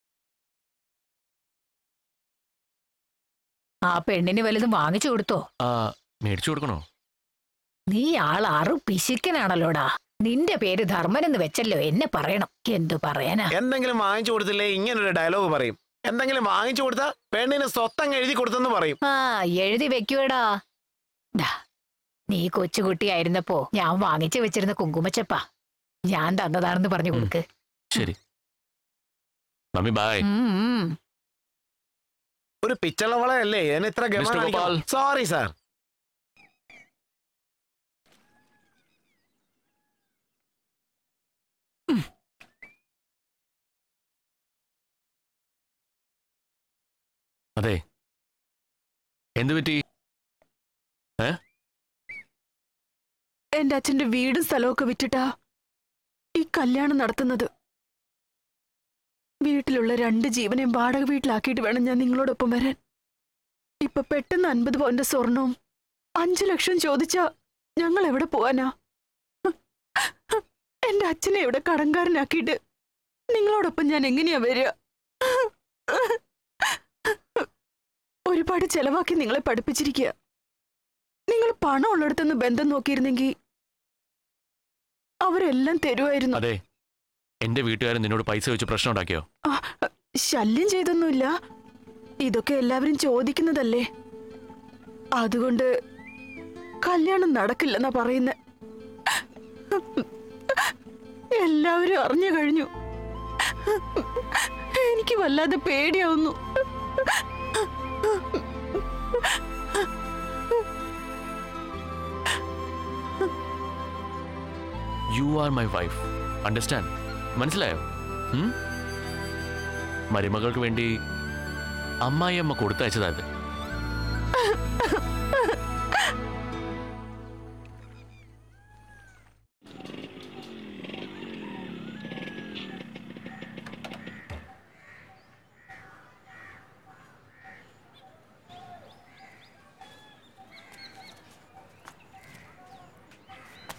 ആ പെണ്ണിന് വലുതും വാങ്ങിച്ചു കൊടുത്തോ മേടിച്ചു കൊടുക്കണോ നീ ആൾ അറു പിശുക്കനാണല്ലോടാ നിന്റെ പേര് ധർമ്മൻ എന്ന് വെച്ചല്ലോ എന്നെ പറയണം എന്തു പറയാനാ എന്തെങ്കിലും വാങ്ങിച്ചു കൊടുത്തില്ലേ ഇങ്ങനൊരു ഡയലോഗ് പറയും എന്തെങ്കിലും വാങ്ങിച്ചു കൊടുത്താ പെണ്ണിന് സ്വത്തം എഴുതി കൊടുത്തെന്ന് പറയും ആ എഴുതി വെക്കുവേടാ ദാ, നീ കൊച്ചുകുട്ടിയായിരുന്നപ്പോ ഞാൻ വാങ്ങിച്ചു വെച്ചിരുന്ന കുങ്കുമച്ചപ്പ ഞാൻ തന്നതാണെന്ന് പറഞ്ഞു കൊടുക്ക് ശരി മമ്മി ബായ് ഉം, ഉം. ഒരു പിച്ചള വളയല്ലേ ഞാൻ ഇത്ര മിസ്റ്റർ ഗോപാൽ. സോറി സാർ അതെ എന്ത് പറ്റി എന്റെ അച്ഛന്റെ വീടും സ്ഥലമൊക്കെ വിറ്റിട്ടാ ഈ കല്യാണം നടത്തുന്നത് വീട്ടിലുള്ള രണ്ട് ജീവനെയും വാടക വീട്ടിലാക്കിയിട്ട് വേണം ഞാൻ നിങ്ങളോടൊപ്പം വരാൻ ഇപ്പൊ പെട്ടെന്ന് അൻപത് പവന്റെ സ്വർണവും അഞ്ചു ലക്ഷം ചോദിച്ചാ ഞങ്ങൾ എവിടെ പോവാനാ എന്റെ അച്ഛനെ ഇവിടെ കടങ്കാരനാക്കിയിട്ട് നിങ്ങളോടൊപ്പം ഞാൻ എങ്ങനെയാ വരിക ഒരുപാട് ചെലവാക്കി നിങ്ങളെ പഠിപ്പിച്ചിരിക്കുക നിങ്ങൾ പണം ഉള്ളിടത്തുനിന്ന് ബന്ധം നോക്കിയിരുന്നെങ്കിൽ അവരെല്ലാം തരുമായിരുന്നു അതെ എന്റെ വീട്ടുകാരൻ നിന്നോട് പൈസ വെച്ച് പ്രശ്നം ഉണ്ടാക്കിയോ ആ, ശല്യം ചെയ്തൊന്നുമില്ല ഇതൊക്കെ എല്ലാവരും ചോദിക്കുന്നതല്ലേ അതുകൊണ്ട് കല്യാണം നടക്കില്ലെന്നാ പറയുന്നത് എല്ലാവരും അറിഞ്ഞു കഴിഞ്ഞു എനിക്ക് വല്ലാതെ പേടിയാവുന്നു you are my wife understand മനസ്സിലായോ ഉം? മരുമകൾക്ക് വേണ്ടി അമ്മായി അമ്മ കൊടുത്തയച്ചതാ ഇത്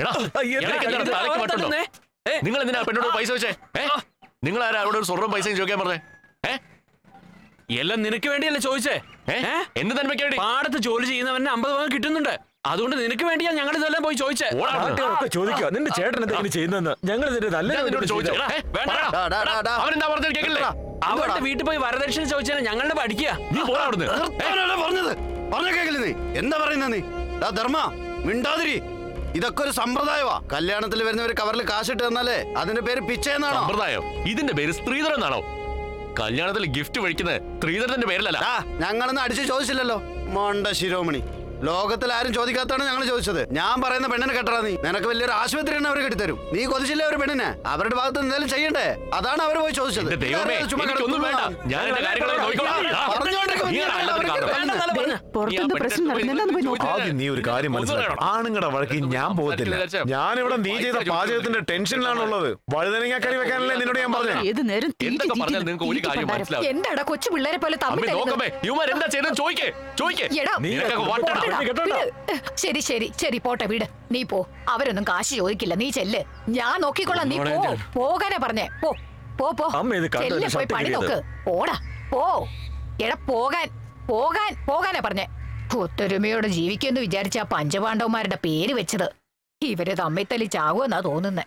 എടാ, ഇയാൾക്ക് എന്താണ് തലയ്ക്ക് വട്ടുണ്ടോ? നിങ്ങൾ എന്തിനാ ആ പെണ്ണോട് പൈസ വെച്ചേ ഏ നിങ്ങൾ ആരാ അവിടെ ഒരു സ്വർണ്ണം പൈസ ചോദിക്കാൻ പറഞ്ഞേ ഏ എല്ലാം നിനക്ക് വേണ്ടിയല്ലേ ചോദിച്ചേ ഏ? എന്ത് നന്മയ്ക്ക് വേണ്ടി പാടത്ത് ജോലി ചെയ്യുന്നവന് അമ്പത് പവൻ കിട്ടുന്നുണ്ട് അതുകൊണ്ട് നിനക്ക് വേണ്ടിയാ ഞങ്ങൾ ഇതെല്ലാം പോയി ചോദിച്ചേ ഓടാ അവിടുന്ന്. നാട്ടുകാരൊക്കെ ചോദിക്കുക നിന്റെ ചേട്ടൻ എന്തെങ്കിലും ചെയ്യുന്നെന്ന് ഞങ്ങൾ ഇതിന്റെ നല്ല ഞാൻ നിന്നോട് ജോലിയാണ് ചോദിച്ചു ചെയ്തത്. എടാ, ഏ, വേണ്ട. ഡാ, ഡാ, ഡാ, ഡാ. അവനെന്താ പറഞ്ഞത് കേൾക്കില്ലേ അവരുടെ വീട്ടിൽ പോയി വരദക്ഷിണ ചോദിച്ചാൽ ഞങ്ങളുടെ പഠിക്കുക നീ പോടാ അവിടുന്ന് ഏ? നിർത്താനാണ് പറഞ്ഞത് പറഞ്ഞ കേക്കില്ല നീ എന്താ പറയുന്ന നീ ഡാ ധർമ്മ മിണ്ടാതിരി ഇതൊക്കെ ഒരു സമ്പ്രദായമാ കല്യാണത്തിൽ വരുന്നവര് കവറിൽ കാശിട്ട് തന്നാലേ അതിന്റെ പേര് പിച്ചയെന്നാണോ സമ്പ്രദായം ഇതിന്റെ പേര് സ്ത്രീധരം എന്നാണോ കല്യാണത്തിൽ ഗിഫ്റ്റ് വഴിക്കുന്നത് സ്ത്രീധരത്തിന്റെ പേരിലല്ല ആ ഞങ്ങളൊന്നും അടിച്ചു ചോദിച്ചില്ലല്ലോ മോണ്ട ശിരോമണി ലോകത്തിൽ ആരും ചോദിക്കാത്താണ് ഞങ്ങൾ ചോദിച്ചത് ഞാൻ പറയുന്ന പെണ്ണിനെ കെട്ടറാ നീ നിനക്ക് വലിയൊരു ആശുപത്രി തന്നെ അവർ കെട്ടിത്തരും നീ കൊതിച്ചില്ലേ ഒരു പെണ്ണിനെ അവരുടെ ഭാഗത്ത് എന്തെങ്കിലും ചെയ്യണ്ടേ അതാണ് അവർ പോയി ചോദിച്ചത് എന്റെ ദൈവമേ ഇതാരാ ചുമ്മാ എനിക്കൊന്നും വേണ്ട കിടക്കുന്നത്? ഞാൻ എന്റെ കാര്യങ്ങളെ നോക്കിക്കോളാം ആ, പറഞ്ഞോണ്ടിരിക്കുമ്പോ നീ നീ അല്ലാതെ അവർക്ക് കാണുന്നത്. വേണ്ടെന്നല്ല പറഞ്ഞ പുറത്തെന്താ പ്രശ്നം നടക്കുന്നെന്ന് പോയി നോക്കാം ആദ്യം നീ ഒരു കാര്യം മനസ്സിലാക്കണം ആണുങ്ങളുടെ വഴക്ക് ഞാൻ പോകത്തില്ല ഞാനിവിടെ നീ ചെയ്ത പാചകത്തിന്റെ ടെൻഷനിലാണുള്ളത് വഴുതനങ്ങ കറി വെക്കാനല്ലേ നിന്നോട് ഞാൻ പറഞ്ഞത് ഏത് നേരം എന്തൊക്കെ പറഞ്ഞാൽ നിങ്ങൾക്ക് ഒരു കാര്യം മനസ്സിലാവും എന്താടാ കൊച്ചു പിള്ളേരെ പോലെ അമ്മേ തമ്മിൽ നോക്കമ്മേ ഇവന്മാർ എന്താ ചെയ്തെന്ന് ചോദിക്കേ ചോദിക്കേ എടാ, നിനക്കൊക്കെ വട്ടടാ പോട്ടെടാ, കെട്ടണ്ട. വിട്. ശരി ശരി ശരി പോട്ടെ വീട് നീ പോ അവരൊന്നും കാശ് ചോദിക്കില്ല നീ ചെല്ല് ഞാൻ നോക്കിക്കോളാം നീ പോ പോകാനാ പറഞ്ഞേ പോ പോ പോ അമ്മ ഇത് കണ്ടോ ചെല്ല് എന്റെ പോയി ഷർട്ട് പണി കീറിയത്? നോക്ക് പോടാ പോ എടാ പോകാൻ പോകാൻ പോകാനാ പറഞ്ഞേ ഒത്തൊരുമയോടെ ജീവിക്കുമെന്ന് വിചാരിച്ച ആ പഞ്ചപാണ്ഡവന്മാരുടെ പേര് വെച്ചത് ഇവര് തമ്മിൽ തല്ലി ചാകുമെന്നാ തോന്നുന്നേ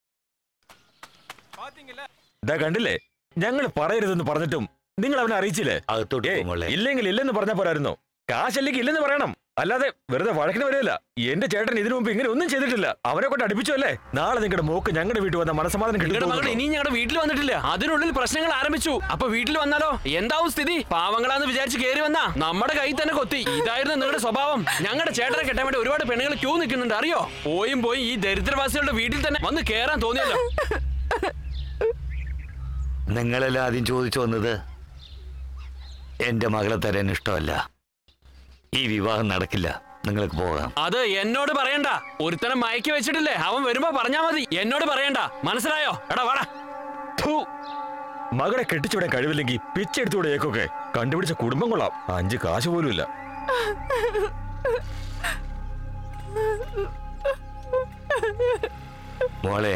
ഇതാ കണ്ടില്ലേ ഞങ്ങൾ പറയരുതെന്ന് പറഞ്ഞിട്ടും നിങ്ങൾ അവനെ അറിയിച്ചില്ലേ അകത്തോട്ട് ഏയ്, പോ മോളെ. ഇല്ലെങ്കിൽ ഇല്ലെന്ന് പറഞ്ഞാ പോരായിരുന്നോ കാശല്ലെങ്കിൽ ഇല്ലെന്ന് പറയണം അല്ലാതെ വെറുതെ വഴക്കിന് വരില്ല എന്റെ ചേട്ടൻ ഇതിനു മുമ്പ് ഇങ്ങനെ ഒന്നും ചെയ്തിട്ടില്ല അവനെ കൊണ്ട് അടുപ്പിച്ചു അല്ലേ നാളെ നിങ്ങളുടെ മോക്ക് ഞങ്ങളുടെ വീട്ടിൽ വന്ന മനസ്സമാധാനം നിങ്ങളുടെ മകൾ കിട്ടും ഇനിയും ഞങ്ങളുടെ വീട്ടിൽ വന്നിട്ടില്ല അതിനുള്ളിൽ പ്രശ്നങ്ങൾ ആരംഭിച്ചു അപ്പൊ വീട്ടിൽ വന്നാലോ എന്താവും സ്ഥിതി പാവങ്ങളാന്ന് വിചാരിച്ച് കയറി വന്നാ നമ്മുടെ കൈ തന്നെ കൊത്തി ഇതായിരുന്നു നിങ്ങളുടെ സ്വഭാവം ഞങ്ങളുടെ ചേട്ടനെ കെട്ടാൻ വേണ്ടി ഒരുപാട് പെണ്ണുങ്ങൾ ക്യൂ നിൽക്കുന്നുണ്ട് അറിയോ പോയും പോയി ഈ ദരിദ്രവാസികളുടെ വീട്ടിൽ തന്നെ വന്ന് കേറാൻ തോന്നിയല്ലോ നിങ്ങളെല്ലാം ആദ്യം ചോദിച്ചു വന്നത് എന്റെ മകളെ തരാൻ ഇഷ്ടമല്ല ഈ വിവാഹം നടക്കില്ല നിങ്ങൾക്ക് പോകാം അത് എന്നോട് പറയണ്ട ഒരുത്തനെ മയക്കി വെച്ചിട്ടില്ലേ അവൻ വരുമ്പോ പറഞ്ഞാ മതി എന്നോട് പറയണ്ട മനസ്സിലായോ എടാ വാടാ ഫു. മകളെ കെട്ടിച്ചുവിടാൻ കഴിവില്ലെങ്കിൽ പിച്ചെടുത്തുകൂടെ ഏക്കൊക്കെ കണ്ടുപിടിച്ച കുടുംബം കൊള്ളാം അഞ്ച് കാശ് പോലും ഇല്ല മോളെ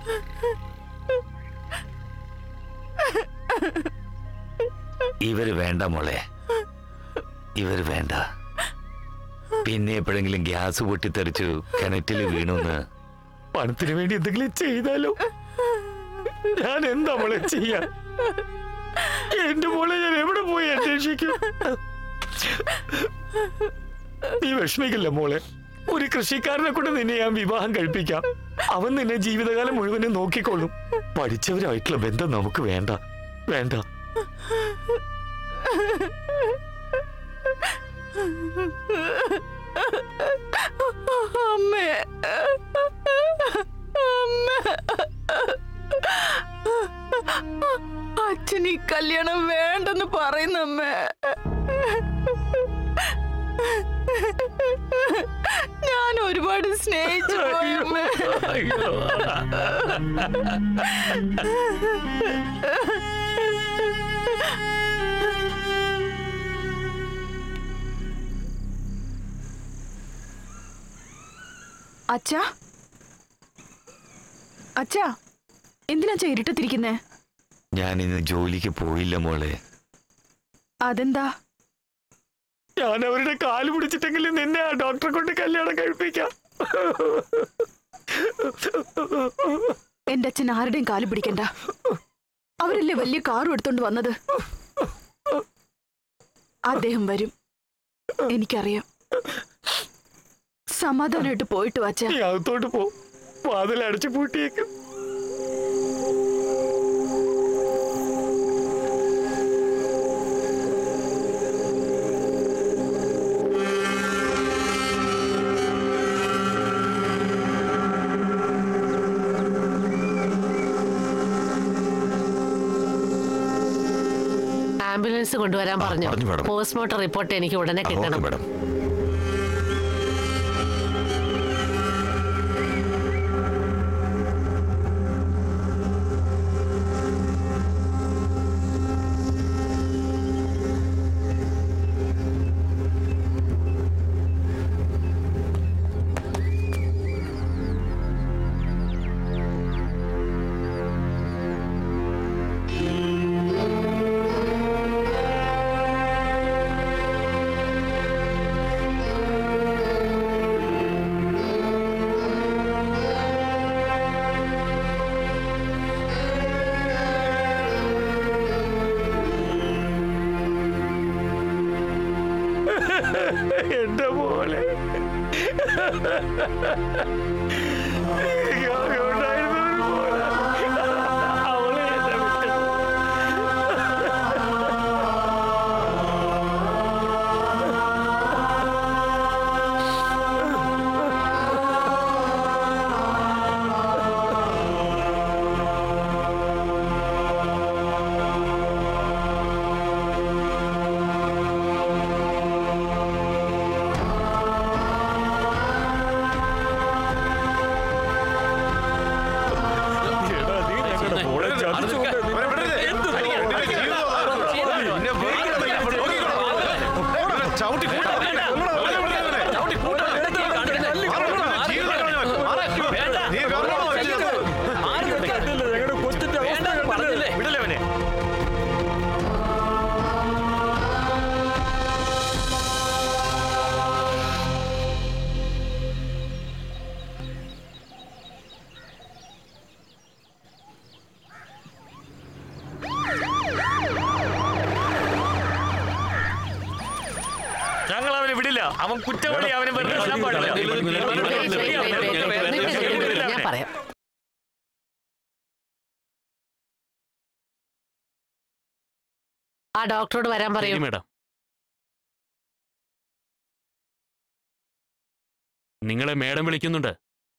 ഇവര് വേണ്ട മോളെ ഇവര് വേണ്ട പിന്നെ എപ്പോഴെങ്കിലും ഗ്യാസ് പൊട്ടിത്തെറിച്ചു കിണറ്റിൽ വീണുന്ന് പണത്തിന് വേണ്ടി എന്തെങ്കിലും ചെയ്താലോ ഞാൻ എന്താ മോളെ ചെയ്യാ എന്റെ മോളെ ഞാൻ എവിടെ പോയി അന്വേഷിക്കും നീ വിഷമിക്കില്ല മോളെ ഒരു കൃഷിക്കാരനെ കൊണ്ട് നിന്നെ ഞാൻ വിവാഹം കഴിപ്പിക്കാം അവൻ നിന്നെ ജീവിതകാലം മുഴുവനും നോക്കിക്കൊള്ളും പഠിച്ചവരായിട്ടുള്ള ബന്ധം നമുക്ക് വേണ്ട വേണ്ട അമ്മേ അച്ഛൻ ഈ കല്യാണം വേണ്ടെന്ന് പറയുന്നമ്മേ ഞാൻ ഒരുപാട് സ്നേഹിച്ചു പോയമ്മേ അച്ഛാ അച്ഛാ എന്തിനാച്ചാ ഇരുട്ടത്തിരിക്കുന്നേ ഞാൻ ഇന്ന് ജോലിക്ക് പോയില്ല മോളെ അതെന്താ ഞാൻ അവരുടെ കാല് പിടിച്ചിട്ടെങ്കിലും നിന്നെ ആ ഡോക്ടറെ കൊണ്ട് കല്യാണം കഴിപ്പിക്കാം എന്റെ അച്ഛൻ ആരുടെയും കാല് പിടിക്കണ്ട അവരല്ലേ വലിയ കാറും എടുത്തോണ്ട് വന്നത് അദ്ദേഹം വരും എനിക്കറിയാം സമാധാനമായിട്ട് പോയിട്ട് വച്ച നീ അകത്തോട്ട് പോ വാതിൽ അടച്ചു പൂട്ടിയേക്കും ആംബുലൻസ് കൊണ്ടുവരാൻ പറഞ്ഞു പറഞ്ഞു, madam. പോസ്റ്റ്മോർട്ടം റിപ്പോർട്ട് എനിക്ക് ഉടനെ കിട്ടണം മാഡം എന്റെ മോളെ എനിക്കാകെ ഉണ്ടായിരുന്ന ഒരു മോളാ. അവളെ എന്നെ വിട്ടു എടാ, നീ ഞങ്ങളുടെ മോളെ ചതിച്ചുകൊണ്ട് നിന്നെ- എന്ത് ചവിട്ടി കൂട്ടാ ചവിട്ടി കൂട്ടാ നീ ഗൗരവം വെച്ചത് കണ്ടില്ലേ, ഞങ്ങളുടെ കൊച്ചിന്റെ അവസ്ഥ കണ്ടില്ലേ? വിടല്ലേ അവനെ ഞങ്ങൾ അവനെ വിടില്ല അവൻ കുറ്റവാളി അവനെ വെറുതെ വിടാൻ പാടില്ല. ഞാൻ പറയാം ആ ഡോക്ടറോട് വരാൻ പറയൂ ശരി മേഡം നിങ്ങളെ മേഡം വിളിക്കുന്നുണ്ട്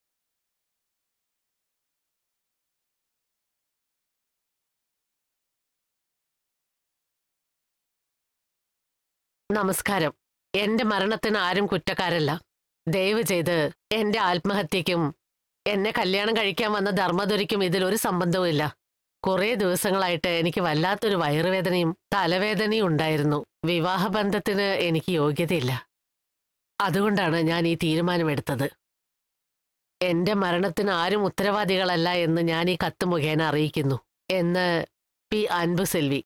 നമസ്കാരം എന്റെ മരണത്തിന് ആരും കുറ്റക്കാരല്ല ദയവ് ചെയ്ത് എന്റെ ആത്മഹത്യക്കും എന്നെ കല്യാണം കഴിക്കാൻ വന്ന ധർമ്മദുരിക്കും ഇതിലൊരു സംബന്ധവുമില്ല കുറേ ദിവസങ്ങളായിട്ട് എനിക്ക് വല്ലാത്തൊരു വയറുവേദനയും തലവേദനയും ഉണ്ടായിരുന്നു വിവാഹബന്ധത്തിന് എനിക്ക് യോഗ്യതയില്ല അതുകൊണ്ടാണ് ഞാൻ ഈ തീരുമാനമെടുത്തത് എന്റെ മരണത്തിന് ആരും ഉത്തരവാദികളല്ല എന്ന് ഞാൻ ഈ കത്ത് മുഖേന അറിയിക്കുന്നു എന്ന് പി അൻപു സെൽവി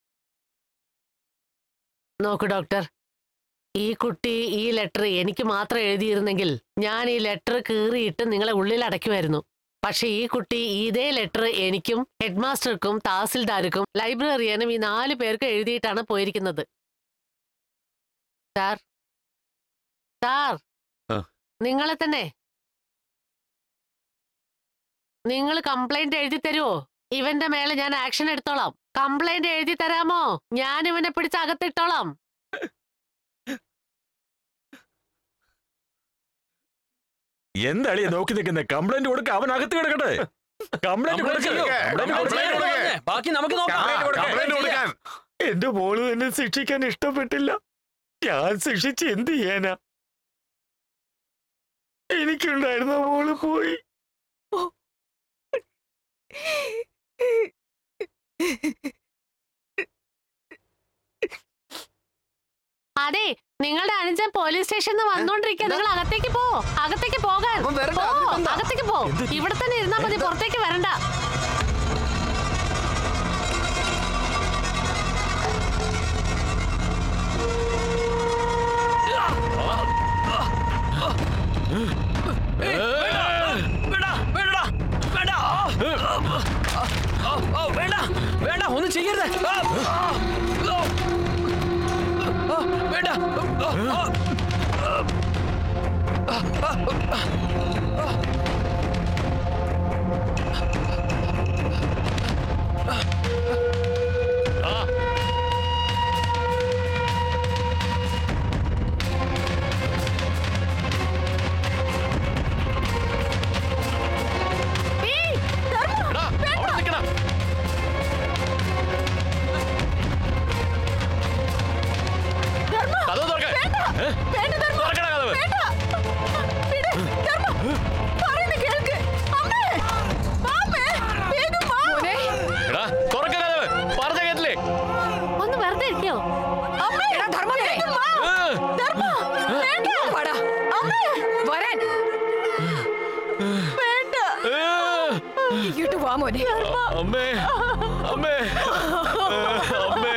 നോക്കൂ ഡോക്ടർ ഈ കുട്ടി ഈ ലെറ്റർ എനിക്ക് മാത്രം എഴുതിയിരുന്നെങ്കിൽ ഞാൻ ഈ ലെറ്റർ കീറിയിട്ട് നിങ്ങളെ ഉള്ളിൽ അടയ്ക്കുമായിരുന്നു പക്ഷെ ഈ കുട്ടി ഇതേ ലെറ്റർ എനിക്കും ഹെഡ്മാസ്റ്റർക്കും തഹസിൽദാർക്കും ലൈബ്രറിയനും ഈ നാല് പേർക്ക് എഴുതിയിട്ടാണ് പോയിരിക്കുന്നത് സാർ സാർ ആ. നിങ്ങളെ തന്നെ നിങ്ങൾ കംപ്ലൈന്റ് എഴുതി തരുമോ ഇവന്റെ മേലെ ഞാൻ ആക്ഷൻ എടുത്തോളാം കംപ്ലൈന്റ് എഴുതി തരാമോ ഞാൻ ഇവനെ പിടിച്ച് അകത്തിട്ടോളാം എന്താളിയെ നോക്കി നിൽക്കുന്ന കംപ്ലൈന്റ് കൊടുക്ക അവൻ അകത്ത് കിടക്കട്ടെ കംപ്ലൈന്റ് കൊടുക്കല്ലോ Complaint കൊടുക്ക്. ബാക്കി നമുക്ക് കംപ്ലൈന്റ് കൊടുക്കാൻ എന്റെ മോള് എന്നെ ശിക്ഷിക്കാൻ ഇഷ്ടപ്പെട്ടില്ല ഞാൻ ശിക്ഷിച്ച് എന്ത് ചെയ്യാനാ എനിക്കുണ്ടായിരുന്ന മോള് പോയി അതെ നിങ്ങളുടെ അനുജൻ പോലീസ് സ്റ്റേഷനിൽ വന്നോണ്ടിരിക്കുക നിങ്ങൾ അകത്തേക്ക് പോ അകത്തേക്ക് പോകാൻ അവൻ വരണ്ട, പോ, അതിനെന്താ? അകത്തേക്ക് പോ ഇവിടെ തന്നെ ഇരുന്നാ മതി പുറത്തേക്ക് വരണ്ട വേണ്ട വേണ്ട ഒന്നും ചെയ്യരുത് വേണ്ട എടാ, അവിടെ നിക്കടാ. കതവ് തുറക്ക്. ഏ? തുറക്കടാ കതവ്. മോനെ എടാ, തുറക്ക് കതവ്. പറഞ്ഞ കേട്ടില്ലേ? ഒന്ന് വെറുതെ ഇരിക്കോ എടാ ധർമ്മവീരേ, ഏ. ഇങ്ങോട്ട് വാടാ. വരാൻ ഏ. ഇങ്ങോട്ട് വാ മോനെ അമ്മേ അമ്മേ അമ്മേ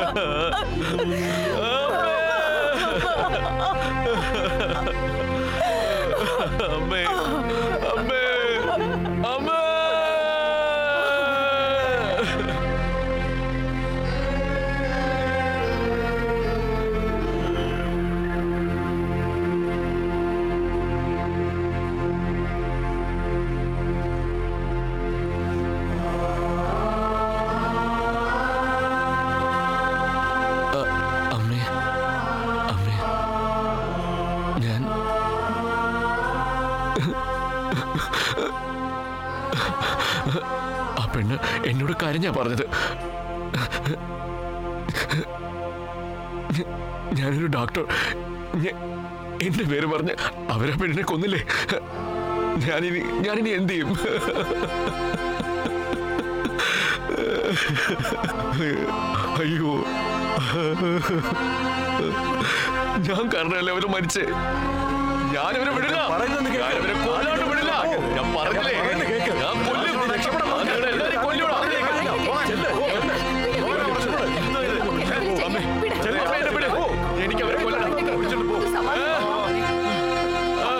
അമ്മേ അമ്മേ അമ്മേ പെണ്ണ് എന്നോട് കരഞ്ഞാ പറഞ്ഞത് ഞ- ഞാനൊരു ഡോക്ടർ ഞ- എന്റെ പേര് പറഞ്ഞ് അവരാ പെണ്ണിനെ കൊന്നില്ലേ ഞാനിനി ഞാനിനി എന്ത് ചെയ്യും അയ്യോ ഞാൻ കാരണമല്ല അവര് മരിച്ചേ ഞാനിവരെ വിടില്ല ഞാനിവരെ കൊല്ലാണ്ട് വിടില്ല ഞാൻ പറഞ്ഞില്ലേ ഞാൻ കൊല്ലും നിങ്ങൾ എല്ലാവരും കൊല്ലൂടാ അമ്മേ, അമ്മേ, എന്നെ വിട്. എനിക്ക് അവരെ കൊല്ലണം ആ.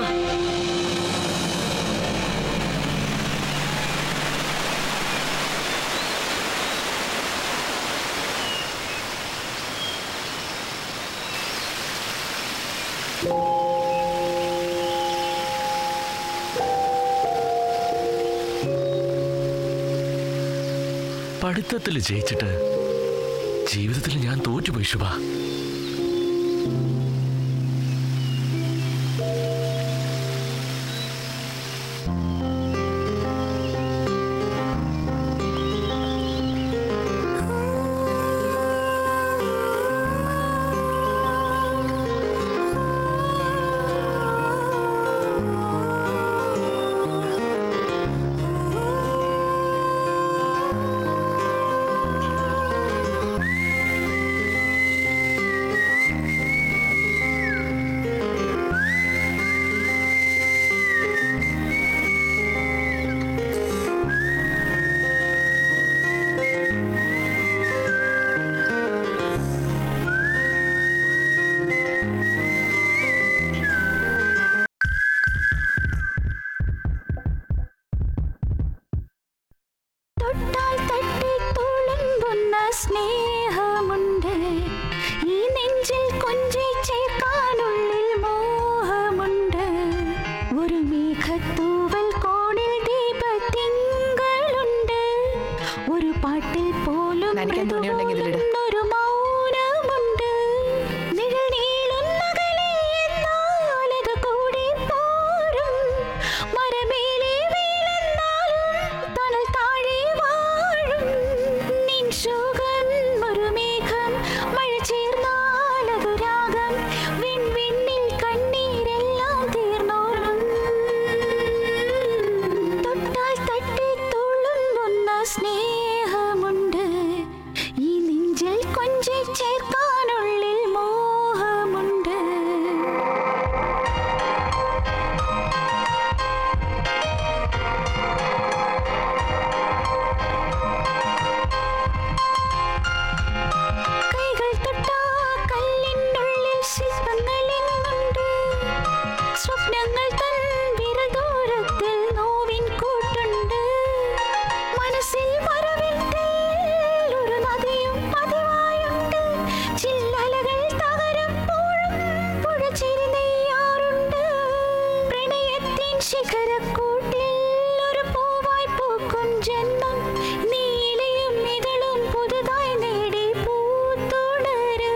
പഠിത്തത്തിൽ ജയിച്ചിട്ട് ജീവിതത്തിൽ ഞാൻ തോറ്റുപോയി ശുഭ തൊട്ടാൽ തട്ടി തുളുമ്പുന്ന സ്നേഹമുണ്ട് ഈ നെഞ്ചിൽ കൊഞ്ചി ചേർക്കാനുള്ളിൽ മോഹമുണ്ട് ഒരു മേഘത്തൂവൽ കോണിൽ ദീപത്തിങ്കളുണ്ട് ഒരു പാട്ടിൽ പോലും നനയ്ക്കാൻ തുണിയുണ്ടെങ്കിൽ ഇതിലിട്. ഒരു മൗനമുണ്ട് നിഴൽ നീളുന്നകലെ എന്നാലത് കൂടി പോരും മരമേലെ വീണെന്നാലും തണൽ താഴെ വാഴും നിൻ ശോകം ഒരു മേഘം മഴ ചേർന്നാലതു രാഗം വിൺവിണ്ണിൽ കണ്ണീരെല്ലാം തീർന്നോളും തൊട്ടാൽ തട്ടി തുളുമ്പുന്ന സ്നേഹമുണ്ട് ഈ നെഞ്ചിൽ കൊഞ്ചി ചേർക്കാനുള്ളിൽ മോഹമുണ്ട് കൈകൾ തൊട്ടാ കല്ലിനുള്ളിൽ ശില്പങ്ങളെങ്ങുണ്ട് സ്വപ്നങ്ങൾ തൻ വിരൽ ദൂരത്തിൽ നോവിൻ കൂട്ടുണ്ട് മനസ്സിൽ മറവിൽ ഒരു നദിയും പതിവായുണ്ട് ചില്ലലകൾ തകരുമ്പോഴും പുഴ ചിരി നെയ്യാറുണ്ട് പ്രണയത്തിൻ ശിഖരക്കൂട്ടിൽ ഒരു പൂവായി പൂക്കും ജന്മം നീലയും ഇതളും പുതുതായി നേടി പൂത്തുടരും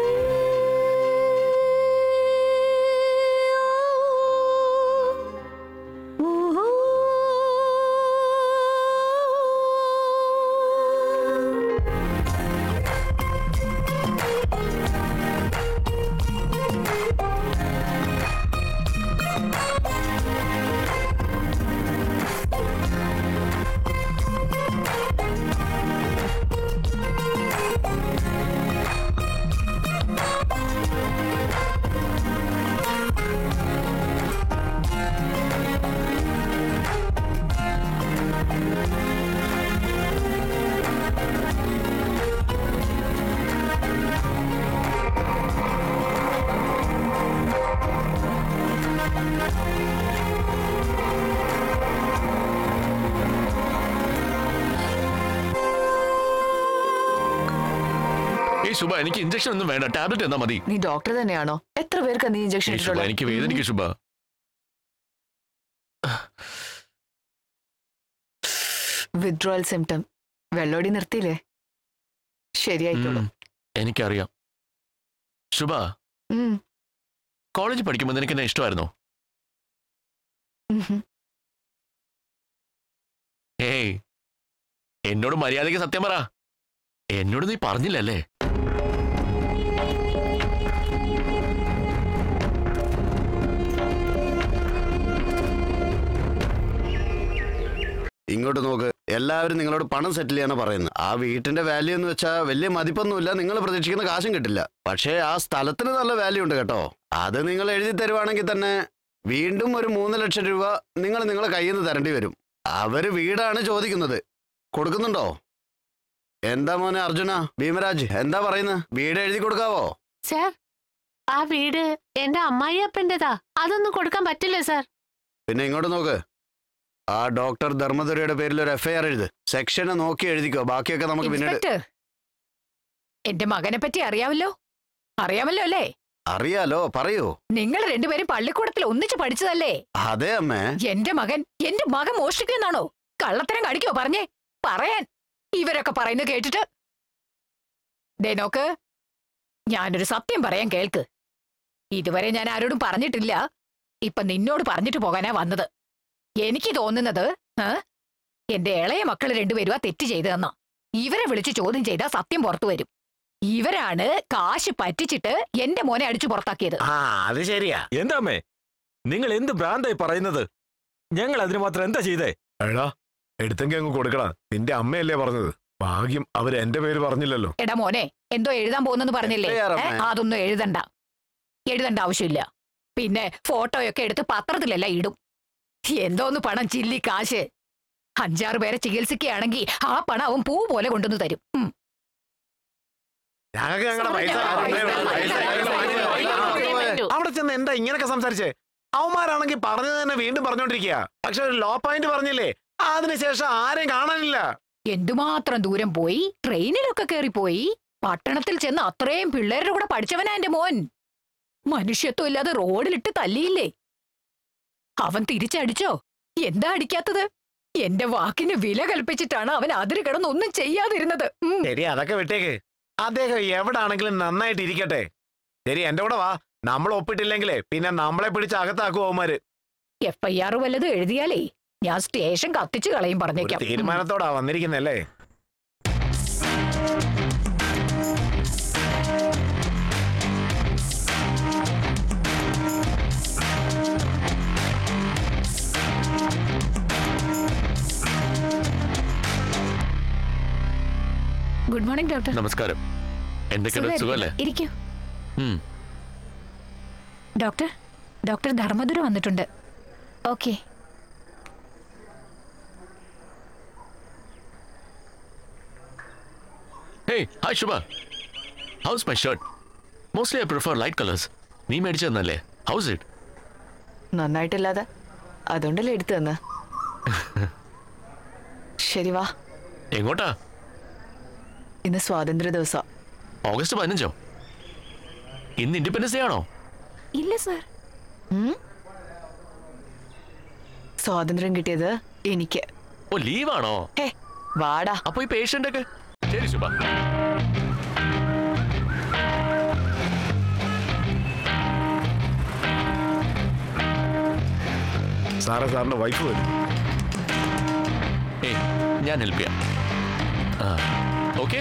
ഏയ് ശുഭ എനിക്ക് ഇഞ്ചക്ഷൻ ഒന്നും വേണ്ട ടാബ്ലറ്റ് എന്നാ മതി നീ ഡോക്ടർ തന്നെയാണോ എത്ര പേർക്ക് നീ ഇഞ്ചക്ഷൻ ഏയ് ശുഭ എനിക്ക് വേദനിക്കും ശുഭ വിത്ഡ്രോവൽ സിംറ്റം വെള്ളോടി നിർത്തിയില്ലേ ശരിയായിക്കോളൂ ഉം, എനിക്കറിയാം ശുഭ ഉം. കോളേജിൽ പഠിക്കുമ്പോൾ നിനക്ക് എന്നെ ഇഷ്ടമായിരുന്നോ ഉഹും. ഏയ് എന്നോട് മര്യാദയ്ക്ക് സത്യം പറ എന്നോട് നീ പറഞ്ഞില്ലല്ലേ ഇങ്ങോട്ട് നോക്ക് എല്ലാവരും നിങ്ങളോട് പണം സെറ്റിൽ ചെയ്യാനാണ് പറയുന്നത് ആ വീട്ടിന്റെ വാല്യൂ എന്ന് വെച്ചാൽ വലിയ മതിപ്പൊന്നുമില്ല നിങ്ങൾ പ്രതീക്ഷിക്കുന്ന കാശും കിട്ടില്ല പക്ഷേ ആ സ്ഥലത്തിന് നല്ല വാല്യൂ ഉണ്ട് കേട്ടോ അത് നിങ്ങൾ എഴുതി തരുവാണെങ്കിൽ തന്നെ വീണ്ടും ഒരു മൂന്ന് ലക്ഷം രൂപ നിങ്ങൾ നിങ്ങളെ കയ്യിൽ നിന്ന് തരേണ്ടി വരും അവര് വീടാണ് ചോദിക്കുന്നത് കൊടുക്കുന്നുണ്ടോ എന്താ മോനെ അർജുന ഭീമരാജ് എന്താ പറയുന്നത് വീട് എഴുതി കൊടുക്കാവോ സാർ ആ വീട് എന്റെ അമ്മായിയപ്പൻ്റെതാ അതൊന്നും കൊടുക്കാൻ പറ്റില്ല സാർ പിന്നെ ഇങ്ങോട്ട് നോക്ക് ആ ഡോക്ടർ ധർമ്മധുരയുടെ പേരിൽ ഒരു എഫ്ഐആർ എഴുത് സെക്ഷനെ നോക്കി എഴുതിക്കോ ബാക്കിയൊക്കെ നമുക്ക് പിന്നീട് ഇൻസ്പെക്ടർ എന്റെ മകനെ പറ്റി അറിയാമല്ലോ അറിയാമല്ലോ അല്ലേ അറിയാലോ പറയൂ നിങ്ങൾ രണ്ടുപേരും പള്ളിക്കൂടത്തിൽ ഒന്നിച്ച് പഠിച്ചതല്ലേ അതെ അമ്മേ എന്റെ മകൻ എന്റെ മകൻ മോഷ്ടിക്കുന്നാണോ കള്ളത്തരം കാണിക്കോ പറഞ്ഞേ പറയാൻ ഇവരൊക്കെ പറയുന്നത് കേട്ടിട്ട് ദേ നോക്ക് ഞാനൊരു സത്യം പറയാൻ കേൾക്ക് ഇതുവരെ ഞാൻ ആരോടും പറഞ്ഞിട്ടില്ല ഇപ്പൊ നിന്നോട് പറഞ്ഞിട്ട് പോകാനാ വന്നത് എനിക്ക് തോന്നുന്നത് ആ, എന്റെ ഇളയ മക്കൾ രണ്ടുപേരും ആ തെറ്റ് ചെയ്തതെന്നാ ഇവരെ വിളിച്ച് ചോദ്യം ചെയ്താൽ സത്യം പുറത്തു വരും ഇവരാണ് കാശ് പറ്റിച്ചിട്ട് എന്റെ മോനെ അടിച്ചു പുറത്താക്കിയത് ആ അത് ശരിയാ എന്താ അമ്മേ നിങ്ങൾ എന്ത് ഭ്രാന്തായി പറയുന്നത് ഞങ്ങൾ അതിന് മാത്രം എന്താ ചെയ്തേ എടാ എടുത്തെങ്കിൽ അങ്ങ് കൊടുക്കടാ നിന്റെ അമ്മയല്ലേ പറഞ്ഞത് ഭാഗ്യം അവര് എന്റെ പേര് പറഞ്ഞില്ലല്ലോ എടാ മോനെ എന്തോ എഴുതാൻ പോകുന്നെന്ന് പറഞ്ഞില്ലേ എത്രയാ ഏ, റമ്മേ? അതൊന്നും എഴുതണ്ട എഴുതണ്ട ആവശ്യമില്ല പിന്നെ ഫോട്ടോയൊക്കെ എടുത്ത് പത്രത്തിലല്ല ഇടും എന്തോന്ന് പണം ചില്ലി കാശ് അഞ്ചാറ് പേരെ ചികിത്സിക്കുകയാണെങ്കിൽ ആ പണം അവൻ പൂ പോലെ കൊണ്ടുവന്ന് തരും ഉം. ഞങ്ങൾക്ക് ഞങ്ങളുടെ പൈസ ഞങ്ങളുടെ പൈസ, പറ്റൂ. അവിടെ ചെന്ന് എന്താ ഇങ്ങനൊക്കെ സംസാരിച്ചേ അവന്മാരാണെങ്കിൽ പറഞ്ഞത് തന്നെ വീണ്ടും പറഞ്ഞോണ്ടിരിക്കുക പക്ഷെ ഒരു ലോ പോയിന്റ് പറഞ്ഞില്ലേ അതിനുശേഷം ആരെയും കാണാനില്ല എന്തുമാത്രം ദൂരം പോയി ട്രെയിനിലൊക്കെ കയറിപ്പോയി പട്ടണത്തിൽ ചെന്ന് അത്രയും പിള്ളേരുടെ കൂടെ പഠിച്ചവനാ എന്റെ മോൻ മനുഷ്യത്വം ഇല്ലാതെ റോഡിലിട്ട് തല്ലിയില്ലേ അവൻ തിരിച്ചടിച്ചോ എന്താ അടിക്കാത്തത് എന്റെ വാക്കിന് വില കൽപ്പിച്ചിട്ടാണ് അവൻ അതിര് കിടന്ന് ഒന്നും ചെയ്യാതിരുന്നത് ഉം. ശരി അതൊക്കെ വിട്ടേക്ക് അദ്ദേഹം എവിടാണെങ്കിലും നന്നായിട്ട് ഇരിക്കട്ടെ ശരി എന്റെ കൂടെ വാ നമ്മൾ ഒപ്പിട്ടില്ലെങ്കിലേ പിന്നെ നമ്മളെ പിടിച്ച് അകത്താക്കും അവന്മാര് എഫ് ഐ ആർ വല്ലതും എഴുതിയാലേ ഞാൻ സ്റ്റേഷൻ കത്തിച്ചു കളയും ഒരു പറഞ്ഞേക്കാം ഉം. തീരുമാനത്തോടാ വന്നിരിക്കുന്നല്ലേ ഗുഡ് മോർണിംഗ് ഡോക്ടർ നമസ്കാരം എന്തൊക്കെയുണ്ട് സുഖമല്ലേ ഇരിക്കൂ ഉം. ഡോക്ടർ ഡോക്ടർ ധർമ്മദുര വന്നിട്ടുണ്ട് okay Hey, hi Shubha. How's my shirt? Mostly I prefer light colors. നീ മേടിച്ചു തന്നല്ലേ ഹൗസ് ഇറ്റ് നന്നായിട്ടില്ലാതെ അതുകൊണ്ടല്ലേ എടുത്തു തന്ന് ശരി വാ എങ്ങോട്ടാ ഇന്ന് സ്വാതന്ത്ര്യ ദിവസം ഓഗസ്റ്റ് പതിനഞ്ചോ ഇന്ന് ഇൻഡിപെൻഡൻസ് ഡേ ആണോ ഇല്ല സർ സ്വാതന്ത്ര്യം കിട്ടിയത് എനിക്ക് ഓ ലീവാണോ ഹേ വാടാ അപ്പൊ ഈ പേഷ്യന്റ് ഒക്കെ ശരി ശുഭ സാറേ സാറിന്റെ വൈഫ് വരും ഏയ് ഞാൻ ഹെൽപ്പ് ചെയ്യാം ആ okay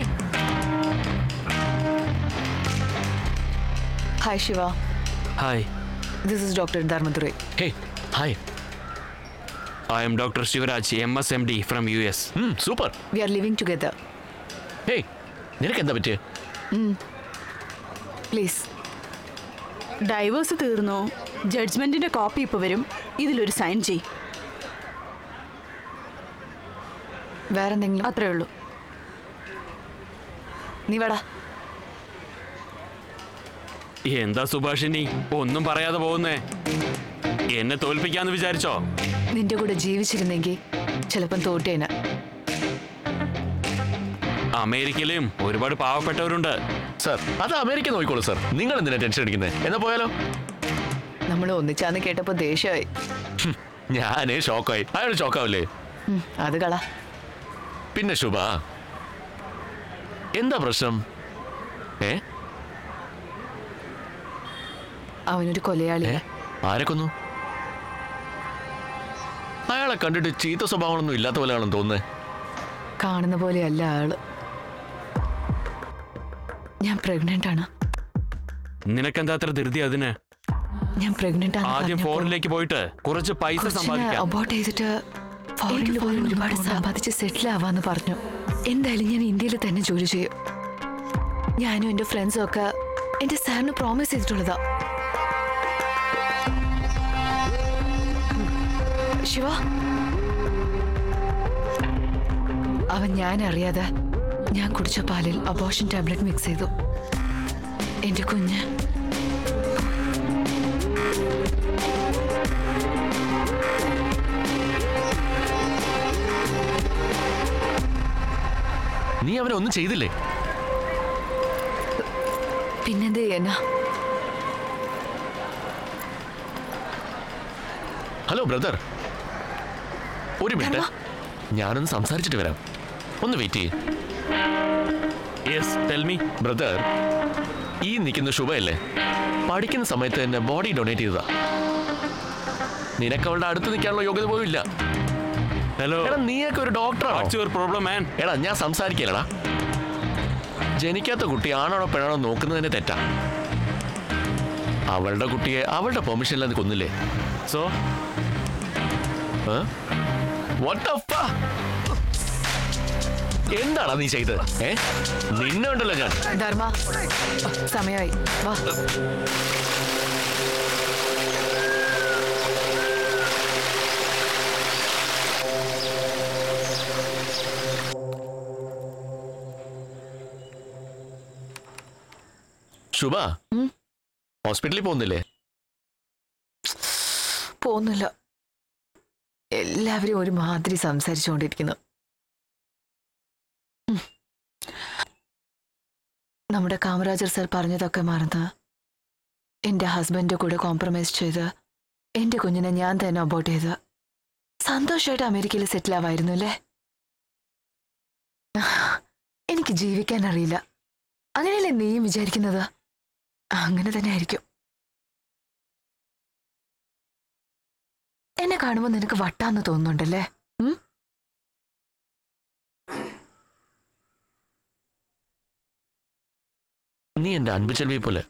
hi Shiva hi this is doctor Dharmadurai hey hi I am doctor Sivaraj M S M D from U S super we are living together hey നിനക്ക് എന്താ പറ്റിയ പ്ലീസ് ഡൈവേഴ്സ് തീർന്നോ ജഡ്ജ്മെന്റിന്റെ കോപ്പി ഇപ്പൊ വരും ഇതിലൊരു സൈൻ ചെയ് വേറെന്തെങ്കിലും അത്രേ ഉള്ളൂ നീ വാടാ എന്താ സുഭാഷിനി ഒന്നും പറയാതെ പോകുന്നേ എന്നെ തോൽപ്പിക്കാന്ന് വിചാരിച്ചോ നിന്റെ കൂടെ ജീവിച്ചിരുന്നെങ്കിൽ ചിലപ്പം തോറ്റേന അമേരിക്കയിലും ഒരുപാട് പാവപ്പെട്ടവരുണ്ട് സർ അത് അമേരിക്ക നോക്കിക്കോളൂ സർ നിങ്ങൾ എന്തിനാ ടെൻഷൻ അടിക്കുന്നത് എന്നാ പോയാലോ നമ്മൾ ഒന്നിച്ചാന്ന് കേട്ടപ്പോ ദേഷ്യമായി ഞാനേ ഷോക്കായി അയാൾ ഷോക്കാവില്ലേ ഉം, അത് കള പിന്നെ ശുഭ എന്താ പ്രശ്നം ഏ അവനൊരു കൊലയാളി ഏ ആരെ കൊന്നു അയാളെ കണ്ടിട്ട് ചീത്ത സ്വഭാവമൊന്നും ഇല്ലാത്ത പോലെയാണെന്ന് തോന്നുന്നത് കാണുന്ന പോലെയല്ല ആള് ഞാൻ പ്രഗ്നന്റ് ആണ് നിനക്കെന്താ അത്ര ധൃതി അതിന് ഞാൻ പ്രഗ്നന്റ് ആദ്യം ഫോറിനിലേക്ക് പോയിട്ട് കുറച്ച് പൈസ സമ്പാദിക്കാം അബോട്ട് ചെയ്തിട്ട് ഫോറിനിൽ പോയി ഒരുപാട് സമ്പാദിച്ച് സെറ്റിൽ ആവാന്ന് പറഞ്ഞു എന്തായാലും ഞാൻ ഇന്ത്യയിൽ തന്നെ ജോലി ചെയ്യും ഞാനും എന്റെ ഫ്രണ്ട്സും ഒക്കെ എന്റെ സാറിന് പ്രോമിസ് ചെയ്തിട്ടുള്ളതാ ശിവ അവൻ ഞാൻ അറിയാതെ ഞാൻ കുടിച്ച പാലിൽ അബോഷൻ ടാബ്ലറ്റ് മിക്സ് ചെയ്തു എന്റെ കുഞ്ഞ് നീ അവനെ ഒന്നും ചെയ്തില്ലേ പിന്നെന്ത് ചെയ്യാനാ ഹലോ ബ്രദർ ഒരു മിനിറ്റ് ഞാനൊന്ന് സംസാരിച്ചിട്ട് വരാം ഒന്ന് വെയിറ്റ് ചെയ്യേ യെസ് ടെൽ മീ ബ്രദർ ഈ നിൽക്കുന്ന ശുഭയല്ലേ പഠിക്കുന്ന സമയത്ത് തന്നെ ബോഡി ഡൊണേറ്റ് ചെയ്തതാ നിനക്ക് അവളുടെ അടുത്ത് നിൽക്കാനുള്ള യോഗ്യത പോലും ഇല്ല ഹലോ എടാ നീയൊക്കെ ഒരു ഡോക്ടറാണോ പ്രോബ്ലം മാൻ എടാ ഞാൻ സംസാരിക്കലടാ ജനിക്കാത്ത കുട്ടി ആണാണോ പെണ്ണാണോ നോക്കുന്നതിന് തെറ്റാ അവളുടെ കുട്ടിയെ അവളുടെ പെർമിഷനിൽ കൊന്നില്ലേ സോ എന്താടാ നീ ചെയ്തത് ഏ നിന്നെ ഉണ്ടല്ലോ ഞാൻ ധർമ്മ സമയമായി വാ ശുഭ ഹോസ്പിറ്റലിൽ പോകുന്നില്ലേ പോകുന്നില്ല എല്ലാവരും ഒരു മാതിരി സംസാരിച്ചുകൊണ്ടിരിക്കുന്നു ഉം. നമ്മുടെ കാമരാജർ സർ പറഞ്ഞതൊക്കെ മറന്ന് എന്റെ ഹസ്ബൻഡിന്റെ കൂടെ കോംപ്രമൈസ് ചെയ്ത് എന്റെ കുഞ്ഞിനെ ഞാൻ തന്നെ അബോട്ട് ചെയ്ത് സന്തോഷമായിട്ട് അമേരിക്കയിൽ സെറ്റിൽ ആവായിരുന്നു അല്ലേ എനിക്ക് ജീവിക്കാൻ അറിയില്ല അങ്ങനെയല്ലേ നീയും വിചാരിക്കുന്നത് അങ്ങനെ തന്നെ ആയിരിക്കും എന്നെ കാണുമ്പോൾ നിനക്ക് വട്ടാന്ന് തോന്നുന്നുണ്ടല്ലേ ഉം? നീ എന്റെ അൻപു ചെൽവി പോലെ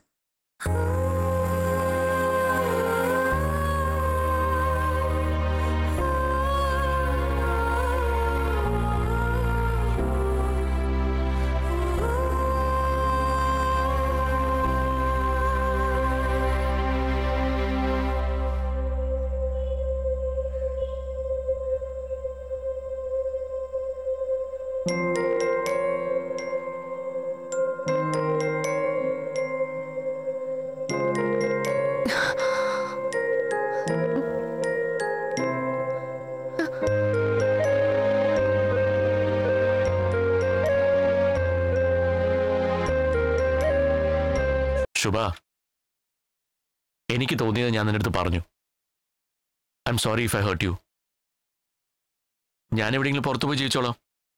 ശുഭ എനിക്ക് തോന്നിയത് ഞാൻ നിന്റെ അടുത്ത് പറഞ്ഞു I am sorry if I hurt you ഞാൻ എവിടെയെങ്കിലും പുറത്തു പോയി ജീവിച്ചോളാം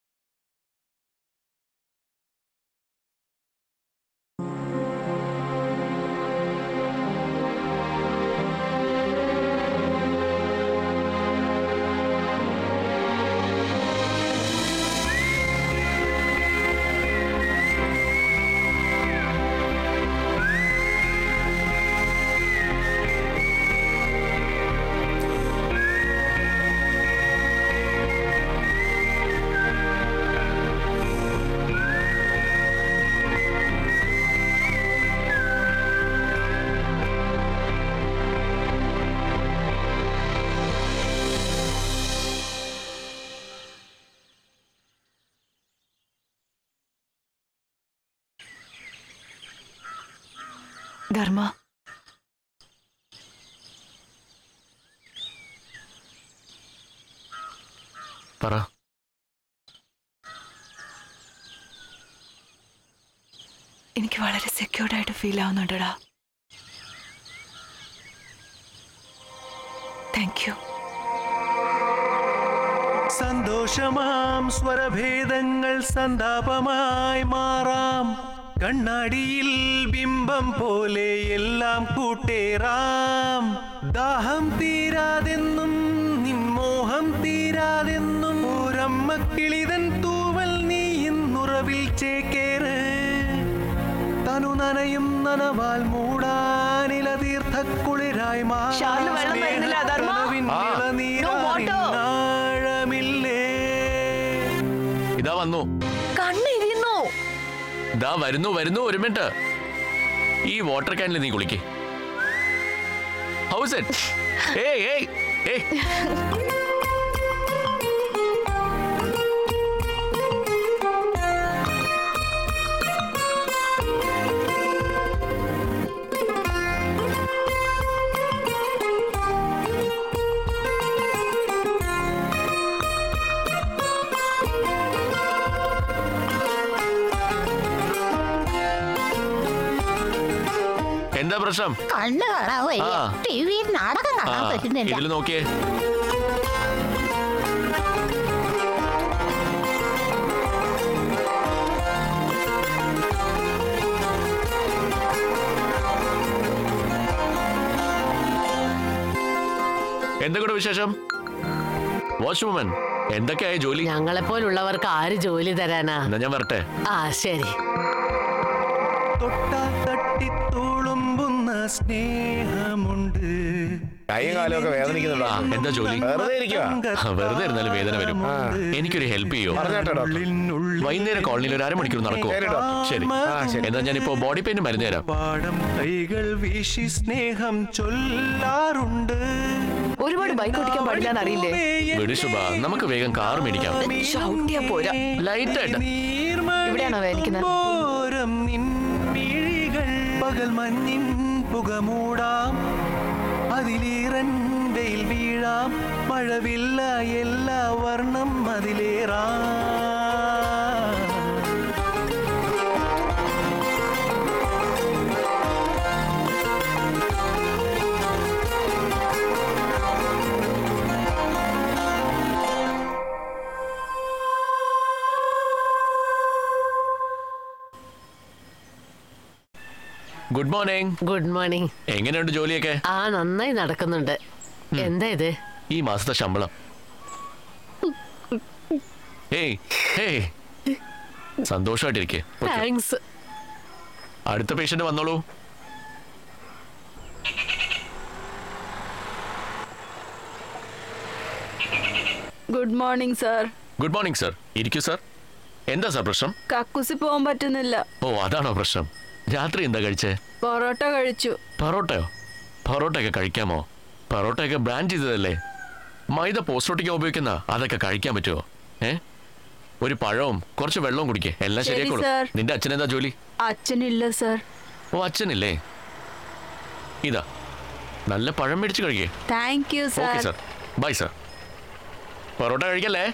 ധർമ്മ പറ എനിക്ക് വളരെ സെക്യൂർഡ് ആയിട്ട് ഫീൽ ആവുന്നുണ്ടടാ താങ്ക് യു സന്തോഷമാം സ്വരഭേദങ്ങൾ സന്താപമായി മാറാം കണ്ണാടിയിൽ ബിംബം പോലെ എല്ലാം കൂട്ടേറാം ദാഹം തീരാതെന്നും നിൻമോഹം തീരാതെന്നും ഒരമ്മ കിളിതൻ തൂവ ചേക്കേറ് തനു നനയും നനവാൽ മൂടാനില തീർത്ഥക്കുളിരായി ഷാളിന് വെള്ളം വരുന്നില്ല, ധർമ്മ. ആ. No water. ആഴമില്ലേ ഇതാ വന്നു കണ്ണിരിയുന്നു ഇതാ വരുന്നു വരുന്നു ഒരു മിനിറ്റ് ഈ വാട്ടർ ക്യാനിൽ നീ കുളിക്ക് ഹൗസ് ഇറ്റ് ഏയ് ഏയ് ഏയ് എന്താ പ്രശ്നം കണ്ണ് കാണാൻ വയ്യ ആ. ടി വിയിൽ നാടകം ആ കാണാൻ പറ്റുന്നില്ല ഇതിൽ നോക്കിയേ എന്താ കൂടെ വിശേഷം വാച്ച്വുമൻ എന്തൊക്കെയായി ജോലി ഞങ്ങളെപ്പോലുള്ളവർക്ക് ആര് ജോലി തരാനാ എന്നാ ഞാൻ വരട്ടെ ആ ശരി തൊട്ടാൽ തട്ടിത്തുളുമ്പുന്ന സ്നേഹമുണ്ട് കൈയും കാലും ഒക്കെ വേദനിക്കുന്നുണ്ടോ ആ, എന്താ ജോലി വെറുതെ ഇരിക്കുവാ ആ, വെറുതെ ഇരുന്നാലും വേദന വരും എനിക്കൊരു ഹെൽപ്പ് ചെയ്യോ പറഞ്ഞോട്ടെ ഡോക്ടർ വൈകുന്നേരം കോളനിയിൽ ഒരു അരമണിക്കൂർ നടക്കുമോ ശരി, ഡോക്ടർ. ശരി ആ, ശരി. എന്നാ ഞാനിപ്പോ ബോഡി പെയിന്റ് മരുന്ന് തരാം പാടം കൈകൾ വീശി സ്നേഹം ചൊല്ലാറുണ്ട് ഒരുപാട് ബൈക്ക് ഓടിക്കാൻ പാടില്ലാന്ന് അറിയില്ലേ വിടു ശുഭ നമുക്ക് വേഗം കാർ മേടിക്കാം ചവിട്ടിയാ പോരാ ലൈറ്റ് ആയിട്ട് ഇവിടെയാണോ വേദനിക്കുന്നത് ഓരം നിൻമിഴികൾ പകൽ മഞ്ഞിൻ പുകമൂടാം അതിലീറൻ വെയിൽ വീഴാം മഴവില്ല എല്ലാ വർണ്ണം അതിലേറാം ഗുഡ് മോർണിംഗ് ഗുഡ് മോർണിംഗ് എങ്ങനെയുണ്ട് ജോലിയൊക്കെ ആ നന്നായി നടക്കുന്നുണ്ട് എന്താ ഇത് ഈ മാസത്തെ ശമ്പളം ഏയ് ഹേയ് സന്തോഷമായിട്ടിരിക്കെ താങ്ക്സ് അടുത്ത പേഷ്യന്റ് വന്നോളൂ good morning sir good morning sir ഇരിക്കൂ സർ എന്താ സർ പ്രശ്നം കക്കുസി പോകാൻ പറ്റുന്നില്ല ഓ അതാണോ പ്രശ്നം രാത്രി എന്താ കഴിച്ചേ പൊറോട്ട കഴിച്ചു പൊറോട്ടയോ പൊറോട്ടയൊക്കെ കഴിക്കാമോ പൊറോട്ടയൊക്കെ ബ്രാൻഡ് ചെയ്തതല്ലേ മൈദ പോസ്റ്റോട്ടിക്ക് ഉപയോഗിക്കുന്ന അതൊക്കെ കഴിക്കാൻ പറ്റുമോ ഏ ഒരു പഴവും കുറച്ച് വെള്ളവും കുടിക്കേ എല്ലാം ശരി, ശരിയാക്കോളൂ സർ. നിന്റെ അച്ഛൻ എന്താ ജോലി അച്ഛനില്ല സാർ ഓ അച്ഛനില്ലേ ഇതാ നല്ല പഴം മേടിച്ച് കഴിക്കേ thank you okay sir sir bye sir parotta കഴിക്കല്ലേ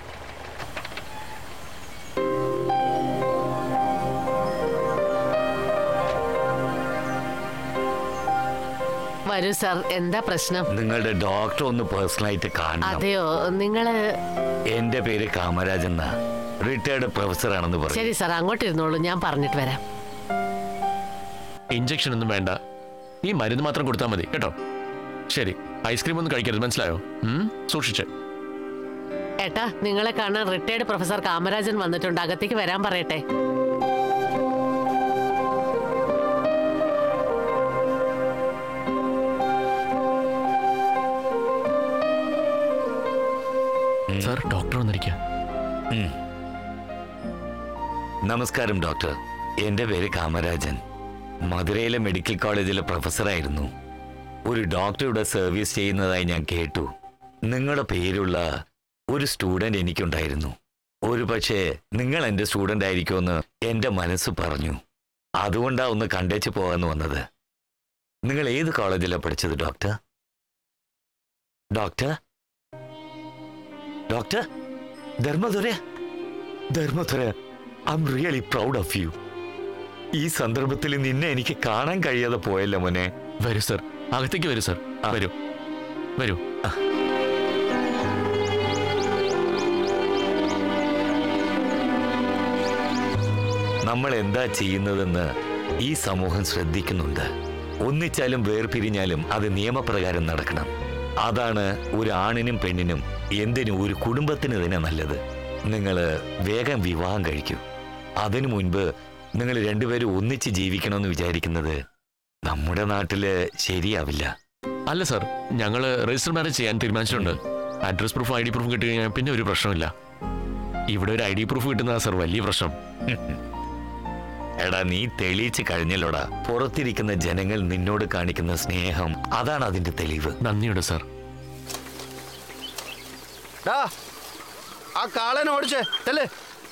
വരൂ സാർ എന്താ പ്രശ്നം നിങ്ങളുടെ ഡോക്ടർ ഒന്ന് പേഴ്സണലായിട്ട് കാണണം അതെയോ നിങ്ങള് എന്റെ പേര് കാമരാജ് എന്ന റിട്ടയർഡ് പ്രൊഫസർ ആണെന്ന് പറഞ്ഞു ശരി സാർ അങ്ങോട്ടിരുന്നോളൂ ഞാൻ പറഞ്ഞിട്ട് വരാം ഇഞ്ചക്ഷൻ ഒന്നും വേണ്ട ഈ മരുന്ന് മാത്രം കൊടുത്താൽ മതി കേട്ടോ ശരി ഐസ്ക്രീം ഒന്നും കഴിക്കരുത് മനസ്സിലായോ ഉം, സൂക്ഷിച്ച് ഏട്ടാ നിങ്ങളെ കാണാൻ റിട്ടയർഡ് പ്രൊഫസർ കാമരാജൻ വന്നിട്ടുണ്ട് അകത്തേക്ക് വരാൻ പറയട്ടെ സാർ ഡോക്ടർ വന്നിരിക്കുക നമസ്കാരം ഡോക്ടർ എന്റെ പേര് കാമരാജൻ മധുരയിലെ മെഡിക്കൽ കോളേജിലെ പ്രൊഫസറായിരുന്നു ഒരു ഡോക്ടറുടെ സർവീസ് ചെയ്യുന്നതായി ഞാൻ കേട്ടു നിങ്ങളുടെ പേരുള്ള ഒരു സ്റ്റുഡന്റ് എനിക്കുണ്ടായിരുന്നു ഒരു പക്ഷേ നിങ്ങൾ എൻ്റെ സ്റ്റുഡന്റ് ആയിരിക്കുമെന്ന് എൻ്റെ മനസ്സ് പറഞ്ഞു അതുകൊണ്ടാ ഒന്ന് കണ്ടേച്ച് പോകാന്ന് വന്നത് നിങ്ങൾ ഏത് കോളേജിലാണ് പഠിച്ചത് doctor doctor doctor Dharmadurai Dharmadurai I am really proud of you ഈ സന്ദർഭത്തിൽ നിന്നെ എനിക്ക് കാണാൻ കഴിയാതെ പോയല്ലോ മോനെ വരൂ സർ അകത്തേക്ക് വരൂ സർ വരൂ വരൂ നമ്മൾ എന്താ ചെയ്യുന്നതെന്ന് ഈ സമൂഹം ശ്രദ്ധിക്കുന്നുണ്ട് ഒന്നിച്ചാലും വേർപിരിഞ്ഞാലും അത് നിയമപ്രകാരം നടക്കണം അതാണ് ഒരു ആണിനും പെണ്ണിനും എന്തിനും ഒരു കുടുംബത്തിന് തന്നെ നല്ലത് നിങ്ങൾ വേഗം വിവാഹം കഴിക്കൂ അതിനു മുൻപ് നിങ്ങൾ രണ്ടുപേരും ഒന്നിച്ച് ജീവിക്കണമെന്ന് വിചാരിക്കുന്നത് നമ്മുടെ നാട്ടില് ശരിയാവില്ല അല്ല സാർ ഞങ്ങൾ രജിസ്റ്റർ മാരേജ് ചെയ്യാൻ തീരുമാനിച്ചിട്ടുണ്ട് address proof I D proof കിട്ടി കഴിഞ്ഞാൽ പിന്നെ ഒരു പ്രശ്നമില്ല ഇവിടെ ഒരു ഐ ഡി പ്രൂഫ് കിട്ടുന്നതാ സാർ വലിയ പ്രശ്നം എടാ നീ തെളിയിച്ച് കഴിഞ്ഞല്ലോടാ പുറത്തിരിക്കുന്ന ജനങ്ങൾ നിന്നോട് കാണിക്കുന്ന സ്നേഹം അതാണ് അതിന്റെ തെളിവ് നന്ദിയുണ്ട് സാർ ഡാ ആ കാളനെ ഓടിച്ചേ ചെല്ലേ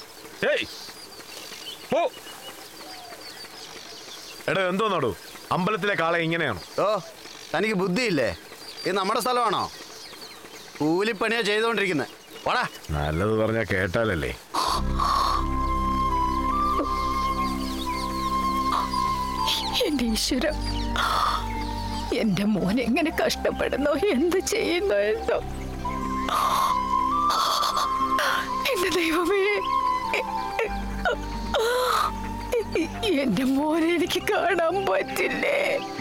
എടാ എന്തോന്നാടു അമ്പലത്തിലെ കാള ഇങ്ങനെയാണോ ഓ തനിക്ക് ബുദ്ധിയില്ലേ ഇത് നമ്മുടെ സ്ഥലമാണോ കൂലിപ്പണിയാ ചെയ്തുകൊണ്ടിരിക്കുന്നത് വാടാ നല്ലത് പറഞ്ഞാ കേട്ടാലല്ലേ എന്റെ ഈശ്വര എന്റെ മോൻ എങ്ങനെ കഷ്ടപ്പെടുന്നോ എന്ത് ചെയ്യുന്നു എന്തോ എന്റെ ദൈവമേ എന്റെ മോനെ എനിക്ക് കാണാൻ പറ്റില്ലേ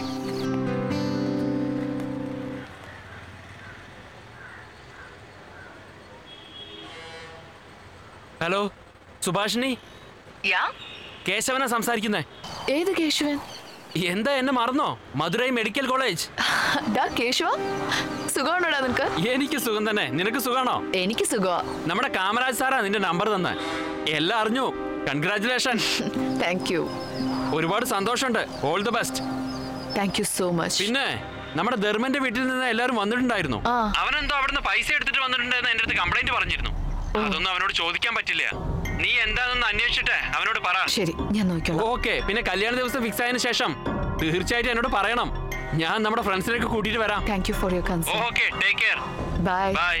ഹലോ സുഭാഷിണി കേശവനാ സംസാരിക്കുന്നേ ഏത് കേശവൻ എന്താ എന്നെ മറന്നോ മധുരൈ മെഡിക്കൽ കോളേജ് ഡാ കേശവ സുഖമാണോടാ നിനക്ക് എനിക്ക് സുഖം തന്നെ നിനക്ക് സുഖാണോ എനിക്ക് സുഖമാ നമ്മുടെ കാമരാജ് സാറാ നിന്റെ നമ്പർ തന്നെ എല്ലാം അറിഞ്ഞു കൺഗ്രാറ്റുലേഷൻ താങ്ക് യു ഒരുപാട് സന്തോഷമുണ്ട് all the best thank you so much പിന്നെ നമ്മുടെ ധർമ്മന്റെ വീട്ടിൽ നിന്ന് എല്ലാവരും വന്നിട്ടുണ്ടായിരുന്നു ആ. അവനെന്തോ അവിടുന്ന് പൈസ എടുത്തിട്ട് വന്നിട്ടുണ്ടെന്ന് എന്റെ അടുത്ത് കംപ്ലൈന്റ് പറഞ്ഞിരുന്നു അതൊന്നും അവനോട് ചോദിക്കാൻ പറ്റില്ല നീ എന്താണെന്ന് അന്വേഷിച്ചിട്ട് അവനോട് പറ ശരി ഞാൻ നോക്കിക്കോളാം ഓക്കെ പിന്നെ കല്യാണ ദിവസം ഫിക്സ് ആയതിനു ശേഷം തീർച്ചയായിട്ടും എന്നോട് പറയണം ഞാൻ നമ്മുടെ ഫ്രണ്ട്സിനൊക്കെ കൂട്ടിയിട്ട് വരാം thank you for your concern okay take care bye bye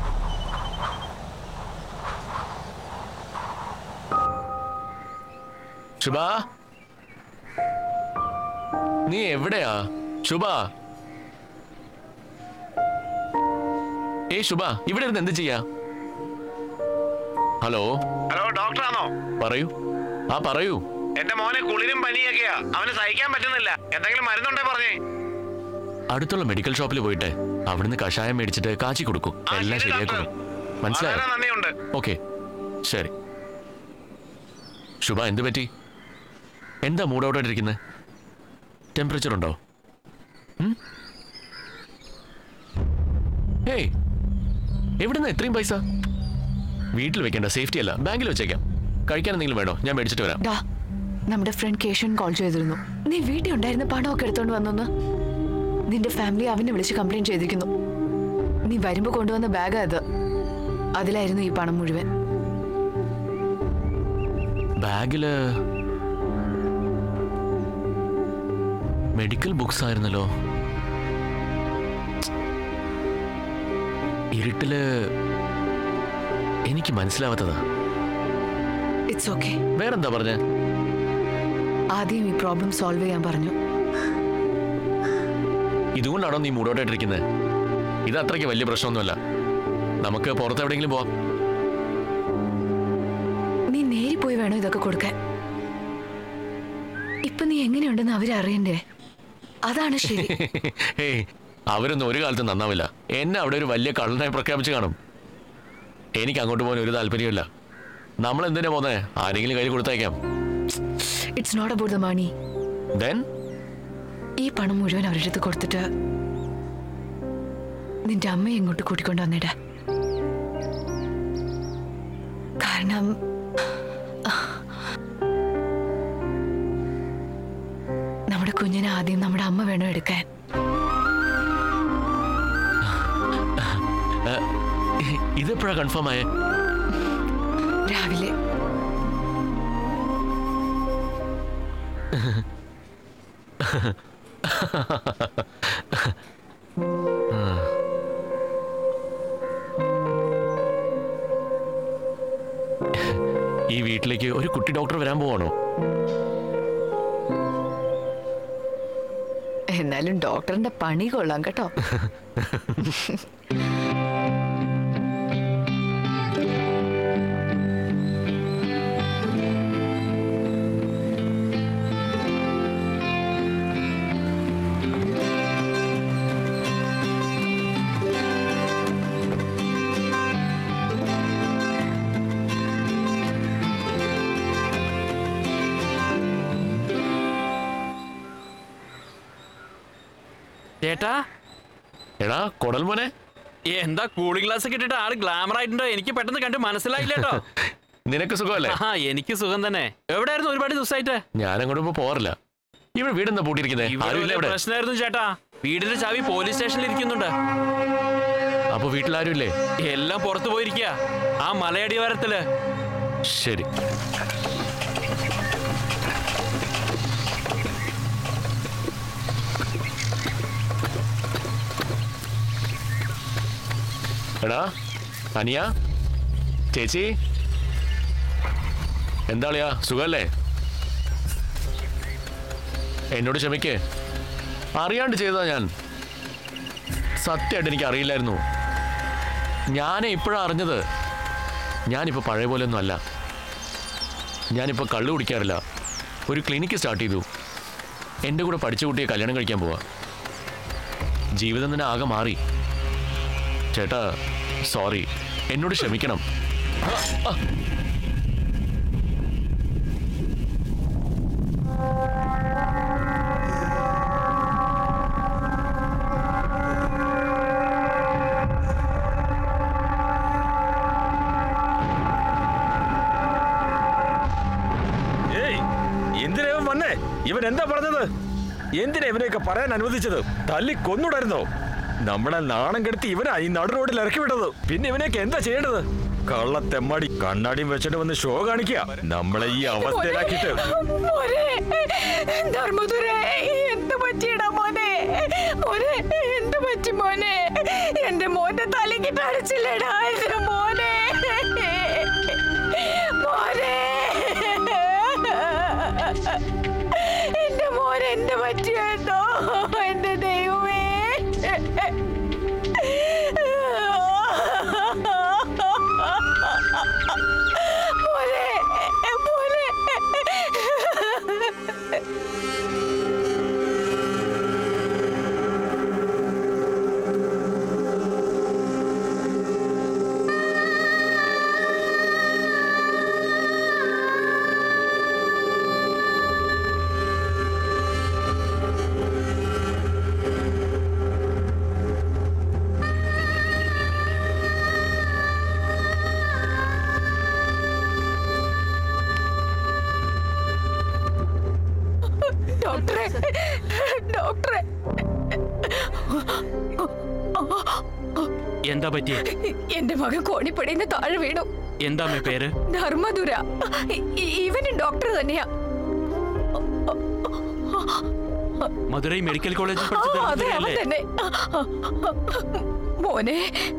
Subha നീ എവിടെയാ ശുഭ ഏയ് ശുഭ ഇവിടെ ഇരുന്ന് എന്ത് ചെയ്യാ ഹലോ ഹലോ ഡോക്ടറാണോ പറയൂ ആ പറയൂ എന്റെ മോനെ കുളിരും പനിയൊക്കെയാ അവന് സഹിക്കാൻ പറ്റുന്നില്ല എന്തെങ്കിലും മരുന്നുണ്ടേ പറഞ്ഞേ അടുത്തുള്ള മെഡിക്കൽ ഷോപ്പിൽ പോയിട്ട് അവിടുന്ന് കഷായം മേടിച്ചിട്ട് കാച്ചി കൊടുക്കൂ എല്ലാം ശരി, ശരിയാക്കുന്നു മനസ്സിലായോ വളരെ നന്ദിയുണ്ട് ഓക്കെ ശരി ശുഭ എന്ത് പറ്റി എന്താ മൂഡ് ഔട്ട് ആയിട്ടിരിക്കുന്നത് ടെമ്പറേച്ചർ ഉണ്ടോ ഉം? ഏയ് എവിടുന്ന ഇത്രയും പൈസ വീട്ടിൽ വെക്കേണ്ട സേഫ്റ്റി അല്ല ബാങ്കിൽ വെച്ചേക്കാം കഴിക്കാൻ എന്തെങ്കിലും വേണോ ഞാൻ മേടിച്ചിട്ട് വരാം ഡാ നമ്മുടെ ഫ്രണ്ട് കേശവൻ കോൾ ചെയ്തിരുന്നു നീ വീട്ടിൽ ഉണ്ടായിരുന്ന പണമൊക്കെ എടുത്തോണ്ട് വന്നെന്ന് നിന്റെ ഫാമിലി അവനെ വിളിച്ച് കംപ്ലൈന്റ് ചെയ്തിരിക്കുന്നു നീ വരുമ്പോ കൊണ്ടുവന്ന ബാഗാ അത് അതിലായിരുന്നു ഈ പണം മുഴുവൻ ബാഗില് മെഡിക്കൽ ബുക്സ് ആയിരുന്നല്ലോ ഇരുട്ടില് എനിക്ക് മനസ്സിലാവാത്തതാ ഇറ്റ്സ് ഓക്കെ വേറെന്താ പറഞ്ഞ ആദ്യം ഈ പ്രോബ്ലം സോൾവ് ചെയ്യാൻ പറഞ്ഞു ഇതുകൊണ്ടാണോ നീ മൂടോട്ടായിട്ടിരിക്കുന്നത് ഇത് അത്രയ്ക്ക് വലിയ പ്രശ്നമൊന്നുമല്ല നമുക്ക് പുറത്ത് എവിടെയെങ്കിലും പോവാം നീ നേരി പോയി വേണം ഇതൊക്കെ കൊടുക്കാൻ ഇപ്പൊ നീ എങ്ങനെയുണ്ടെന്ന് അവരറിയണ്ടേ അതാണ് ശരി ഏയ് അവരൊന്നും ഒരു കാലത്ത് നന്നാവില്ല എന്നെ അവിടെ ഒരു വലിയ കള്ളനായി പ്രഖ്യാപിച്ചു കാണും എനിക്ക് അങ്ങോട്ട് പോകാൻ ഒരു താല്പര്യമില്ല നമ്മൾ എന്തിനാ പോന്നെ ആരെങ്കിലും കയ്യിൽ കൊടുത്തയക്കാം it's not about the money then ഈ പണം മുഴുവൻ അവരുടെ അടുത്ത് കൊടുത്തിട്ട് നിന്റെ അമ്മയെ ഇങ്ങോട്ട് കൂട്ടിക്കൊണ്ട് വന്നിട കാരണം നമ്മുടെ കുഞ്ഞിനെ ആദ്യം നമ്മുടെ അമ്മ വേണം എടുക്കാൻ ഇതെപ്പോഴാ കൺഫേം ആയേ രാവിലെ ഈ വീട്ടിലേക്ക് ഒരു കുട്ടി ഡോക്ടർ വരാൻ പോവാണോ എന്നാലും ഡോക്ടറിന്റെ പണി കൊള്ളാം കേട്ടോ ചേട്ടാ എടാ കൊടൽ മോനെ എന്താ കൂളിംഗ് ഗ്ലാസ് ഒക്കെ ഇട്ടിട്ട് ആള് ഗ്ലാമർ ആയിട്ടുണ്ടോ എനിക്ക് പെട്ടെന്ന് കണ്ട് മനസ്സിലായില്ല കേട്ടോ നിനക്ക് സുഖമല്ലേ ആ എനിക്ക് സുഖം തന്നെ എവിടെയായിരുന്നു ഒരുപാട് ദിവസമായിട്ട് ഞാൻ അങ്ങോട്ട് ഇപ്പൊ പോറില്ല ഇവിടെ വീടെന്താ പൂട്ടിയിരിക്കുന്നേ ഇവിടെ ആരുമില്ല വലിയ ഇവിടെ പ്രശ്നമായിരുന്നു ചേട്ടാ വീടിന്റെ ചാവി പോലീസ് സ്റ്റേഷനിൽ ഇരിക്കുന്നുണ്ട് അപ്പൊ വീട്ടിൽ ആരുമില്ലേ എല്ലാം പുറത്തു പോയിരിക്കുക ആ മലയടിവാരത്തില് ശരി എടാ അനിയ ചേച്ചി എന്താളിയാ സുഖല്ലേ എന്നോട് ക്ഷമിക്കേ അറിയാണ്ട് ചെയ്തതാ ഞാൻ സത്യമായിട്ട് എനിക്ക് അറിയില്ലായിരുന്നു ഞാൻ ഇപ്പോഴാണ് അറിഞ്ഞത് ഞാനിപ്പോൾ പഴയ പോലെ ഒന്നും അല്ല ഞാനിപ്പോൾ കള്ളു കുടിക്കാറില്ല ഒരു ക്ലിനിക്ക് സ്റ്റാർട്ട് ചെയ്തു എൻ്റെ കൂടെ പഠിച്ച കുട്ടിയെ കല്യാണം കഴിക്കാൻ പോവാ ജീവിതം തന്നെ ആകെ മാറി ചേട്ടാ സോറി എന്നോട് ക്ഷമിക്കണം ആ, ആ. ഏയ് എന്തിനാ ഇവൻ വന്നേ ഇവൻ എന്താ പറഞ്ഞത് എന്തിനാ ഇവനെയൊക്കെ പറയാൻ അനുവദിച്ചത് തല്ലി കൊന്നുടായിരുന്നോ നമ്മളെ നാണം കെടുത്തി ഇവനാ ഈ നടു റോഡിൽ ഇറക്കി വിട്ടത് പിന്നെ ഇവനെയൊക്കെ എന്താ ചെയ്യേണ്ടത് കള്ളത്തെമ്മാടി കണ്ണാടിയും വെച്ചിട്ട് വന്ന് ഷോ കാണിക്കുക നമ്മളെ ഈ അവസ്ഥയിലാക്കിയിട്ട് മോനെ ധർമ്മദുരേ എന്ത് പറ്റിയടാ മോനെ മോനെ എന്ത് പറ്റി മോനെ എന്റെ മോന്റെ തലക്കിട്ട് അടിച്ചില്ലടാ എന്റെ മോനെ മോനെ എന്റെ മോൻ എന്ത് പറ്റിയെന്നോ എന്റെ ദൈവമേ മോനെ മോനെ ഡോക്ടറെ ഡോക്ടറെ എന്താ പറ്റിയേ എന്റെ മകൻ കോണിപ്പടിന്ന് താഴെ വീണു എന്താ അമ്മേ പേര് ധർമ്മദുര ഇ- ഇ- ഇവനും ഡോക്ടർ തന്നെയാ മധുരൈ മെഡിക്കൽ കോളേജിൽ ആ, പഠിച്ച അതെ അവൻ ധർമ്മദുരയല്ലേ? തന്നെ മോനെ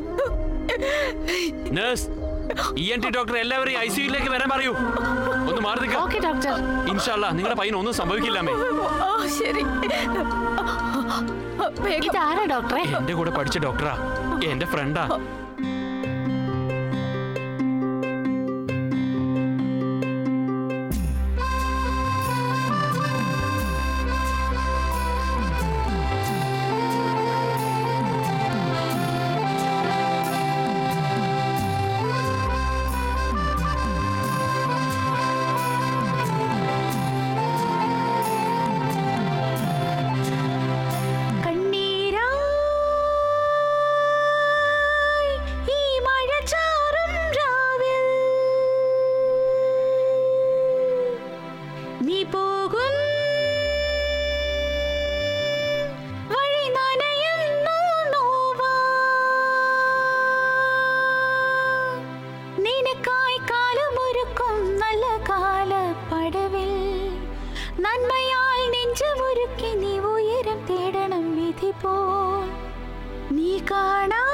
nurse E N T doctor എല്ലാവരെയും ഐ സിയുലേക്ക് വരാൻ പറയൂ ഒന്ന് മാറി ഓക്കെ ഡോക്ടർ ഇൻഷാല്ല നിങ്ങളുടെ പയ്യന് ഒന്നും സംഭവിക്കില്ലാമേ ആ ശരി വേഗം ഇതാരാ ഡോക്ടറെ എന്റെ കൂടെ പഠിച്ച ഡോക്ടറാ എന്റെ ഫ്രണ്ടാ കണ്ണീരായി ഈ മഴചാറും രാവിൽ നീ പോകും വഴി നനയുന്നു നോവാ നിനക്കായി കാലമൊരുക്കും നല്ല കാലപ്പടവിൽ നന്മയാൽ നെഞ്ചമൊരുക്കി നീ ഉയരം തേടണം വിധി പോൽ നീ കാണാ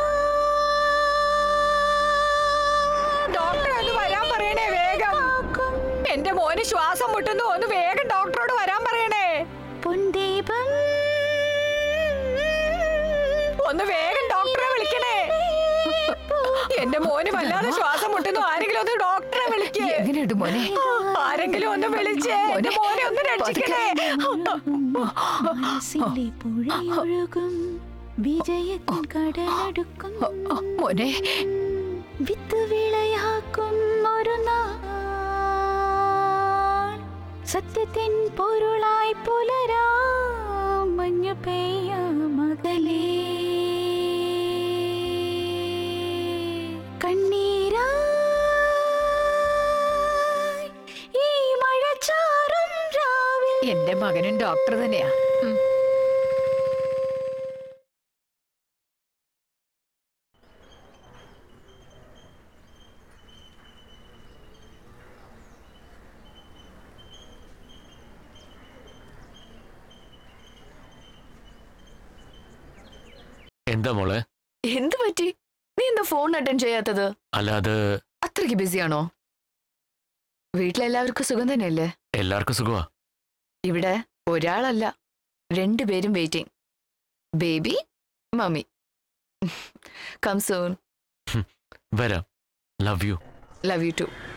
ഡോക്ടറെ ഒന്ന് വരാൻ പറയണേ വേഗം എന്റെ മോന് ശ്വാസം മുട്ടുന്നു ഒന്ന് വേഗം ഡോക്ടറോട് വരാൻ പറയണേ പൊൻദീപം ഒന്ന് വേഗം ഡോക്ടറെ വിളിക്കണേ എന്റെ മോന് വല്ലാതെ ശ്വാസം മുട്ടുന്നു ആരെങ്കിലും ഒന്ന് ഡോക്ടറെ വിളിക്കേ എങ്ങനെയുണ്ട് മോനെ ആരെങ്കിലും ഒന്ന് വിളിച്ചേ എന്റെ മോനെ ഒന്ന് രക്ഷിക്കണേ മനസ്സിലെ പുഴയൊഴുകും വിജയത്തിൻ കടലടുക്കും മോനെ വിത്ത് വിളയാക്കും ഒരു നാൾ സത്യത്തിൻ പൊരുളായി പുലരാ മഞ്ഞു പെയ്യാമ അകലേ കണ്ണീരായി ഈ മഴച്ചാറും രാവിൽ എന്റെ മകനും ഡോക്ടർ തന്നെയാ ഉം. എന്താ മോളെ എന്ത് പറ്റി നീ എന്താ ഫോൺ അറ്റൻഡ് ചെയ്യാത്തത് അല്ല അത് അത്രയ്ക്ക് ബിസിയാണോ വീട്ടിലെല്ലാവർക്കും സുഖം തന്നെയല്ലേ എല്ലാവർക്കും സുഖമാ ഇവിടെ ഒരാളല്ല രണ്ടുപേരും waiting baby mummy come soon വരാം love you love you to